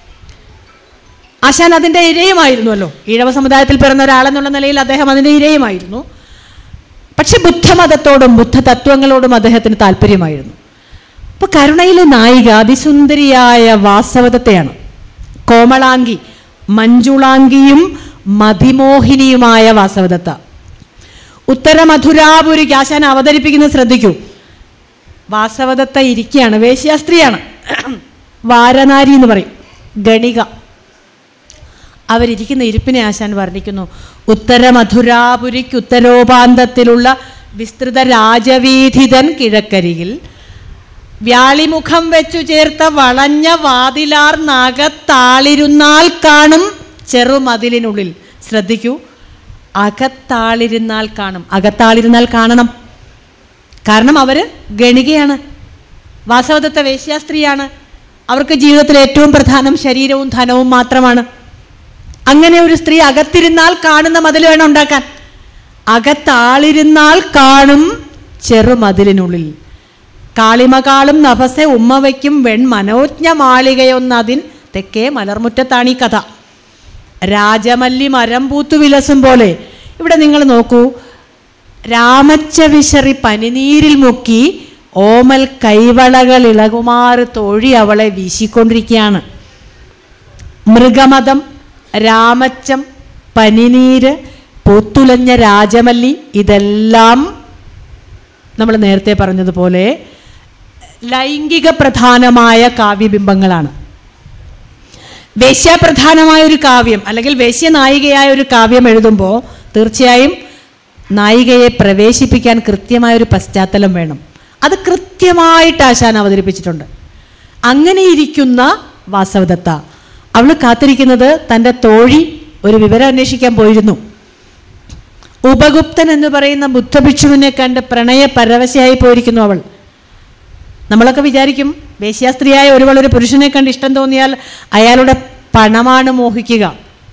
ആശാൻ അതിൻ്റെ ഇരയുമായിരുന്നുവല്ലോ ഈഴവ സമുദായത്തിൽ പിറന്ന ഒരാളെന്നുള്ള നിലയിൽ അദ്ദേഹം അതിൻ്റെ ഇരയുമായിരുന്നു പക്ഷെ ബുദ്ധമതത്തോടും ബുദ്ധ തത്വങ്ങളോടും അദ്ദേഹത്തിന് താല്പര്യമായിരുന്നു അപ്പൊ കരുണയിലെ നായിക അതിസുന്ദരിയായ വാസവദത്തെയാണ് കോമളാംഗി മഞ്ജുളാംഗിയും മതിമോഹിനിയുമായ വാസവദത്ത ഉത്തര മധുരാപുരി ആശാൻ അവതരിപ്പിക്കുന്നത് ശ്രദ്ധിക്കൂ വാസവദത്ത ഇരിക്കുകയാണ് വേശ്യാസ്ത്രീയാണ് വാരനാരി എന്ന് പറയും ഗണിക അവരിയ്ക്കുന്ന ഇരിപ്പിനെ ആശാൻ വർണ്ണിക്കുന്നു ഉത്തര മധുരാപുരിക്ക് ഉത്തരോപാന്തത്തിലുള്ള വിസ്തൃത രാജവീഥിതൻ കിഴക്കരികിൽ വ്യാളിമുഖം വെച്ചു ചേർത്ത വളഞ്ഞ വാതിലാർ നകത്താളിരുന്നാൽ കാണും ചെറുമതിലിനുള്ളിൽ ശ്രദ്ധിക്കൂ അകത്താളിരുന്നാൽ കാണും അകത്താളിരുന്നാൽ കാണണം കാരണം അവർ ഗണികയാണ് വാസവദത്ത വേശ്യാസ്ത്രീയാണ് അവർക്ക് ജീവിതത്തിൽ ഏറ്റവും പ്രധാനം ശരീരവും ധനവും മാത്രമാണ് അങ്ങനെ ഒരു സ്ത്രീ അകത്തിരുന്നാൽ കാണുന്ന മതിൽ വേണം ഉണ്ടാക്കാൻ അകത്താളിരുന്നാൽ കാണും ചെറുമതിലിനുള്ളിൽ കാളിമകാളും നഭസെ ഉമ്മ വയ്ക്കും വെൺ മനോജ്ഞ മാളികയൊന്നതിൻ തെക്കേ മലർമുറ്റത്താണ് ഈ കഥ രാജമല്ലി മരം പൂത്തു വിലസും പോലെ ഇവിടെ നിങ്ങൾ നോക്കൂ രാമച്ച വിശറി പനിനീരിൽ മുക്കി ഓമൽ കൈവളകൾ ഇളകുമാറ് തൊഴി അവളെ വീശിക്കൊണ്ടിരിക്കുകയാണ് മൃഗമതം രാമച്ചം പനിനീര് പൂത്തുലഞ്ഞ രാജമല്ലി ഇതെല്ലാം നമ്മൾ നേരത്തെ പറഞ്ഞതുപോലെ ലൈംഗിക പ്രധാനമായ കാവ്യബിംബങ്ങളാണ് വേശ്യാപ്രധാനമായ ഒരു കാവ്യം അല്ലെങ്കിൽ വേശ്യനായികയായ ഒരു കാവ്യം എഴുതുമ്പോൾ തീർച്ചയായും നായികയെ പ്രവേശിപ്പിക്കാൻ കൃത്യമായ ഒരു പശ്ചാത്തലം വേണം അത് കൃത്യമായിട്ട് ആശാൻ അവതരിപ്പിച്ചിട്ടുണ്ട് അങ്ങനെ ഇരിക്കുന്ന വാസവദത്ത അവൾ കാത്തിരിക്കുന്നത് തൻ്റെ തോഴി ഒരു വിവരം അന്വേഷിക്കാൻ പോയിരുന്നു ഉപഗുപ്തൻ എന്ന് പറയുന്ന ബുദ്ധഭിക്ഷുവിനെ കണ്ട് പ്രണയ പരവശയായി പോയിരിക്കുന്നു അവൾ നമ്മളൊക്കെ വിചാരിക്കും വേശ്യാസ്ത്രീയായ ഒരുവൾ ഒരു പുരുഷനെ കണ്ട് ഇഷ്ടം തോന്നിയാൽ അയാളുടെ പണമാണ് മോഹിക്കുക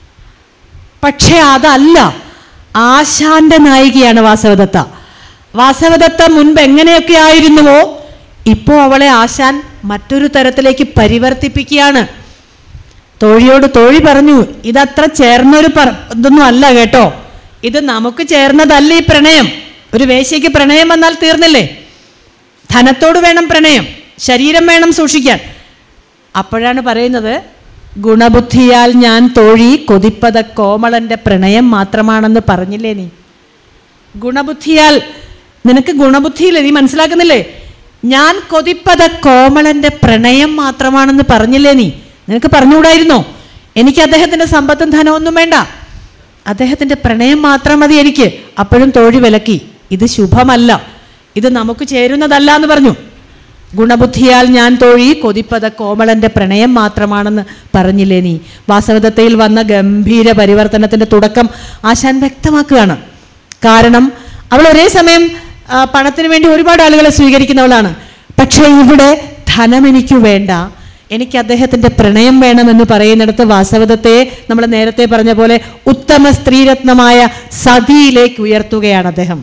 പക്ഷേ അതല്ല ആശാന്റെ നായികയാണ് വാസവദത്ത വാസവദത്ത മുൻപ് എങ്ങനെയൊക്കെ ആയിരുന്നുവോ ഇപ്പോൾ അവളെ ആശാൻ മറ്റൊരു തരത്തിലേക്ക് പരിവർത്തിപ്പിക്കുകയാണ് തോഴിയോട് തോഴി പറഞ്ഞു ഇതത്ര ചേർന്നൊരു പറ ഇതൊന്നും അല്ല കേട്ടോ ഇത് നമുക്ക് ചേർന്നതല്ല ഈ പ്രണയം ഒരു വേശ്യയ്ക്ക് പ്രണയം വന്നാൽ തീർന്നില്ലേ ധനത്തോട് വേണം പ്രണയം ശരീരം വേണം സൂക്ഷിക്കാൻ അപ്പോഴാണ് പറയുന്നത് ഗുണബുദ്ധിയാൽ ഞാൻ തോഴി കൊതിപ്പത കോമളന്റെ പ്രണയം മാത്രമാണെന്ന് പറഞ്ഞില്ലേ നീ ഗുണബുദ്ധിയാൽ നിനക്ക് ഗുണബുദ്ധിയില്ലേ നീ മനസ്സിലാക്കുന്നില്ലേ ഞാൻ കൊതിപ്പത കോമളന്റെ പ്രണയം മാത്രമാണെന്ന് പറഞ്ഞില്ലേ നീ നിനക്ക് പറഞ്ഞുകൂടായിരുന്നോ എനിക്ക് അദ്ദേഹത്തിന്റെ സമ്പത്തും ധനമൊന്നും വേണ്ട അദ്ദേഹത്തിന്റെ പ്രണയം മാത്രം മതി എനിക്ക് അപ്പോഴും തോഴി വിലക്കി ഇത് ശുഭമല്ല ഇത് നമുക്ക് ചേരുന്നതല്ല എന്ന് പറഞ്ഞു ഗുണബുദ്ധിയാൽ ഞാൻ തോഴി കൊതിപ്പത കോമളന്റെ പ്രണയം മാത്രമാണെന്ന് പറഞ്ഞില്ലേ നീ വാസവദത്തയിൽ വന്ന ഗംഭീര പരിവർത്തനത്തിന്റെ തുടക്കം ആശാൻ വ്യക്തമാക്കുകയാണ് കാരണം അവൾ ഒരേ സമയം ആ, പണത്തിന് വേണ്ടി ഒരുപാട് ആളുകളെ സ്വീകരിക്കുന്നവളാണ് പക്ഷേ ഇവിടെ ധനം എനിക്ക് വേണ്ട എനിക്ക് അദ്ദേഹത്തിന്റെ പ്രണയം വേണമെന്ന് പറയുന്നിടത്ത് വാസവദത്തെ നമ്മൾ നേരത്തെ പറഞ്ഞ പോലെ ഉത്തമ സ്ത്രീരത്നമായ സതിയിലേക്ക് ഉയർത്തുകയാണ് അദ്ദേഹം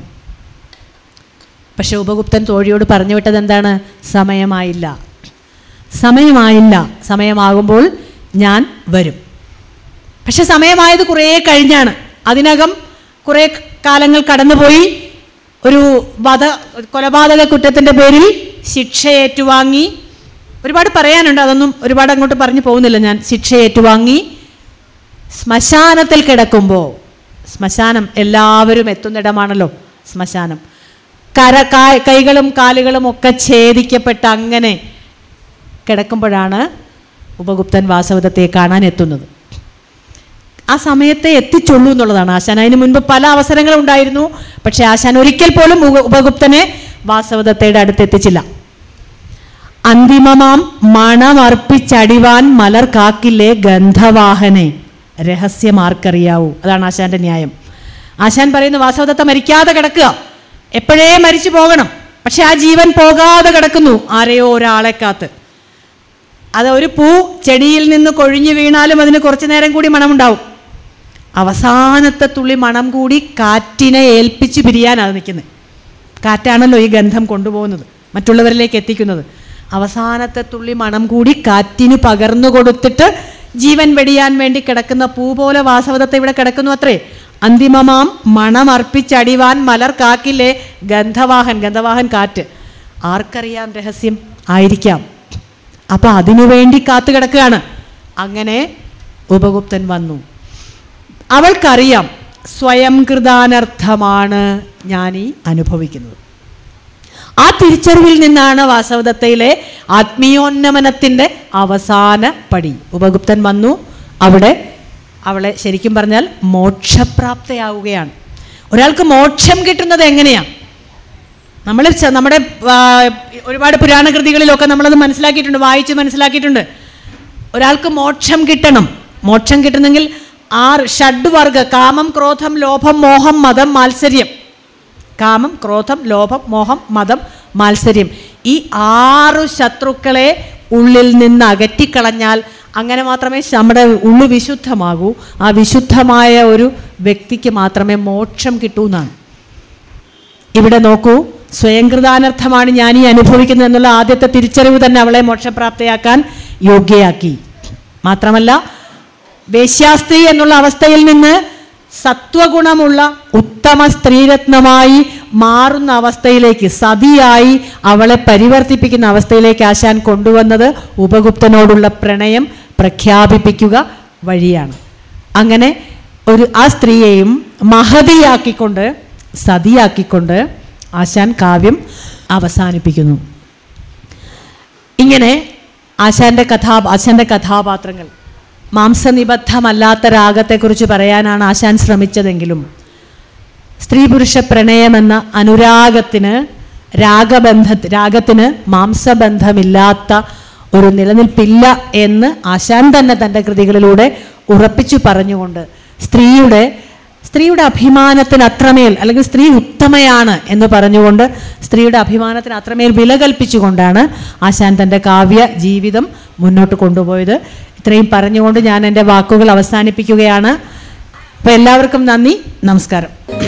പക്ഷെ ഉപഗുപ്തൻ തോഴിയോട് പറഞ്ഞു വിട്ടത് എന്താണ് സമയമായില്ല സമയമായില്ല സമയമാകുമ്പോൾ ഞാൻ വരും പക്ഷെ സമയമായത് കുറേ കഴിഞ്ഞാണ് അതിനകം കുറേ കാലങ്ങൾ കടന്നുപോയി ഒരു വധ കൊലപാതക കുറ്റത്തിൻ്റെ പേരിൽ ശിക്ഷ ഏറ്റുവാങ്ങി ഒരുപാട് പറയാനുണ്ട് അതൊന്നും ഒരുപാട് അങ്ങോട്ട് പറഞ്ഞു പോകുന്നില്ല ഞാൻ ശിക്ഷ ഏറ്റുവാങ്ങി ശ്മശാനത്തിൽ കിടക്കുമ്പോൾ ശ്മശാനം എല്ലാവരും എത്തുന്നിടമാണല്ലോ ശ്മശാനം കര കാ- കൈകളും കാലുകളും ഒക്കെ ഛേദിക്കപ്പെട്ട് അങ്ങനെ കിടക്കുമ്പോഴാണ് ഉപഗുപ്തൻ വാസവദത്തെ കാണാൻ എത്തുന്നത് ആ സമയത്തെ എത്തിച്ചുള്ളൂ എന്നുള്ളതാണ് ആശാൻ അതിന് മുൻപ് പല അവസരങ്ങളും ഉണ്ടായിരുന്നു പക്ഷെ ആശാൻ ഒരിക്കൽ പോലും ഉപ- ഉപഗുപ്തനെ വാസവദത്തയുടെ അടുത്ത് എത്തിച്ചില്ല അന്തിമമാം മണമർപ്പിച്ചടിവാൻ മലർ കാക്കില്ലേ ഗന്ധവാഹനെ രഹസ്യമാർക്കറിയാവൂ അതാണ് ആശാന്റെ ന്യായം ആശാൻ പറയുന്നു വാസവദത്ത മരിക്കാതെ കിടക്കുക എപ്പോഴേ മരിച്ചു പോകണം പക്ഷെ ആ ജീവൻ പോകാതെ കിടക്കുന്നു ആരെയോ ഒരാളെ കാത്ത് അത് ഒരു പൂ ചെടിയിൽ നിന്ന് കൊഴിഞ്ഞു വീണാലും അതിന് കുറച്ചു നേരം കൂടി മണമുണ്ടാവും അവസാനത്തെ തുള്ളി മണം കൂടി കാറ്റിനെ ഏൽപ്പിച്ച് പിരിയാനാണ് നിൽക്കുന്നത് കാറ്റാണല്ലോ ഈ ഗന്ധം കൊണ്ടുപോകുന്നത് മറ്റുള്ളവരിലേക്ക് എത്തിക്കുന്നത് അവസാനത്തെ തുള്ളി മണം കൂടി കാറ്റിന് പകർന്നു കൊടുത്തിട്ട് ജീവൻ വെടിയാൻ വേണ്ടി കിടക്കുന്ന പൂ പോലെ വാസവദത്ത ഇവിടെ കിടക്കുന്നു അത്രേ അന്തിമമാം മണമർപ്പിച്ചടിവാൻ മലർ കാക്കിലെ ഗന്ധവാഹൻ ഗന്ധവാഹൻ കാറ്റ് ആർക്കറിയാം രഹസ്യം ആയിരിക്കാം അപ്പൊ അതിനു വേണ്ടി കാത്തു കിടക്കുകയാണ് അങ്ങനെ ഉപഗുപ്തൻ വന്നു അവൾക്കറിയാം സ്വയം കൃതാനർത്ഥമാണ് ഞാൻ ഈ അനുഭവിക്കുന്നത് ആ തിരിച്ചറിവിൽ നിന്നാണ് വാസവദത്തയിലെ ആത്മീയോന്നമനത്തിൻ്റെ അവസാന പടി ഉപഗുപ്തൻ വന്നു അവിടെ അവളെ ശരിക്കും പറഞ്ഞാൽ മോക്ഷപ്രാപ്തയാവുകയാണ് ഒരാൾക്ക് മോക്ഷം കിട്ടുന്നത് എങ്ങനെയാണ് നമ്മൾ ച- നമ്മുടെ ആ, ഒരുപാട് പുരാണ കൃതികളിലൊക്കെ നമ്മളത് മനസ്സിലാക്കിയിട്ടുണ്ട് വായിച്ച് മനസ്സിലാക്കിയിട്ടുണ്ട് ഒരാൾക്ക് മോക്ഷം കിട്ടണം മോക്ഷം കിട്ടണമെങ്കിൽ ആറ് ഷഡ്വർഗ കാമം ക്രോധം ലോഭം മോഹം മതം മാത്സര്യം കാമം ക്രോധം ലോഭം മോഹം മതം മാത്സര്യം ഈ ആറു ശത്രുക്കളെ ഉള്ളിൽ നിന്ന് അകറ്റിക്കളഞ്ഞാൽ അങ്ങനെ മാത്രമേ നമ്മുടെ ഉള്ളു വിശുദ്ധമാകൂ ആ വിശുദ്ധമായ ഒരു വ്യക്തിക്ക് മാത്രമേ മോക്ഷം കിട്ടൂ എന്നാണ് ഇവിടെ നോക്കൂ സ്വയംകൃതാനർത്ഥമാണ് ഞാൻ ഈ അനുഭവിക്കുന്നത് എന്നുള്ള ആദ്യത്തെ തിരിച്ചറിവ് തന്നെ അവളെ മോക്ഷപ്രാപ്തയാക്കാൻ യോഗ്യയാക്കി മാത്രമല്ല വേശ്യാസ്ത്രീ എന്നുള്ള അവസ്ഥയിൽ നിന്ന് സത്വഗുണമുള്ള ഉത്തമ സ്ത്രീരത്നമായി മാറുന്ന അവസ്ഥയിലേക്ക് സതിയായി അവളെ പരിവർത്തിപ്പിക്കുന്ന അവസ്ഥയിലേക്ക് ആശാൻ കൊണ്ടുവന്നത് ഉപഗുപ്തനോടുള്ള പ്രണയം പ്രഖ്യാപിപ്പിക്കുക വഴിയാണ് അങ്ങനെ ഒരു ആ സ്ത്രീയെയും മഹതിയാക്കിക്കൊണ്ട് സതിയാക്കിക്കൊണ്ട് ആശാൻ കാവ്യം അവസാനിപ്പിക്കുന്നു ഇങ്ങനെ ആശാന്റെ കഥാ ആശാന്റെ കഥാപാത്രങ്ങൾ മാംസനിബദ്ധമല്ലാത്ത രാഗത്തെക്കുറിച്ച് പറയാനാണ് ആശാൻ ശ്രമിച്ചതെങ്കിലും സ്ത്രീ പുരുഷ പ്രണയമെന്ന അനുരാഗത്തിന് രാഗബന്ധ രാഗത്തിന് മാംസബന്ധമില്ലാത്ത ഒരു നിലനിൽപ്പില്ല എന്ന് ആശാൻ തന്നെ തൻ്റെ കൃതികളിലൂടെ ഉറപ്പിച്ചു പറഞ്ഞുകൊണ്ട് സ്ത്രീയുടെ സ്ത്രീയുടെ അഭിമാനത്തിന് അത്രമേൽ അല്ലെങ്കിൽ സ്ത്രീ ഉത്തമയാണ് എന്ന് പറഞ്ഞുകൊണ്ട് സ്ത്രീയുടെ അഭിമാനത്തിന് അത്രമേൽ വില കൽപ്പിച്ചുകൊണ്ടാണ് ആശാൻ തൻ്റെ കാവ്യ ജീവിതം മുന്നോട്ട് കൊണ്ടുപോയത് ഇത്രയും പറഞ്ഞുകൊണ്ട് ഞാൻ എൻ്റെ വാക്കുകൾ അവസാനിപ്പിക്കുകയാണ് അപ്പോൾ എല്ലാവർക്കും നന്ദി നമസ്കാരം